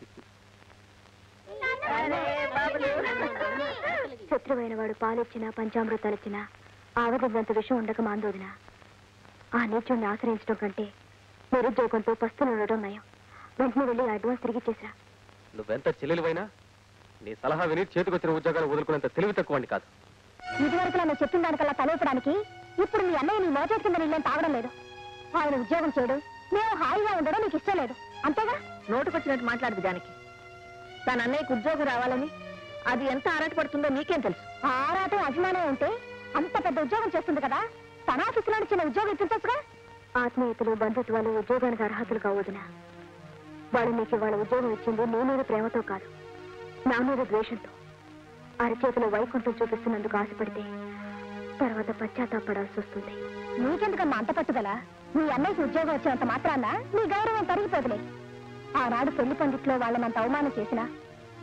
శత్రువైన వాడు పాలిచ్చినా పంచామృతాలిచ్చినా ఆవదంత విషయం ఉండక మాందోదిన ఆ నీచుడిని ఆశ్రయించడం కంటే నిరుద్యోగంతో పస్తులు ఉండడం నయం వెంటనే వెళ్ళి ఆ అడ్వాన్స్ తిరిగి చేసా నువ్వెంత చెల్లెలివైనా నీ సలహా విని చేతికొచ్చిన ఉద్యోగాలు వదులుకునేంత తెలివి తక్కువండి కాదు ఇదివరకు నన్ను చెప్పిన దానికల్లా తలూపడానికి ఇప్పుడు మీ అన్నయ్య నీ మోచేతి కింద నీళ్ళేం తాగడం లేదు ఆయన ఉద్యోగం చేయడం మేము హాయిగా ఉండడం నీకు ఇష్టం లేదు అంతేగా నోటుకొచ్చినట్టు మాట్లాడదు జానకి తన అన్నయ్యకు ఉద్యోగం రావాలని అది ఎంత ఆరాటపడుతుందో నీకేం తెలుసు ఆ ఆరాటం అభిమానం ఉంటే అంత పెద్ద ఉద్యోగం చేస్తుంది కదా తన ఆఫీసులో చిన్న ఉద్యోగం ఇప్పించచ్చుగా ఆత్మీయతలు బంధుత్వాలు ఉద్యోగానికి అర్హతలు కావదునా వాళ్ళు నీకు వాళ్ళ ఉద్యోగం ఇచ్చింది నీ మీద ప్రేమతో కాదు నా మీద ద్వేషంతో అరచేతిలో వైకుంఠం చూపిస్తున్నందుకు ఆశపడితే తర్వాత పశ్చాత్తాపడాల్సి వస్తుంది నీకెందుకమ్మా అంత పట్టుదల నీ అన్నయ్యకి ఉద్యోగం వచ్చినంత మాత్రాన నీ గౌరవం తరిగిపోదులే ఆనాడు పెళ్లి పండిట్లో వాళ్ళనంత అవమానం చేసినా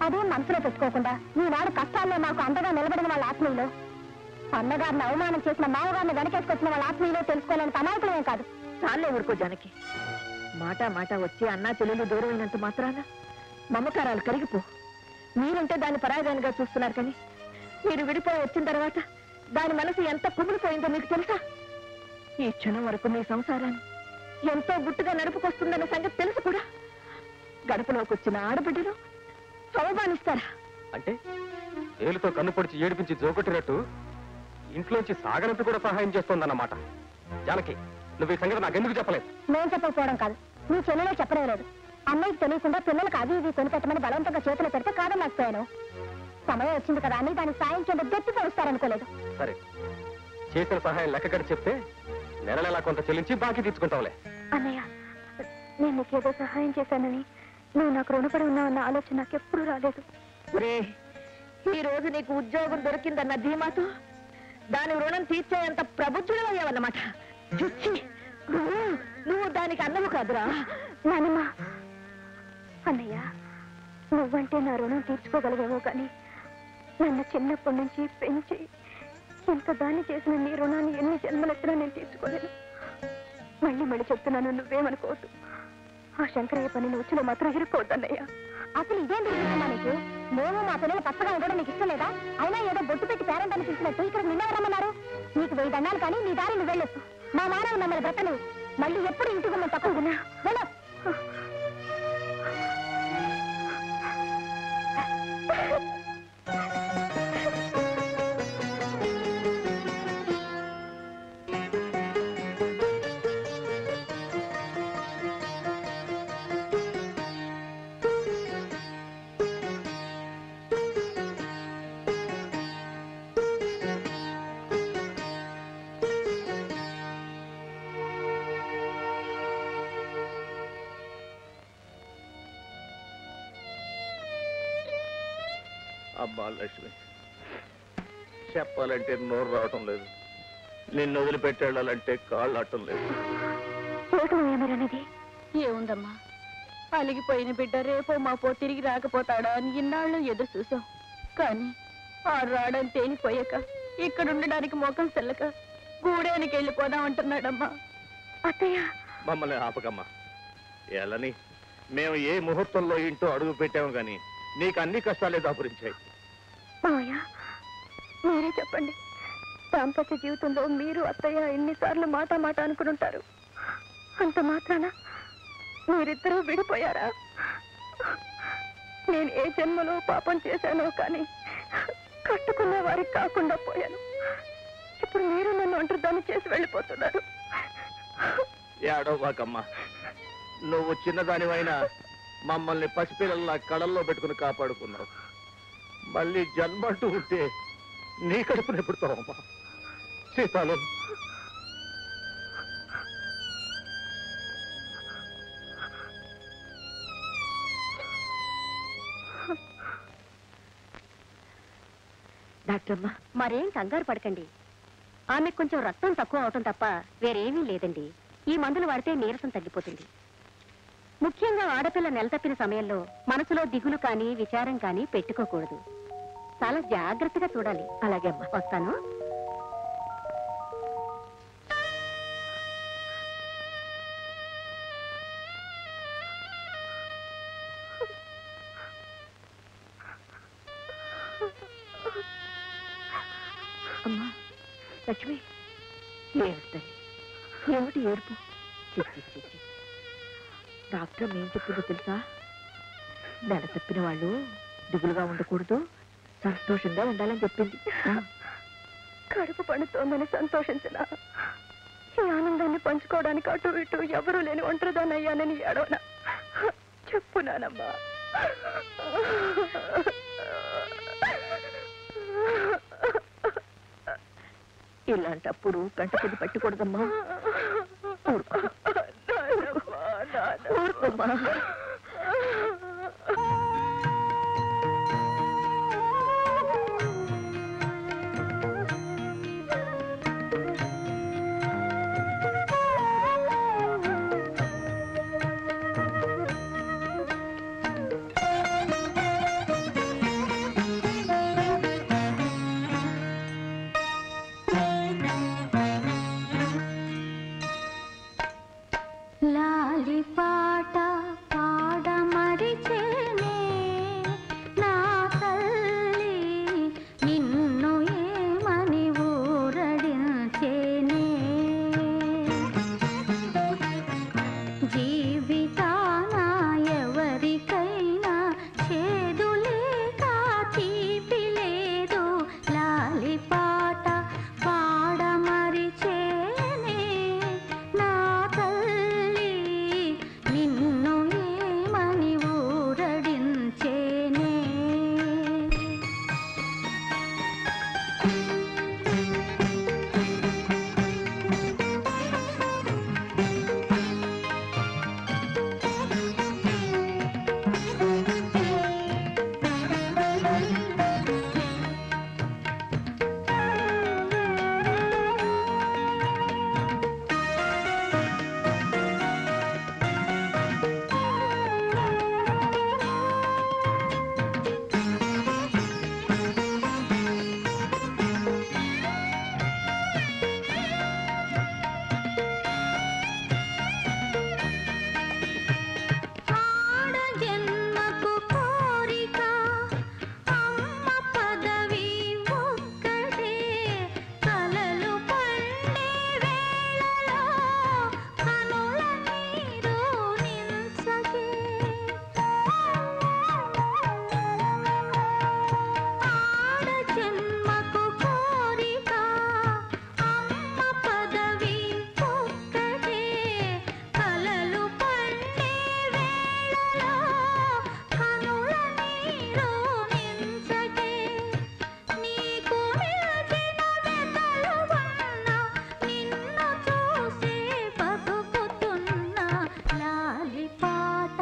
అదే మనసులో పెట్టుకోకుండా ఈనాడు కష్టాల్లో మాకు అండగా నిలబడిన వాళ్ళ ఆత్మీయులు అన్నగారిని అవమానం చేసిన మామగారిని వెనకేసుకొచ్చిన వాళ్ళ ఆత్మీయులు తెలుసుకోలేని తమాయకులమే కాదు చాలే ఊరుకో జానకి మాట మాట వచ్చి అన్నా చెల్లెలు దూరమైనంత మాత్రాన మమకారాలు కరిగిపో మీరంటే దాన్ని పరాయదానిగా చూస్తున్నారు కానీ మీరు విడిపోయి వచ్చిన తర్వాత దాని మనసు ఎంత కుమిలిపోయిందో మీకు తెలుసా ఈ క్షణం వరకు మీ సంసారాన్ని ఎంతో గుట్టుగా నడుపుకొస్తుందన్న సంగతి తెలుసు కూడా గడపలోకి వచ్చిన ఆడబిడ్డలు అవమానిస్తారా అంటే ఏలుతో కన్ను పొడిచి ఏడిపించి జోకొట్టినట్టు ఇంట్లోంచి సాగనంత కూడా సహాయం చేస్తోందన్నమాట జానకి నువ్వు ఈ సంగతి నాకెందుకు చెప్పలేదు నేను చెప్పకపోవడం కాదు నీ చెల్లెలో చెప్పలేదు అన్నయ్యకి తెలియకుండా పిల్లలకు అవి ఇవి కొనిపెట్టమని బలవంతంగా చేతిలో పెడితే కాదనలేకపోయాను సమయం వచ్చింది కదా అని దానికి సాయం కింద గట్టి పొడుస్తారనుకోలేదు సరే చేసిన సహాయం లెక్కగడి చెప్తే నెల నెలా కొంత చెల్లించి బాకీ తీర్చుకుంటావులే అన్నయ్య నేను నీకేదో సహాయం చేశానని నువ్వు నాకు రుణపడి ఉన్నావన్న ఆలోచన నాకు ఎప్పుడూ రాలేదు ఒరే ఈ రోజు నీకు ఉద్యోగం దొరికిందన్న ధీమాతో దాని రుణం తీర్చేంత ప్రబుద్ధుడు అయ్యావన్నమాట చుచ్చి నువ్వు నువ్వు దానికి అన్నము కాదురా నానమ్మ అన్నయ్య నువ్వంటే నా రుణం తీర్చుకోగలిగేమో కానీ నన్ను చిన్నప్పటి నుంచి పెంచి ఇంత దాన్ని చేసిన నీ రుణాన్ని ఎన్ని జన్మలెత్తినా నేను తీర్చుకోలేను మళ్ళీ మళ్ళీ చెప్తున్నాను నువ్వేమనుకోవద్దు ఆ శంకరయ్య పని నువ్వులో మాత్రం ఇరుక్కోవద్దు అన్నయ్య అసలు ఇదేం తెలియదమ్మా నీకు మేము మా పిల్లలు పచ్చగా ఉండడం నీకు ఇష్టం లేదా అయినా ఏదో బొట్టు పెట్టి పేరెంట్ అని పిలిచినట్టు ఇక్కడ నిన్నెవరు రమ్మన్నారు నీకు వెయ్యి దండాలు కానీ నీ దారి నువ్వు వెళ్ళు మా మానవ మమ్మల్ని బ్రతను మళ్ళీ ఎప్పుడు ఇంటికి ఉన్న తక్కువ వెళ్ళు అమ్మా లక్ష్మి చెప్పాలంటే నోరు రావటం లేదు నిన్ను వదిలిపెట్టి వెళ్ళాలంటే కాళ్ళు అట్టం లేదు ఏమరనేది ఏముందమ్మా అలిగిపోయిన బిడ్డ రేపో మాపో తిరిగి రాకపోతాడా అని ఇన్నాళ్ళు ఎదురు చూసాం కానీ ఆ రాడని తేనిపోయాక ఇక్కడ ఉండడానికి మోకం సెల్లక గూడానికి వెళ్ళిపోదాం అంటున్నాడమ్మా అత్తయ్య మమ్మల్ని ఆపకమ్మా ఎలని మేము ఏ ముహూర్తంలో ఇంటో అడుగు పెట్టాము గాని నీకు అన్ని కష్టాలే దాపురించాయి మావయ్య మీరే చెప్పండి దాంపత్య జీవితంలో మీరు అత్తయ్య ఎన్నిసార్లు మాట మాట అనుకుని అంత మాత్రాన మీరిద్దరూ విడిపోయారా నేను ఏ జన్మలో పాపం చేశానో కానీ కట్టుకున్న వారికి కాకుండా పోయాను ఇప్పుడు మీరు నన్ను ఒంటరిదాన్ని చేసి వెళ్ళిపోతున్నారు ఏడో మాకమ్మా నువ్వు చిన్నదానివైనా మమ్మల్ని పసిపిల్లల కళల్లో పెట్టుకుని కాపాడుకున్నావు మళ్ళీ జన్మంటూ ఉంటే నీ కడుపుని ఎప్పుడుతావమ్మా సీతాలు డాక్టర్ అమ్మా మరేం కంగారు పడకండి ఆమెకు కొంచెం రక్తం తక్కువ అవటం తప్ప వేరేమీ లేదండి ఈ మందులు వాడితే నీరసం తగ్గిపోతుంది ముఖ్యంగా ఆడపిల్ల నెల తప్పిన సమయంలో మనసులో దిగులు కానీ విచారం కానీ పెట్టుకోకూడదు చాలా జాగ్రత్తగా చూడాలి అలాగే అమ్మా వస్తాను అమ్మా లక్ష్మి ఏమిటి తల్లి? ఏమిటి ఏడుపు చి, చి, చి, చి. డాక్టర్ ఏం చెప్పిందో తెలుసా నెల తప్పిన వాళ్ళు దిగులుగా ఉండకూడదు సంతోషంగా ఉండాలని చెప్పింది ఆ, కడుపు పండుతోందని సంతోషించనా ఈ ఆనందాన్ని పంచుకోవడానికి అటు ఇటు ఎవరూ లేని ఒంటరిదాన్ని అయ్యానని ఏడవనా చెప్పు నానమ్మా ఇలాంటప్పుడు కంట కొద్ది పట్టకూడదమ్మా ఊరుకో. ఊరుకోమ్మా. లాలిపాట పాడమరిచేనే నా తల్లి నిన్ను ఏమని ఊరడించేనే జీవితాన ఎవరికైనా చేదులేక తీపి లేదు లాలిపాట పాడమరిచేనే నా తల్లి నిన్ను ఏమని ఊరడించేనే ఆడ జన్మకు కోరిక అమ్మ పదవి ఒక్కటే కలలు పండే వేళలో కనుల నీరు నిల్సగే ఆడ జన్మకు కోరిక అమ్మ పదవి ఒక్కటే కలలు పండే వేళలో కనుల నీరు నించగే నీకు మిల్చిన వెతలు వన్న నిన్ను చూసి బతుకుతున్న లాలిపాట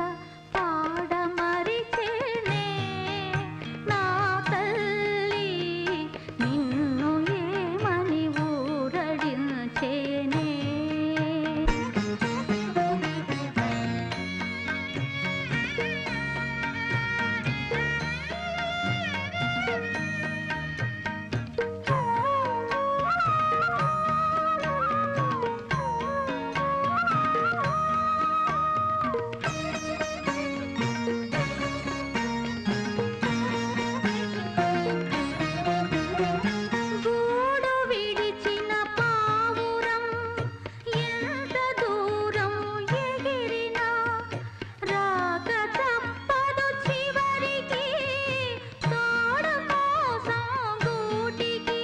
పాడమరిచేనే నా తల్లి నిన్ను ఏమని ఊరడించేనే గూడు విడిచిన పావురం ఎంత దూరం ఎగిరినా రాక తప్పదు చివరికి తోడు కోసం గూటికి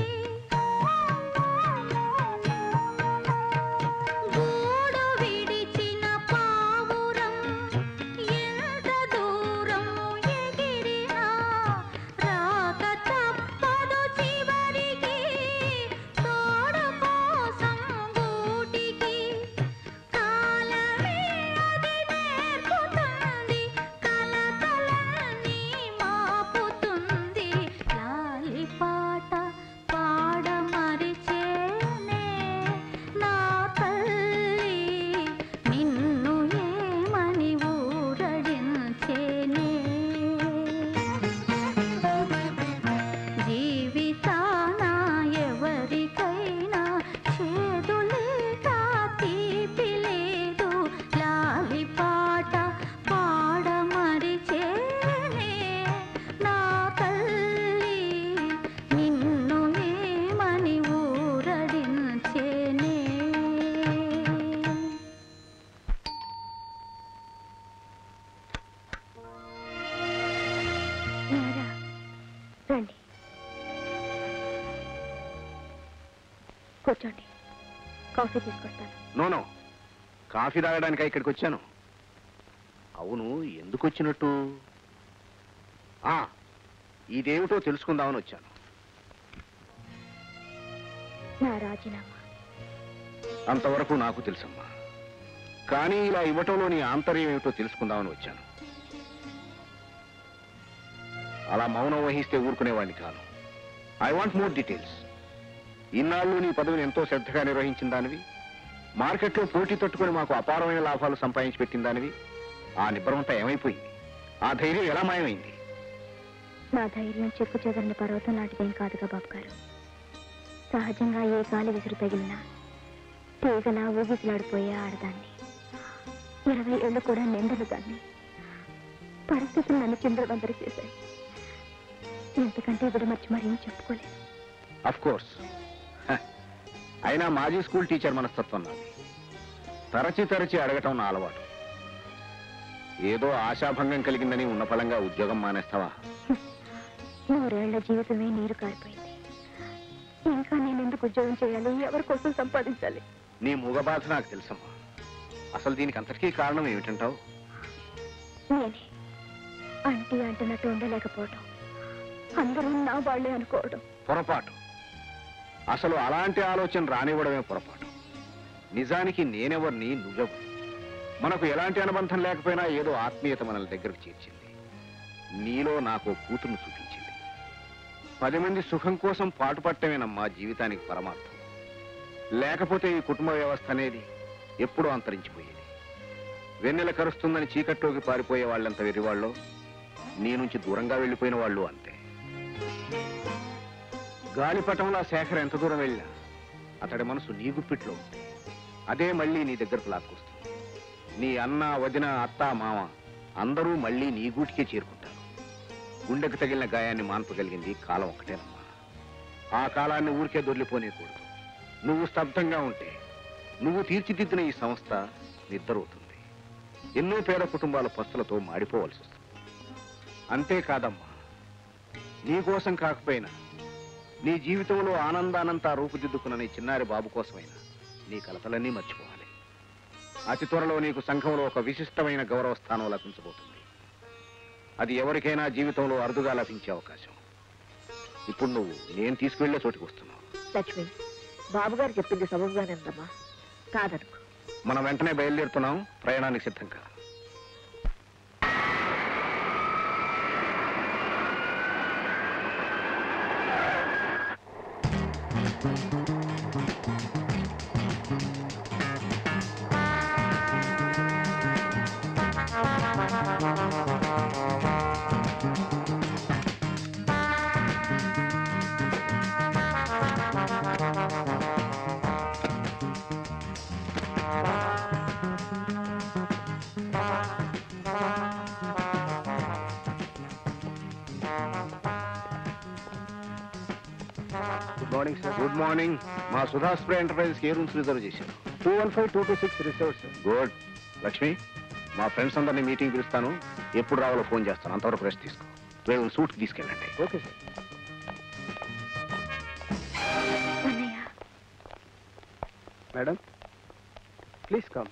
గూడు విడిచిన పావురం ఎంత దూరం ఎగిరినా రాక తప్పదు చివరికి తోడు కోసం గూటికి కాలమే అది నేర్పుతుంది కలతలన్నీ మాపుతుంది లాలిపాట పాడమరిచేనే నా తల్లి నిన్ను ఏమని ఊరడించేనే జీవితాన ఎవరికైనా చేదులేక తీపి లేదు లాలిపాట పాడమరిచేనే నా తల్లి నిన్ను ఏమని ఊరడించేనే నారా రండి కూర్చోండి కాఫీ తీసుకొస్తాను నో నో కాఫీ తాగడానికా ఇక్కడికి వచ్చాను అవును ఎందుకు వచ్చినట్టు ఆ ఇదేమిటో తెలుసుకుందామని వచ్చాను నా రాజీనామా అంతవరకు నాకు తెలుసమ్మా కానీ ఇలా ఇవ్వటంలో నీ ఆంతర్యం ఏమిటో తెలుసుకుందామని వచ్చాను అలా మౌనం వహిస్తే ఊరుకునేవాడిని కాను ఐ వాంట్ మోర్ డీటెయిల్స్ ఇన్నాళ్ళు నీ పదవిని ఎంతో శ్రద్ధగా నిర్వహించిన దానివి మార్కెట్లో పోటీ తట్టుకుని మాకు అపారమైన లాభాలు సంపాదించి పెట్టిన దానివి ఆ నిబ్బరమంతా ఏమైపోయింది ఆ ధైర్యం ఎలా మాయమైంది నా ధైర్యం చెక్కు చెదరని పర్వతం లాంటిదేం కాదుగా బాబు గారు సహజంగా ఏ గాలి విసురు తగిలినా తీగలా ఊగిసలాడిపోయే ఆడదాన్ని ఇరవై ఏళ్ళు కూడా నిండలు దాన్ని పరిస్థితులు నన్ను చిందరవందర చేశాయి ఎంతకంటే ఇప్పుడు మర్చి మరేం చెప్పుకోలేదు అఫ్ కోర్స్ అయినా మాజీ స్కూల్ టీచర్ మనస్తత్వం నాది తరచి తరచి అడగటం నా అలవాటు ఏదో ఆశాభంగం కలిగిందని ఉన్న ఫలంగా ఉద్యోగం మానేస్తావా నూరేళ్ల జీవితమే నీరు కారిపోయింది ఇంకా నేను ఎందుకు ఉద్యోగం చేయాలి ఎవరి కోసం సంపాదించాలి నీ మూగ బాధ నాకు తెలుసమ్మా అసలు దీనికి అంతటికీ కారణం ఏమిటంటావు నేనే అంటీ అంటున్నట్టు ఉండలేకపోవడం అందరూ నా వాళ్ళే అనుకోవడం పొరపాటు అసలు అలాంటి ఆలోచన రానివ్వడమే పొరపాటు నిజానికి నేనెవరిని నువ్వెవరు మనకు ఎలాంటి అనుబంధం లేకపోయినా ఏదో ఆత్మీయత మనల్ని దగ్గరకు చేర్చింది నీలో నాకు ఓ కూతురును చూపించింది పది మంది సుఖం కోసం పాటుపట్టమేనమ్మా జీవితానికి పరమార్థం లేకపోతే ఈ కుటుంబ వ్యవస్థ అనేది ఎప్పుడూ అంతరించిపోయేది వెన్నెల కరుస్తుందని చీకట్లోకి పారిపోయే వాళ్ళంత వెర్రివాళ్ళు నీ నుంచి దూరంగా వెళ్ళిపోయిన వాళ్ళు అంతే గాలిపటంలో శేఖర్ ఎంత దూరం వెళ్ళినా అతడి మనసు నీ గుప్పిట్లో ఉంది అదే మళ్ళీ నీ దగ్గరకు లాక్కొస్తుంది నీ అన్న వదిన అత్త మామ అందరూ మళ్ళీ నీ గూటికే చేరుకుంటారు గుండెకు తగిలిన గాయాన్ని మాన్పగలిగింది కాలం ఒకటేనమ్మా ఆ కాలాన్ని ఊరికే దొర్లిపోనేకూడదు నువ్వు స్తబ్దంగా ఉంటే నువ్వు తీర్చిదిద్దిన ఈ సంస్థ నిద్రవుతుంది ఎన్నో పేద కుటుంబాల పస్తులతో మాడిపోవలసి వస్తుంది అంతేకాదమ్మా నీ కోసం కాకపోయినా నీ జీవితంలో ఆనందానంతా రూపుదిద్దుకున్న నీ చిన్నారి బాబు కోసమైనా నీ కలతలన్నీ మర్చిపోవాలి అతి త్వరలో నీకు సంఘంలో ఒక విశిష్టమైన గౌరవ స్థానం లభించబోతుంది అది ఎవరికైనా జీవితంలో అరుదుగా లభించే అవకాశం ఇప్పుడు నువ్వు నేను తీసుకువెళ్లే చోటుకు వస్తున్నావు లక్ష్మి బాబుగారు చెప్పింది సబబుగానే ఉందమ్మా కాదనుకో మనం వెంటనే బయలుదేరుతున్నాం ప్రయాణానికి సిద్ధం కా good morning sir good morning మా సుధా స్ప్రే ఎంటర్ప్రైజెస్ ఏ రూమ్స్ రిజర్వ్ చేశారు two one five two two six reserve sir good Lakshmi మా ఫ్రెండ్స్ అందరినీ మీటింగ్ పిలుస్తాను ఎప్పుడు రావాలో ఫోన్ చేస్తాను అంతవరకు రెస్ట్ తీసుకో రేపు సూట్కి తీసుకెళ్ళండి ఓకే సార్ అన్నయ్య మేడం ప్లీజ్ కమ్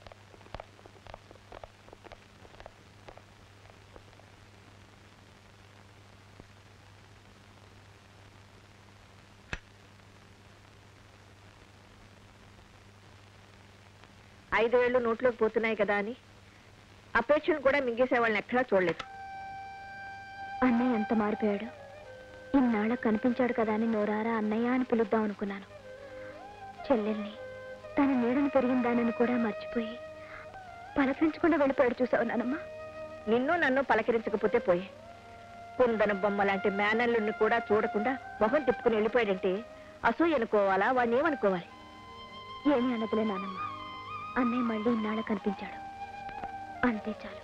ఐదేళ్లు నోట్లోకి పోతున్నాయి కదా అని అపేక్షను కూడా మింగేసే వాళ్ళని ఎక్కడా చూడలేదు అన్నయ్య ఎంత మారిపోయాడు ఇన్నాళ్ళ కనిపించాడు కదా అని నోరారా అన్నయ్య అని పిలుద్దాం అనుకున్నాను చెల్లెల్ని తన నీడను పెరిగిందానని కూడా మర్చిపోయి పలకరించకుండా వెళ్ళిపోయాడు చూసావు నానమ్మ నిన్ను నన్ను పలకరించకపోతే పోయే కుందన బొమ్మ లాంటి మేనల్లుని కూడా చూడకుండా మొహం తిప్పుకుని వెళ్ళిపోయాడంటే అసూయ అనుకోవాలా వాడిని ఏమనుకోవాలి ఏమీ అన్నదిలే నానమ్మ అన్నయ్య మళ్ళీ ఇన్నాళ్ళ కనిపించాడు అంతే చాలు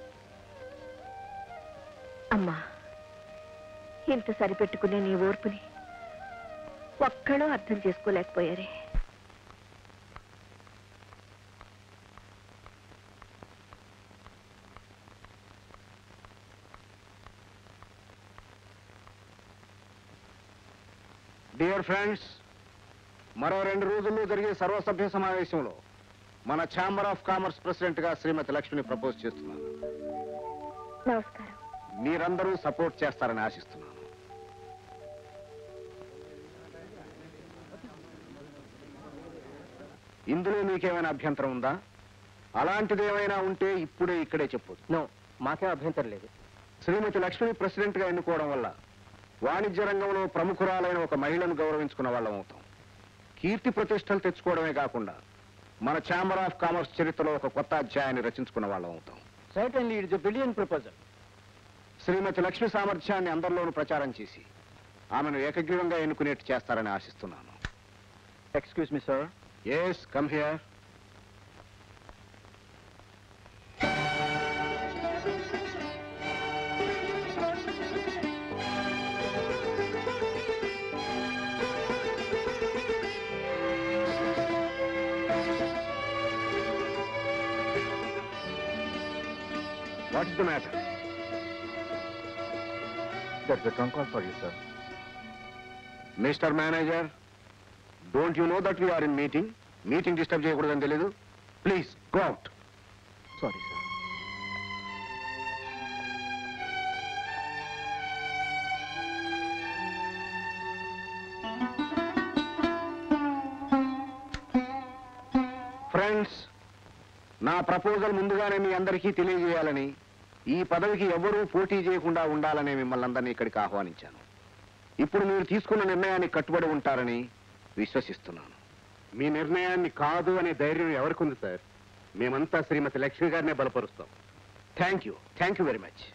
అమ్మా ఇంత సరిపెట్టుకునే నీ ఓర్పుని ఒక్కడూ అర్థం చేసుకోలేకపోయారే డియర్ ఫ్రెండ్స్ మరో రెండు రోజుల్లో జరిగే సర్వసభ్య సమావేశంలో మన ఛాంబర్ ఆఫ్ కామర్స్ ప్రెసిడెంట్ గా శ్రీమతి లక్ష్మిని ప్రపోజ్ చేస్తున్నాను నమస్కారం మీరందరూ సపోర్ట్ చేస్తారని ఆశిస్తున్నాను ఇందులో మీకేమైనా అభ్యంతరం ఉందా అలాంటిదేమైనా ఉంటే ఇప్పుడే ఇక్కడే చెప్పొచ్చు నో మాకే అభ్యంతరం లేదు శ్రీమతి లక్ష్మిని ప్రెసిడెంట్ గా ఎన్నుకోవడం వల్ల వాణిజ్య రంగంలో ప్రముఖురాలైన ఒక మహిళను గౌరవించుకున్న వాళ్ళం అవుతాం కీర్తి ప్రతిష్టలు తెచ్చుకోవడమే కాకుండా మన ఛాంబర్ ఆఫ్ కామర్స్ చరిత్రలో ఒక కొత్త అధ్యాయాన్ని రచించుకున్న వాళ్ళం అవుతాం certainly it's billion proposal Shrimati Lakshmi సామర్థ్యాన్ని అందరిలోనూ ప్రచారం చేసి ఆమెను ఏకగ్రీవంగా ఎన్నుకునేట్టు చేస్తారని ఆశిస్తున్నాను excuse me sir yes come here what is the matter that's a phone call for you, sir. Mister manager don't you know that we're in meeting meeting disturb చేయకూడదని తెలీదు please go out Sorry, sir. Friends నా proposal ముందుగానే మీ అందరికీ తెలియజేయాలని ఈ పదవికి ఎవరూ పోటీ చేయకుండా ఉండాలనే మిమ్మల్ని అందరినీ ఇక్కడికి ఆహ్వానించాను ఇప్పుడు మీరు తీసుకున్న నిర్ణయానికి కట్టుబడి ఉంటారని విశ్వసిస్తున్నాను మీ నిర్ణయాన్ని కాదు అనే ధైర్యం ఎవరికి ఉంది సార్ మేమంతా శ్రీమతి లక్ష్మి గారినే బలపరుస్తాం thank you thank you very much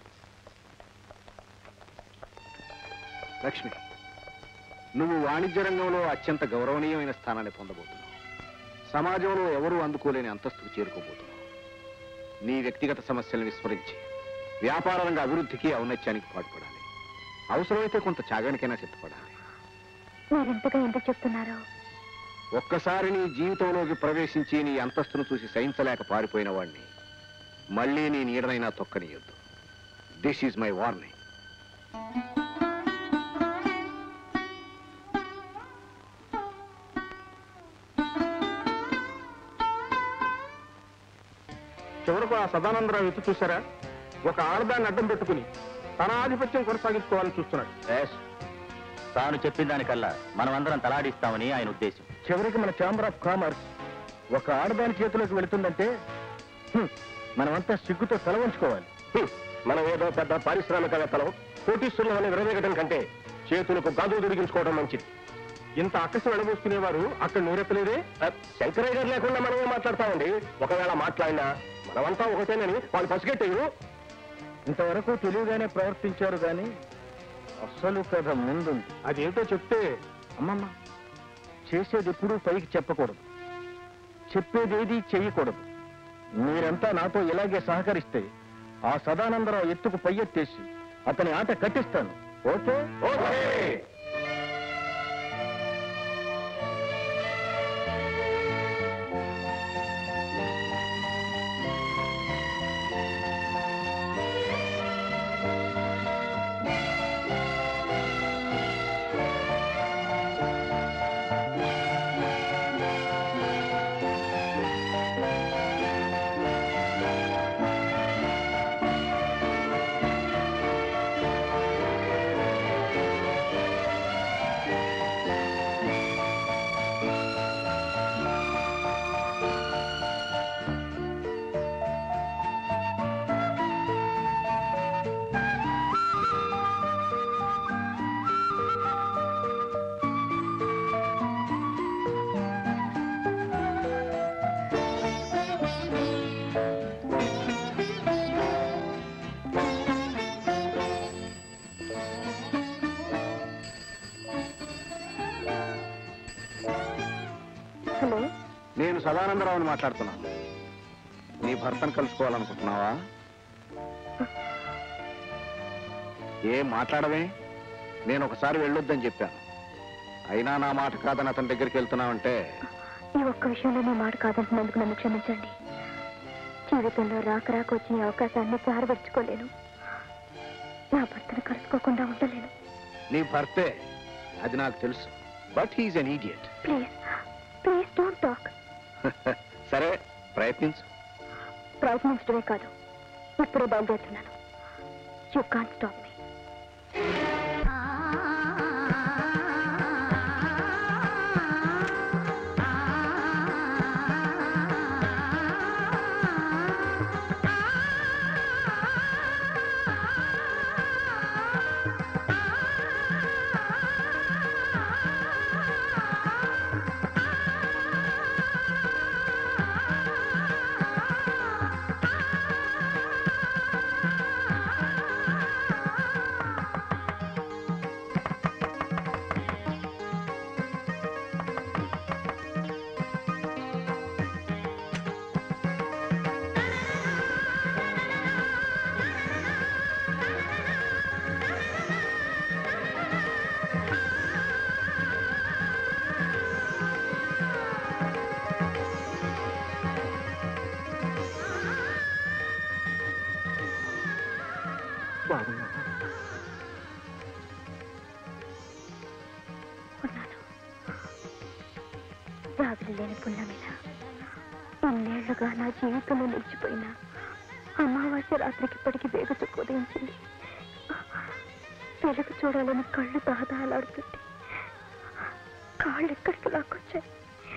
Lakshmi నువ్వు వాణిజ్య రంగంలో అత్యంత గౌరవనీయమైన స్థానాన్ని పొందబోతున్నావు సమాజంలో ఎవరూ అందుకోలేని అంతస్తుకు చేరుకోబోతున్నావు నీ వ్యక్తిగత సమస్యలను విస్మరించి వ్యాపార రంగ అభివృద్ధికి ఔన్నత్యానికి పాటుపడాలి అవసరమైతే కొంత త్యాగానికైనా సిద్ధపడాలి మీరింతగా ఎందుకు చెప్తున్నారో ఒక్కసారి నీ జీవితంలోకి ప్రవేశించి నీ అంతస్తును చూసి సహించలేక పారిపోయిన వాణ్ణి మళ్ళీ నీ నీడనైనా తొక్కనీయొద్దు దిస్ ఈజ్ మై వార్నింగ్ చివరకు ఆ సదానందరావు ఎత్తు చూసారా ఒక ఆడదాన్ని అడ్డం పెట్టుకుని తన ఆధిపత్యం కొనసాగించుకోవాలని చూస్తున్నాడు తాను చెప్పిన దానికల్లా మనమందరం తలాడిస్తామని ఆయన ఉద్దేశం చివరికి మన ఛాంబర్ ఆఫ్ కామర్స్ ఒక ఆడదాని చేతిలోకి వెళుతుందంటే హ్మ్, మనమంతా సిగ్గుతో తలవంచుకోవాలి హ్మ్, మనం ఏదో పెద్ద పారిశ్రామికవేత్తలం కోటీశ్వరులు అని విరవేగడం కంటే చేతులకు గాజులు దొరికించుకోవడం మంచిది ఇంత అక్కసి వెళ్ళబోసుకునేవారు అక్కడ నూరెత్తలేదే శంకరయ్య గారు లేకుండా మనమే మాట్లాడతామండి ఒకవేళ మాట్లాడినా మనమంతా ఒకటేనని వాళ్ళు పసిగట్టేరు ఇంతవరకు తెలివిగానే ప్రవర్తించారు కానీ అసలు కథ ముందుంది అదేంటో చెప్తే అమ్మమ్మ చేసేది ఎప్పుడూ పైకి చెప్పకూడదు చెప్పేదేది చెయ్యకూడదు మీరంతా నాతో ఇలాగే సహకరిస్తే ఆ సదానందరావు ఎత్తుకు పై ఎత్తేసి అతని ఆట కట్టిస్తాను ఓకే ఓకే హలో నేను సదానందరావుని మాట్లాడుతున్నాను నీ భర్తను కలుసుకోవాలనుకుంటున్నావా ఏం మాట్లాడవే నేను ఒకసారి వెళ్ళొద్దని చెప్పాను అయినా నా మాట కాదని అతని దగ్గరికి వెళ్తున్నావంటే ఈ ఒక్క విషయంలో మీ మాట కాదంటున్నందుకు నన్ను క్షమించండి జీవితంలో రాక రాక వచ్చిన ఈ అవకాశాన్ని జారబెట్టుకోలేను నా భర్తను కలుసుకోకుండా ఉండలేను నీ భర్తే అది నాకు తెలుసు but he's an idiot please please don't talk సరే ప్రయత్నించు ప్రయత్నించడమే కాదు ఇప్పుడే బయలుదేరుతున్నాను యూ కాన్ స్టాప్ మీ ఆ బాగున్నావా ఉన్నాను రాత్రి లేని పున్నమిలా ఇన్నేళ్లుగా నా జీవితంలో నిలిచిపోయిన అమావాస్య రాత్రికి ఇప్పటికి వేగ చుక్కోదించింది వెలుగు చూడాలని కళ్ళు దాదాలాడుతుంటే కాళ్ళు ఎక్కడికి లాక్కొచ్చాయి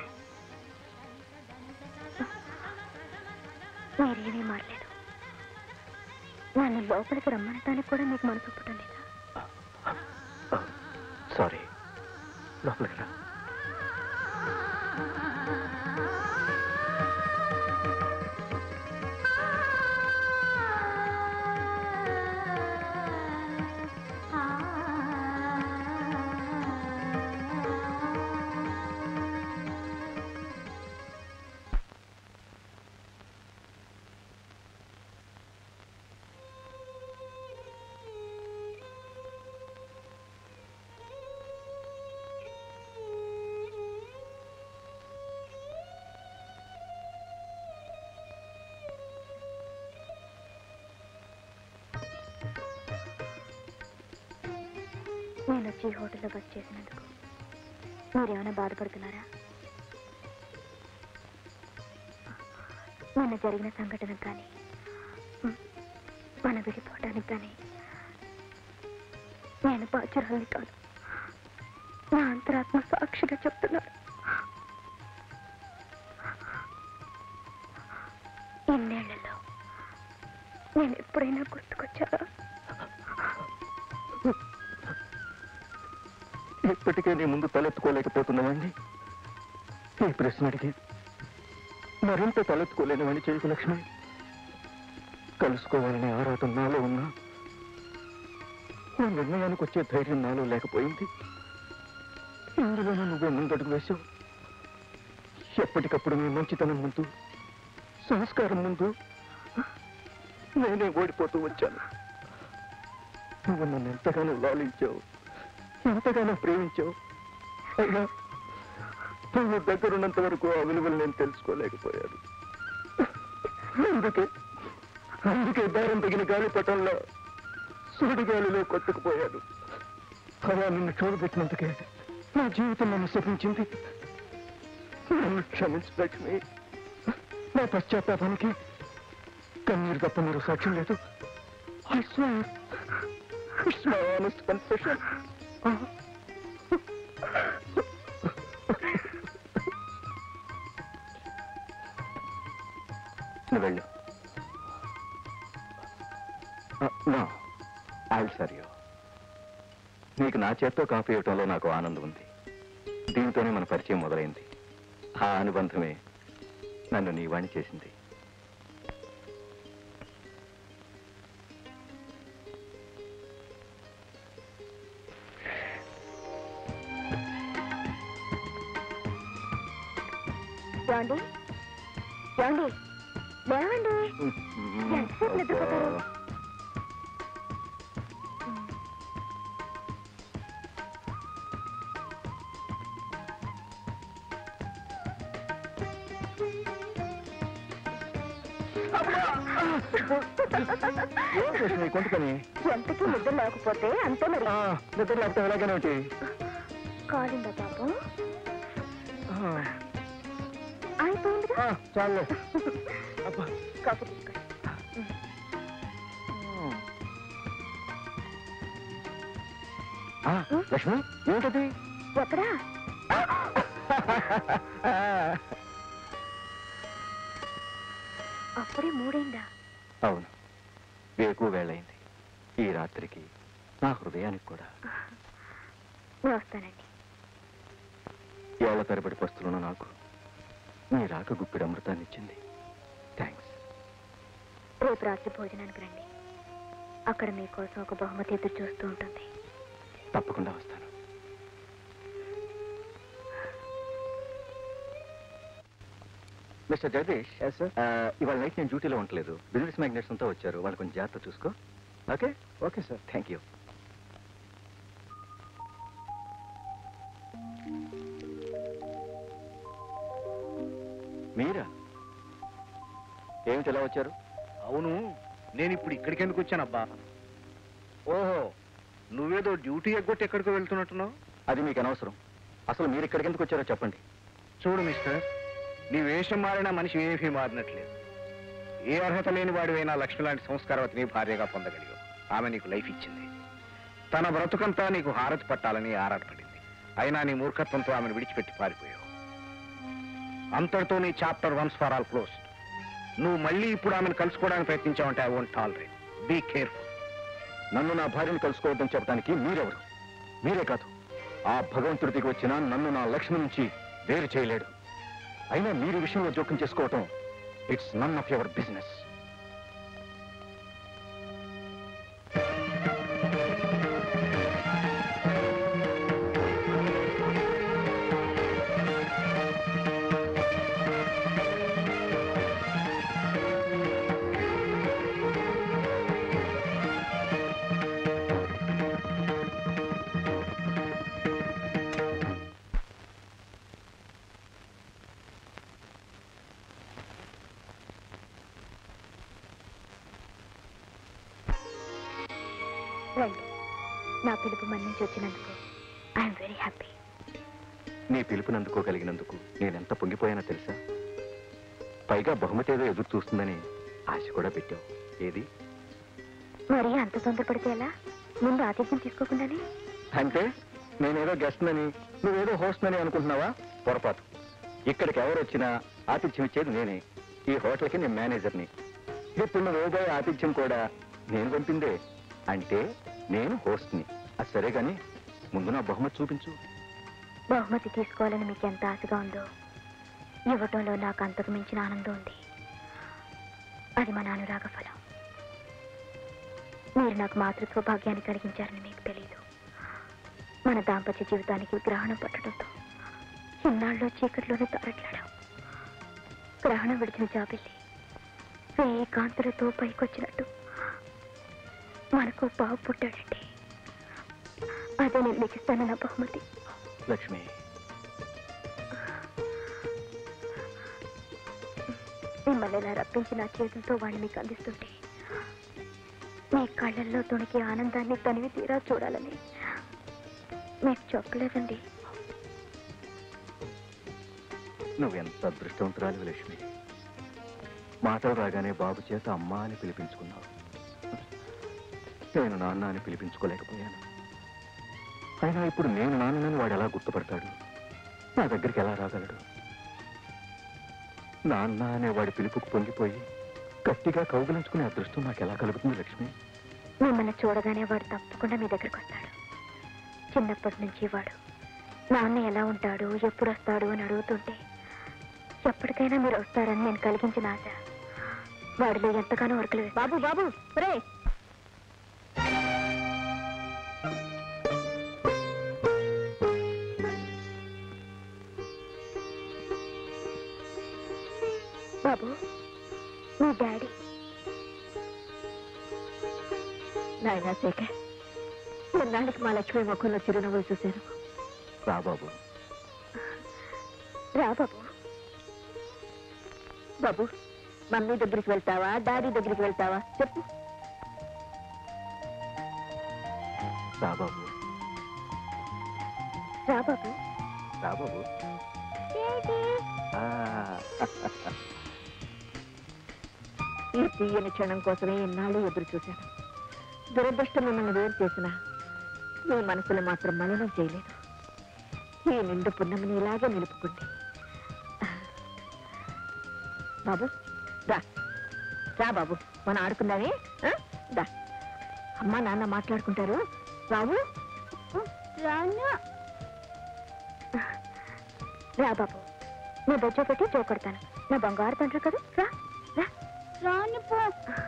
మీరేమీ మారలేదు నన్ను లోపలికి రమ్మనటానికి కూడా మీకు మనసు ఒప్పటం లేదా సారీ లోపలికి రా నేను వచ్చి ఈ హోటల్లో వర్క్ చేసినందుకు మీరేమైనా బాధపడుతున్నారా నిన్న జరిగిన సంఘటనకు కానీ ఉమ్, మనం విడిపోవడానికి కానీ నేను బాధ్యురాల్ని కాదు నా అంతరాత్మ సాక్షిగా చెప్తున్నాను ఇన్నేళ్లలో నేను ఎప్పుడైనా గుర్తుకొచ్చారా ఇప్పటికే నీ ముందు తలెత్తుకోలేకపోతున్నామండి ఈ ప్రశ్న అడిగి మరింత తలెత్తుకోలేనివని చేయకు లక్ష్మి కలుసుకోవాలనే ఆరాటం నాలో ఉన్నా నా నిర్ణయానికి వచ్చే ధైర్యం నాలో లేకపోయింది ఇందులోనే నువ్వే ముందడుగు వేశావు ఎప్పటికప్పుడు నీ మంచితనం ముందు సంస్కారం ముందు నేనే ఓడిపోతూ వచ్చాను నువ్వు నన్ను ఎంతగానో లాలించావు ఎంతగానో ప్రేమించావు అయినా నువ్వు దగ్గరున్నంత వరకు ఆ విలువలు నేను తెలుసుకోలేకపోయాను అందుకే అందుకే దారం తగిన గాలిపటంలో సుడిగాలిలో కొట్టుకుపోయాను అలా నిన్ను చూడబెట్టినందుకే నా జీవితం నన్ను శపించింది నన్ను క్షమించు లక్ష్మి నా పశ్చాత్తాపానికి కన్నీరు తప్ప మీరు సాక్ష్యం లేదు I swear it's my honest confession నువ్వు వెళ్ళు నా ఐల్ సర్ యూ నీకు నా చేత్తో కాఫీ ఇవ్వటంలో నాకు ఆనందం ఉంది దీంతోనే మన పరిచయం మొదలైంది ఆ అనుబంధమే నన్ను నీ వాణి చేసింది ఏమండి ఏమండి లేవండి ఎంతసేపు నిద్రపోతారు కొంట పని ఎంతకీ నిద్ర లేకపోతే అంతే మరి నిద్ర లేకపోతే ఎలాగైనా ఒకటి కాలిందా పాపం అయిపోయిందిగా చాలే కాఫీ తీసుకోండి లక్ష్మి ఏమిటది ఎక్కడా అప్పుడే మూడైందా అవును వేకు వేళయింది ఈ రాత్రికి నా హృదయానికి కూడా నేను వస్తానండి ఏళ్ల తరబడి పస్తులున్న నాకు నీ రాక గుప్పిడి అమృతాన్ని ఇచ్చింది థ్యాంక్స్ రేపు రాత్రి భోజనానికి రండి అక్కడ మీకోసం ఒక బహుమతి ఎదురు చూస్తూ ఉంటుంది తప్పకుండా వస్తాను మిస్టర్ జగదీష్ ఆ, ఇవాళ నైట్ నేను డ్యూటీలో ఉండలేదు బిజినెస్ మ్యాగ్నెట్స్ అంతా వచ్చారు వాళ్ళు కొంచెం జాగ్రత్త చూసుకో okay okay sir thank you మీరా ఏమిటి ఎలా వచ్చారు అవును నేను ఇప్పుడు ఇక్కడికి ఎందుకు వచ్చానబ్బా ఓహో నువ్వేదో డ్యూటీ ఎగ్గొట్టి ఎక్కడికో వెళ్తున్నట్టున్నావు అది మీకు అనవసరం అసలు మీరు ఇక్కడికి ఎందుకు వచ్చారో చెప్పండి చూడు మిస్టర్ నీ వేషం మారినా మనిషి ఏమీ మారినట్లేదు ఏ అర్హత లేని వాడివైనా లక్ష్మి లాంటి సంస్కారవతిని భార్యగా పొందగలిగావు ఆమె నీకు లైఫ్ ఇచ్చింది తన బ్రతుకంతా నీకు హారతి పట్టాలని ఆరాటపడింది అయినా నీ మూర్ఖత్వంతో ఆమెను విడిచిపెట్టి పారిపోయావు అంతటితో నీ chapter once for all close నువ్వు మళ్ళీ ఇప్పుడు ఆమెను కలుసుకోవడానికి ప్రయత్నించావంటే I won't tolerate be careful నన్ను నా భార్యను కలుసుకోవద్దని చెప్పడానికి మీరెవరు మీరే కాదు ఆ భగవంతుడి దిగి వచ్చిన నన్ను నా లక్ష్మి నుంచి వేరు చేయలేడు అయినా మీరు ఈ విషయంలో జోక్యం చేసుకోవటం it's none of your business రండి నా పిలుపు మన్నించి వచ్చినందుకు ఐఎమ్ వెరీ హ్యాపీ నీ పిలుపునందుకోగలిగినందుకు నేనెంత పొంగిపోయానో తెలుసా పైగా బహుమతి ఏదో ఎదురు చూస్తుందని ఆశ కూడా పెట్టావు ఏది మరి అంత తొందరపడితే ఎలా ముందు ఆతిథ్యం తీసుకోకుండానే అంటే నేనేదో గెస్ట్ అని నువ్వేదో హోస్ట్ అని అనుకుంటున్నావా పొరపాటు ఇక్కడికి ఎవరు వచ్చినా ఆతిథ్యం ఇచ్చేది నేనే ఈ హోటల్కి నేను మేనేజర్ని ఇప్పుడు నువ్వు వేయబోయే ఆతిథ్యం కూడా నేను పంపిందే అంటే నేను హోస్ట్ని అది సరే కానీ ముందు నా బహుమతి చూపించు బహుమతి తీసుకోవాలని మీకు ఎంత ఆశగా ఉందో ఇవ్వటంలో నాకు అంతకు మించిన ఆనందం ఉంది అది మన అనురాగ ఫలం మీరు నాకు మాతృత్వ భాగ్యాన్ని కలిగించారని మీకు తెలియదు మన దాంపత్య జీవితానికి గ్రహణం పట్టడంతో ఇన్నాళ్ళలో చీకట్లోనే తారట్లాడాం గ్రహణం విడిచిన జాబిల్లి వెయ్యి కాంతులతో పైకొచ్చినట్టు మనకు బాబు పుట్టాడండి అదే నేను మీకు ఇస్తాను నా బహుమతి లక్ష్మి మిమ్మల్ని ఇలా రప్పించి నా చేతులతో వాడిని మీకు అందిస్తుంటే మీ కళ్ళల్లో తొణికి ఆనందాన్ని తనివి తీరా చూడాలని మీకు చెప్పలేదండి నువ్వెంత అదృష్టవంతురాలు లక్ష్మి మాటలు రాగానే బాబు చేత అమ్మ అని పిలిపించుకున్నావు నేను నాన్న అని పిలిపించుకోలేకపోయాను అయినా ఇప్పుడు నేను నాన్ననని వాడు ఎలా గుర్తుపడతాడు నా దగ్గరికి ఎలా రాగలడు నాన్న అనే వాడి పిలుపుకు పొంగిపోయి గట్టిగా కౌగులించుకునే అదృష్టం నాకు ఎలా కలుగుతుంది లక్ష్మి మిమ్మల్ని చూడగానే వాడు తప్పకుండా మీ దగ్గరకు వస్తాడు చిన్నప్పటి నుంచి వాడు నాన్న ఎలా ఉంటాడు ఎప్పుడు వస్తాడు అని అడుగుతుంటే ఎప్పటికైనా మీరు వస్తారని నేను కలిగించిన ఆశ వాడిలో ఎంతగానో వరకలు బాబు బాబు రే బాబు మీ డాడీ నాయనా శేఖర్ ఎన్నాళ్ళకి మా లక్ష్మి ముఖంలో చిరునవ్వులు చూశాను రా బాబు రా బాబు బాబు మమ్మీ దగ్గరికి వెళ్తావా డాడీ దగ్గరికి వెళ్తావా చెప్పు రా బాబు రా బాబు రా బాబు ఆ, ఈ తీయని క్షణం కోసమే ఎన్నాళ్ళు ఎదురు చూశాను దురదృష్టం మిమ్మల్ని వేరు చేసిన మీ మనసులు మాత్రం మలినం చేయలేదు ఈ నిండు పున్నమిని ఇలాగే నిలుపుకుంది బాబు రా రా బాబు మనం ఆడుకుందామే ఆ? దా అమ్మ నాన్న మాట్లాడుకుంటారు బాబు రా బాబు నీ బొజ్జ పెట్టి చూకొడతాను నా బంగారు తండ్రి కదా రా రా రాని పో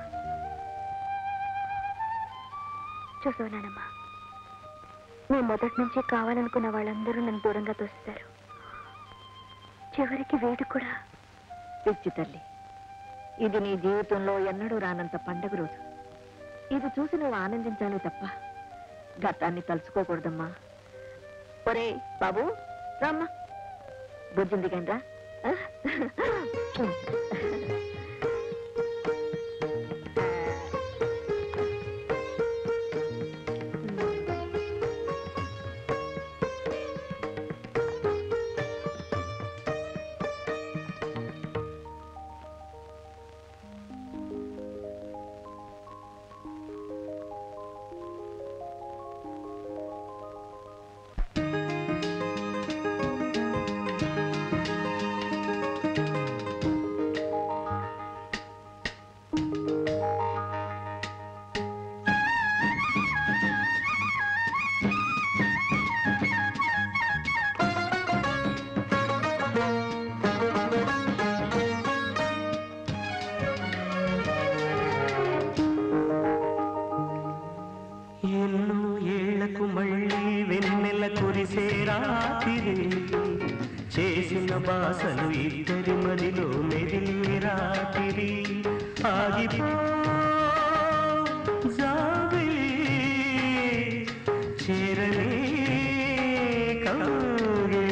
చూసావు నానమ్మా నీ మొదటి నుంచి కావాలనుకున్న వాళ్ళందరూ నన్ను దూరంగా తోస్తారు చివరికి వీడు కూడా పిచ్చి తల్లి ఇది నీ జీవితంలో ఎన్నడూ రానంత పండగ రోజు ఇది చూసి నువ్వు ఆనందించాలి తప్ప గతాన్ని తలుచుకోకూడదమ్మా ఒరే బాబు రామ్మా బుజ్జింది కండ్రా ఎన్నో ఏళ్లకు మళ్ళీ వెన్నెల కురిసే రాత్రి చేసిన బాసలు ఇద్దరి మదిలో మెదిలి రాత్రి ఆగిపో జాబిలి చేరలే కౌగిలి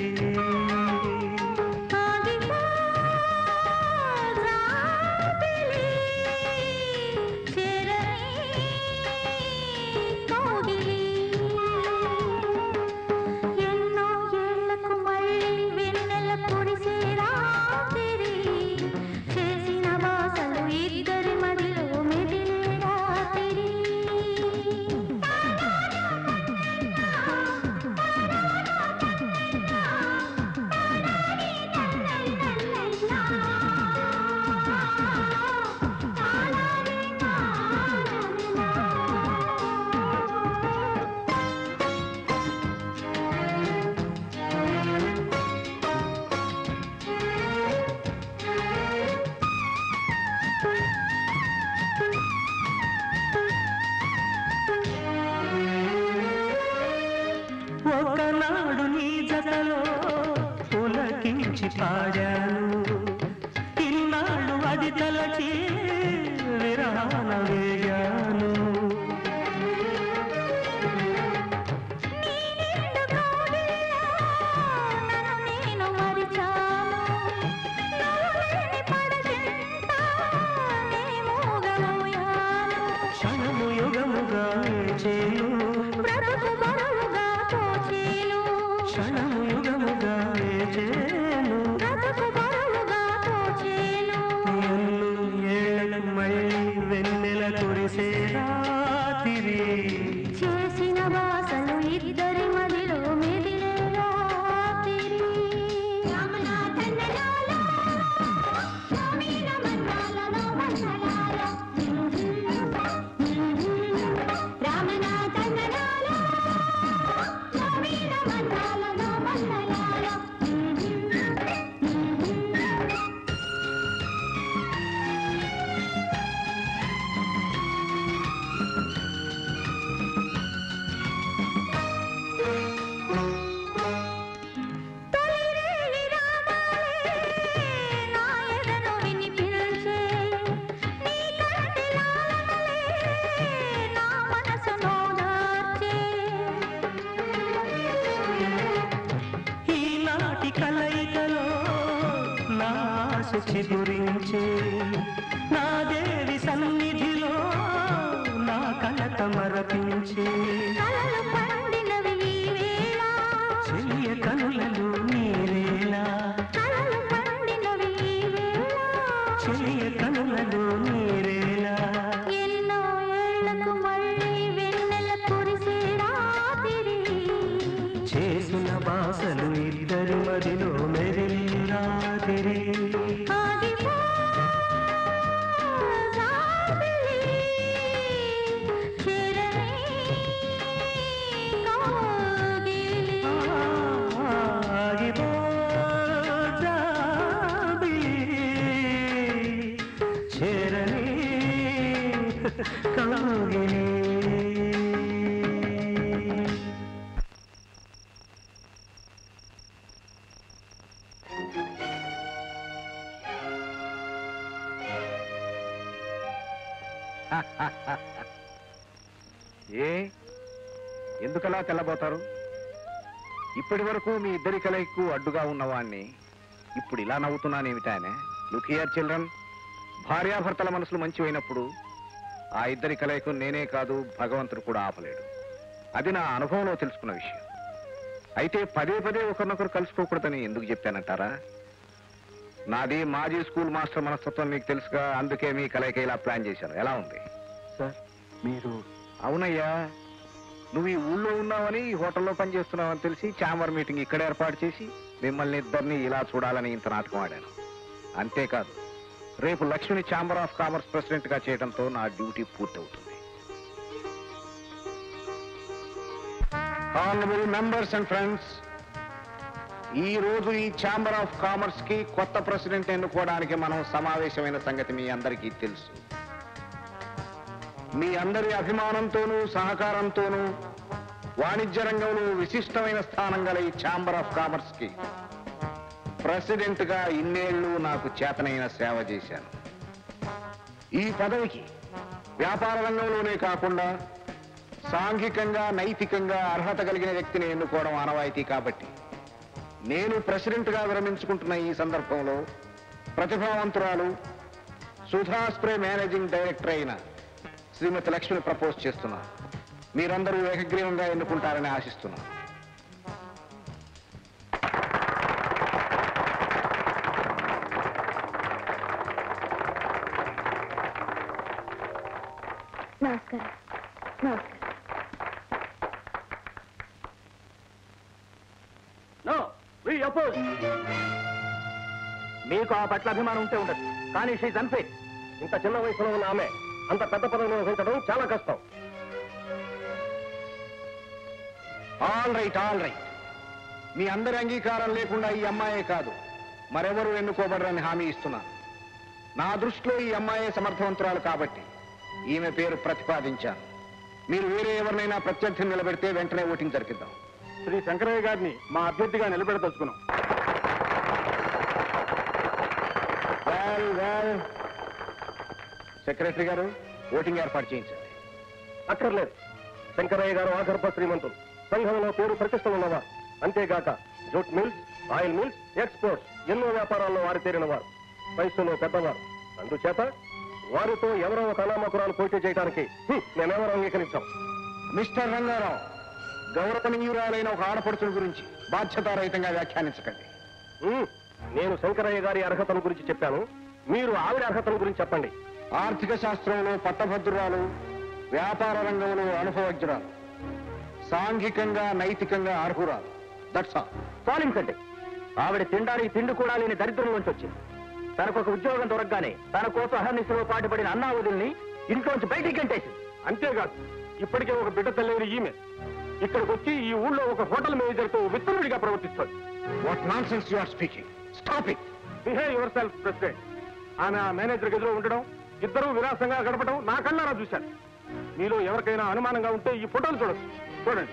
ఎన్నో ఏళ్లకు మళ్ళీ వెన్నెల కురిసే రాత్రి చేసిన వాసలు ఇద్దరి మదిలో మెదిలే రాత్రి ఒకనాడు నీ జతలో పులకించి పాడాను ఇన్నాళ్ళు అది తలచి విరాన వేగాను నేను మరిచాను నువ్వు లేని పడకెంత నే మూగబోయాను క్షణము యుగముగా చేను బ్రతుకు బరువుగా తోచేను క్షణము యుగముగా చేను బ్రతుకు బరువుగా తోచేను ఎన్ను ఏళ్ళకు మళ్ళీ వెన్నెల కురిసే రాత్రి చేసిన వాసలు ఇద్దరి మదిలో మెదిలే రాత్రి రామనాథన్నలాలో స్వామిల మందాలలో మందలాలో రామనాథన్నలాలో స్వామిల మందాలలో మందలాలో తొలిరేయి రాగాలే నా ఎదను విని పిలిచే నీ కంటి లాలనలే నా మనసును దాచే ఈనాటి కలయికలో నా ఆశ చిగురించే నా దేవి సన్నిధిలో నా కలత మరపించే కలలు పండినవి ఈ వేళ చెయ్య కనులలో నీరేలా కలలు పండినవి ఈ వేళ చెయ్య కనులలో నీరేలా ఎన్నో ఏళ్లకు మళ్ళీ వెన్నెల కురిసే రాత్రి చేసిన బాసలు ఇద్దరి మదిలో మెరిలి రాత్రి ఆగిపో జాబిలి చెరని కౌగిలి ఆగిపో జాబిలి చేరని కౌగిలి ఏ ఎందుకలా తెల్లబోతారు ఇప్పటి వరకు మీ ఇద్దరి కలయికు అడ్డుగా ఉన్నవాణ్ణి ఇప్పుడు ఇలా నవ్వుతున్నానేమిటానే లుక్ హియర్ చిల్డ్రన్ భార్యాభర్తల మనసులు మంచివైనప్పుడు ఆ ఇద్దరి కలయికు నేనే కాదు భగవంతుడు కూడా ఆపలేడు అది నా అనుభవంలో తెలుసుకున్న విషయం అయితే పదే పదే ఒకరినొకరు కలుసుకోకూడదని ఎందుకు చెప్పానంటారా నాది మాజీ స్కూల్ మాస్టర్ మనస్తత్వం మీకు తెలుసుగా అందుకే మీ కలయిక ఇలా ప్లాన్ చేశాను ఎలా ఉంది సార్ మీరు అవునయ్యా నువ్వు ఈ ఊళ్ళో ఉన్నావని ఈ హోటల్లో పనిచేస్తున్నావని తెలిసి ఛాంబర్ మీటింగ్ ఇక్కడ ఏర్పాటు చేసి మిమ్మల్ని ఇద్దరిని ఇలా చూడాలని ఇంత నాటకం ఆడాను అంతేకాదు రేపు లక్ష్మిని ఛాంబర్ ఆఫ్ కామర్స్ ప్రెసిడెంట్ గా చేయడంతో నా డ్యూటీ పూర్తవుతుంది ఆనరబుల్ మెంబర్స్ అండ్ ఫ్రెండ్స్ ఈ రోజు ఈ ఛాంబర్ ఆఫ్ కామర్స్ కి కొత్త ప్రెసిడెంట్ ఎన్నుకోవడానికి మనం సమావేశమైన సంగతి మీ అందరికీ తెలుసు మీ అందరి అభిమానంతోనూ సహకారంతోనూ వాణిజ్య రంగంలో విశిష్టమైన స్థానం గల ఈ ఛాంబర్ ఆఫ్ కామర్స్ కి ప్రెసిడెంట్ గా ఇన్నేళ్లు నాకు చేతనైన సేవ చేశాను ఈ పదవికి వ్యాపార రంగంలోనే కాకుండా సాంఘికంగా నైతికంగా అర్హత కలిగిన వ్యక్తిని ఎన్నుకోవడం ఆనవాయితీ కాబట్టి నేను ప్రెసిడెంట్ గా విరమించుకుంటున్న ఈ సందర్భంలో ప్రతిభావంతురాలు సుధా స్ప్రే మేనేజింగ్ డైరెక్టర్ అయిన శ్రీమతి లక్ష్మిని ప్రపోజ్ చేస్తున్నా మీరందరూ ఏకగ్రీవంగా ఎన్నుకుంటారని ఆశిస్తున్నాను నమస్కారం నమస్కారం నో వి అపోజ్ మీకు ఆ పట్ల అభిమానం ఉంటే ఉండదు కానీ షీజ్ అన్ఫిట్ ఇంత చిన్న వయసులో ఉన్న ఆమె అంత పెద్ద పదవి నిర్వహించడం చాలా కష్టం ఆల్ రైట్ ఆల్ రైట్ మీ అందరి అంగీకారం లేకుండా ఈ అమ్మాయే కాదు మరెవరు ఎన్నుకోబడరని హామీ ఇస్తున్నాను నా దృష్టిలో ఈ అమ్మాయే సమర్థవంతురాలు కాబట్టి ఈమె పేరు ప్రతిపాదించాను మీరు వేరే ఎవరినైనా ప్రత్యర్థిని నిలబెడితే వెంటనే ఓటింగ్ జరిపిద్దాం శ్రీ శంకరయ్య గారిని మా అభ్యర్థిగా నిలబెడదలుచుకున్నాం వెల్ వెల్ సెక్రటరీ గారు ఓటింగ్ ఏర్పాటు చేయించండి అక్కర్లేదు శంకరయ్య గారు ఆగర్భ శ్రీమంతులు సంఘంలో పేరు ప్రతిష్టలు ఉన్నవారు అంతేగాక jute mills oil mills exports ఎన్నో వ్యాపారాల్లో వారి తేరిన వారు వయస్సులో పెద్దవారు అందుచేత వారితో ఎవరో ఒక అనామకురాలు పోటీ చేయడానికి హ్మ్, మేమెవరూ అంగీకరించాం మిస్టర్ రంగారావు గౌరవనీయురాలైన ఒక ఆడపడుచుల గురించి బాధ్యతారహితంగా వ్యాఖ్యానించకండి హ్మ్, నేను శంకరయ్య గారి అర్హతల గురించి చెప్పాను మీరు ఆవిడ అర్హతల గురించి చెప్పండి ఆర్థిక శాస్త్రంలో పట్టభద్రురాలు వ్యాపార రంగంలో అనుభవజ్ఞురాలు సాంఘికంగా నైతికంగా అర్హురాలు దట్స్ ఆల్ సాలించండి ఆవిడ తినడానికి తిండి కూడా లేని దరిద్రం నుంచి వచ్చింది తనకు ఒక ఉద్యోగం దొరకగానే తన కోసం అహర్నిశలో పాటుపడిన అన్నా వదిలిని ఇంట్లోంచి బయటికి గంటేసింది అంతేకాదు ఇప్పటికే ఒక బిడ్డ తల్లిని ఈమె ఇక్కడికి వచ్చి ఈ ఊళ్ళో ఒక హోటల్ మేనేజర్తో విత్తనుడిగా ప్రవర్తిస్తుంది what nonsense you are speaking stop it behave yourself president ఆమె ఆ మేనేజర్ గదిలో ఉండడం ఇద్దరూ విలాసంగా గడపడం నా కళ్ళారా చూశాను మీలో ఎవరికైనా అనుమానంగా ఉంటే ఈ ఫోటోలు చూడొచ్చు చూడండి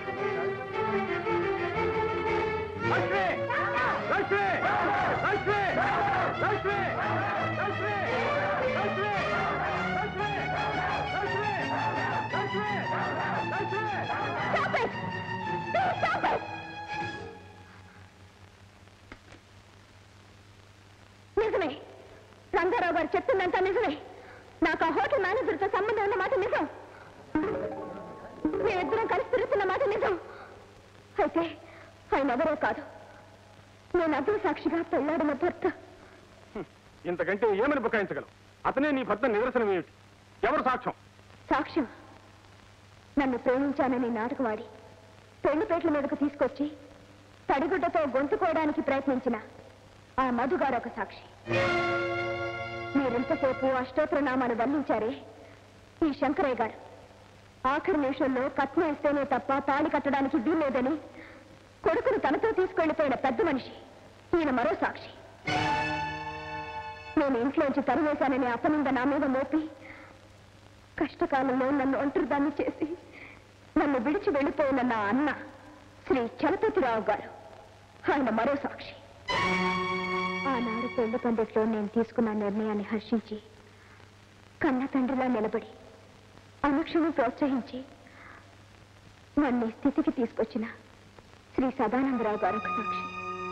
లక్ష్మి! లక్ష్మి! లక్ష్మి! లక్ష్మి! లక్ష్మి! లక్ష్మి! లక్ష్మి! లక్ష్మి! లక్ష్మి! లక్ష్మి! నిజమే రంగారావు గారు చెప్తుందంతా నిజమే నాకు ఆ హోటల్ మేనేజర్తో సంబంధం ఉన్న మాట నిజం మేమిద్దరం కలిసి తిరుగుతున్న మాట నిజం అయితే ఆయన ఎవరో కాదు నేను అర్థం సాక్షిగా పెళ్ళాడిన భర్త ఇంతకంటే ఏమని బుకాయించగలం అతనే నీ భర్త నిదర్శనం ఏమిటి ఎవరు సాక్ష్యం సాక్ష్యం నన్ను ప్రేమించానని నాటకవాడి పెళ్లిపేట్ల మీదకు తీసుకొచ్చి తడిగుడ్డతో గొంతుకోవడానికి ప్రయత్నించిన ఆ మధుగారు ఒక సాక్షి మీరింతసేపు అష్టోత్తరనామాలు వల్లించారే ఈ శంకరయ్య గారు ఆఖరి నిమిషంలో కట్నం ఇస్తేనే తప్ప తాళి కట్టడానికి వీల్లేదని కొడుకును తనతో తీసుకెళ్లిపోయిన పెద్ద మనిషి ఈయన మరో సాక్షి నేను ఇంట్లోంచి తరివేశానని అపనింద నా మీద మోపి కష్టకాలంలో నన్ను ఒంటరిదాన్ని చేసి నన్ను విడిచి వెళ్ళిపోయిన నా అన్న శ్రీ చలపతిరావు గారు ఆయన మరో సాక్షి ఆనాడు పెళ్లి పందిట్లో నేను తీసుకున్న నిర్ణయాన్ని హర్షించి కన్న తండ్రిలా నిలబడి అనుక్షణం ప్రోత్సహించి నన్ను ఈ స్థితికి తీసుకొచ్చిన శ్రీ సదానందరావు గారు ఒక సాక్షి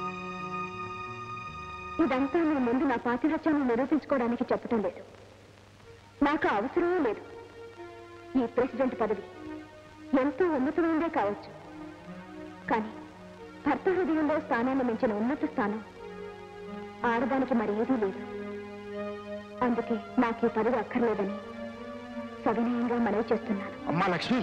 ఇదంతా నేను ముందు నా పాతిరత్యాన్ని నిరూపించుకోవడానికి చెప్పటం లేదు నాకు ఆ అవసరమూ లేదు ఈ ప్రెసిడెంట్ పదవి ఎంతో ఉన్నతమైందే కావచ్చు కానీ భర్త హృదయంలో స్థానాన్ని మించిన ఉన్నత స్థానం ఆడదానికి మరి ఏదీ లేదు అందుకే నాకు ఈ పదవి అక్కర్లేదని సవినయంగా మనవి చేస్తున్నాను అమ్మా లక్ష్మి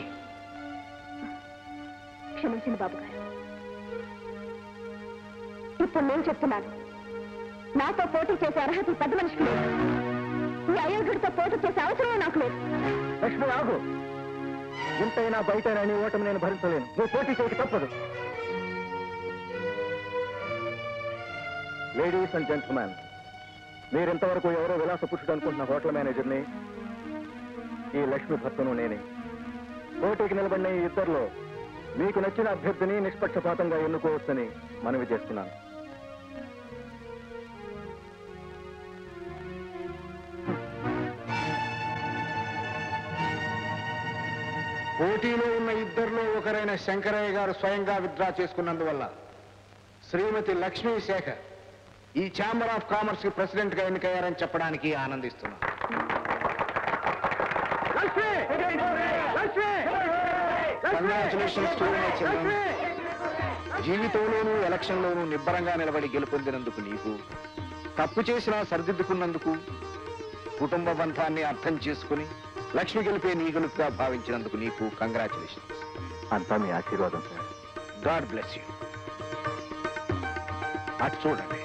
క్షమించండి బాబు గారు ఇప్పుడు నేను చెప్తున్నాను నాతో పోటీ చేసే అర్హత ఈ పెద్ద మనిషికి లేదు ఈ అయోగ్యుడితో పోటీ చేసే అవసరమే నాకు లేదు లక్ష్మి ఆగు ఇంతైనా బయటైనా నీ ఓటమి నేను భరించలేను నువ్వు పోటీ చేయక తప్పదు లేడీస్ అండ్ జెంట్మెన్ మీరింతవరకు ఎవరో విలాస పురుషుడు అనుకుంటున్న హోటల్ మేనేజర్ని ఈ లక్ష్మి భర్తను నేనే పోటీకి నిలబడిన ఈ ఇద్దరిలో మీకు నచ్చిన అభ్యర్థిని నిష్పక్షపాతంగా ఎన్నుకోవచ్చని మనవి చేస్తున్నాను పోటీలో ఉన్న ఇద్దరిలో ఒకరైన శంకరయ్య గారు స్వయంగా విత్డ్రా చేసుకున్నందువల్ల శ్రీమతి లక్ష్మీ శేఖర్ ఈ ఛాంబర్ ఆఫ్ కామర్స్ కి ప్రెసిడెంట్ గా ఎన్నికయ్యారని చెప్పడానికి ఆనందిస్తున్నాను Congratulations to you, my children. జీవితంలోనూ ఎలక్షన్లోనూ నిబ్బరంగా నిలబడి గెలుపొందినందుకు నీకు తప్పు చేసినా సరిదిద్దుకున్నందుకు కుటుంబ బంధాన్ని అర్థం చేసుకుని లక్ష్మి గెలిపే నీ గెలుపుగా భావించినందుకు నీకు కంగ్రాచులేషన్ అంతా మీ ఆశీర్వాదం సార్ గాడ్ బ్లెస్ యూ అటు చూడండి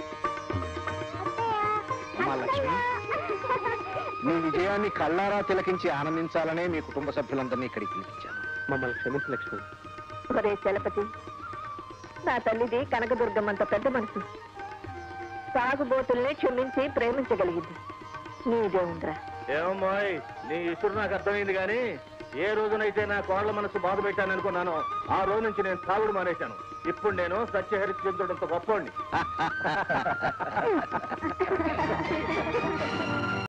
అమ్మా లక్ష్మి మీ విజయాన్ని కళ్ళారా తిలకించి ఆనందించాలనే మీ కుటుంబ సభ్యులందరినీ ఇక్కడికి పిలిపించాను మమ్మల్ని క్షమించు లక్ష్మి ఒరే చలపతి నా తల్లిది కనకదుర్గమ్మంత పెద్ద మనసు సాగుబోతుల్ని క్షమించి ప్రేమించగలిగింది నీదే ఉందిరా ఏమమ్మాయ్ నీ ఇసురు నాకు అర్థమైంది కానీ ఏ రోజునైతే నా కోళ్ల మనసు బాధ పెట్టాను అనుకున్నానో ఆ రోజు నుంచి నేను తాగుడు మానేశాను ఇప్పుడు నేను సత్యహరిశ్చంద్రుడంత గొప్పవాడిని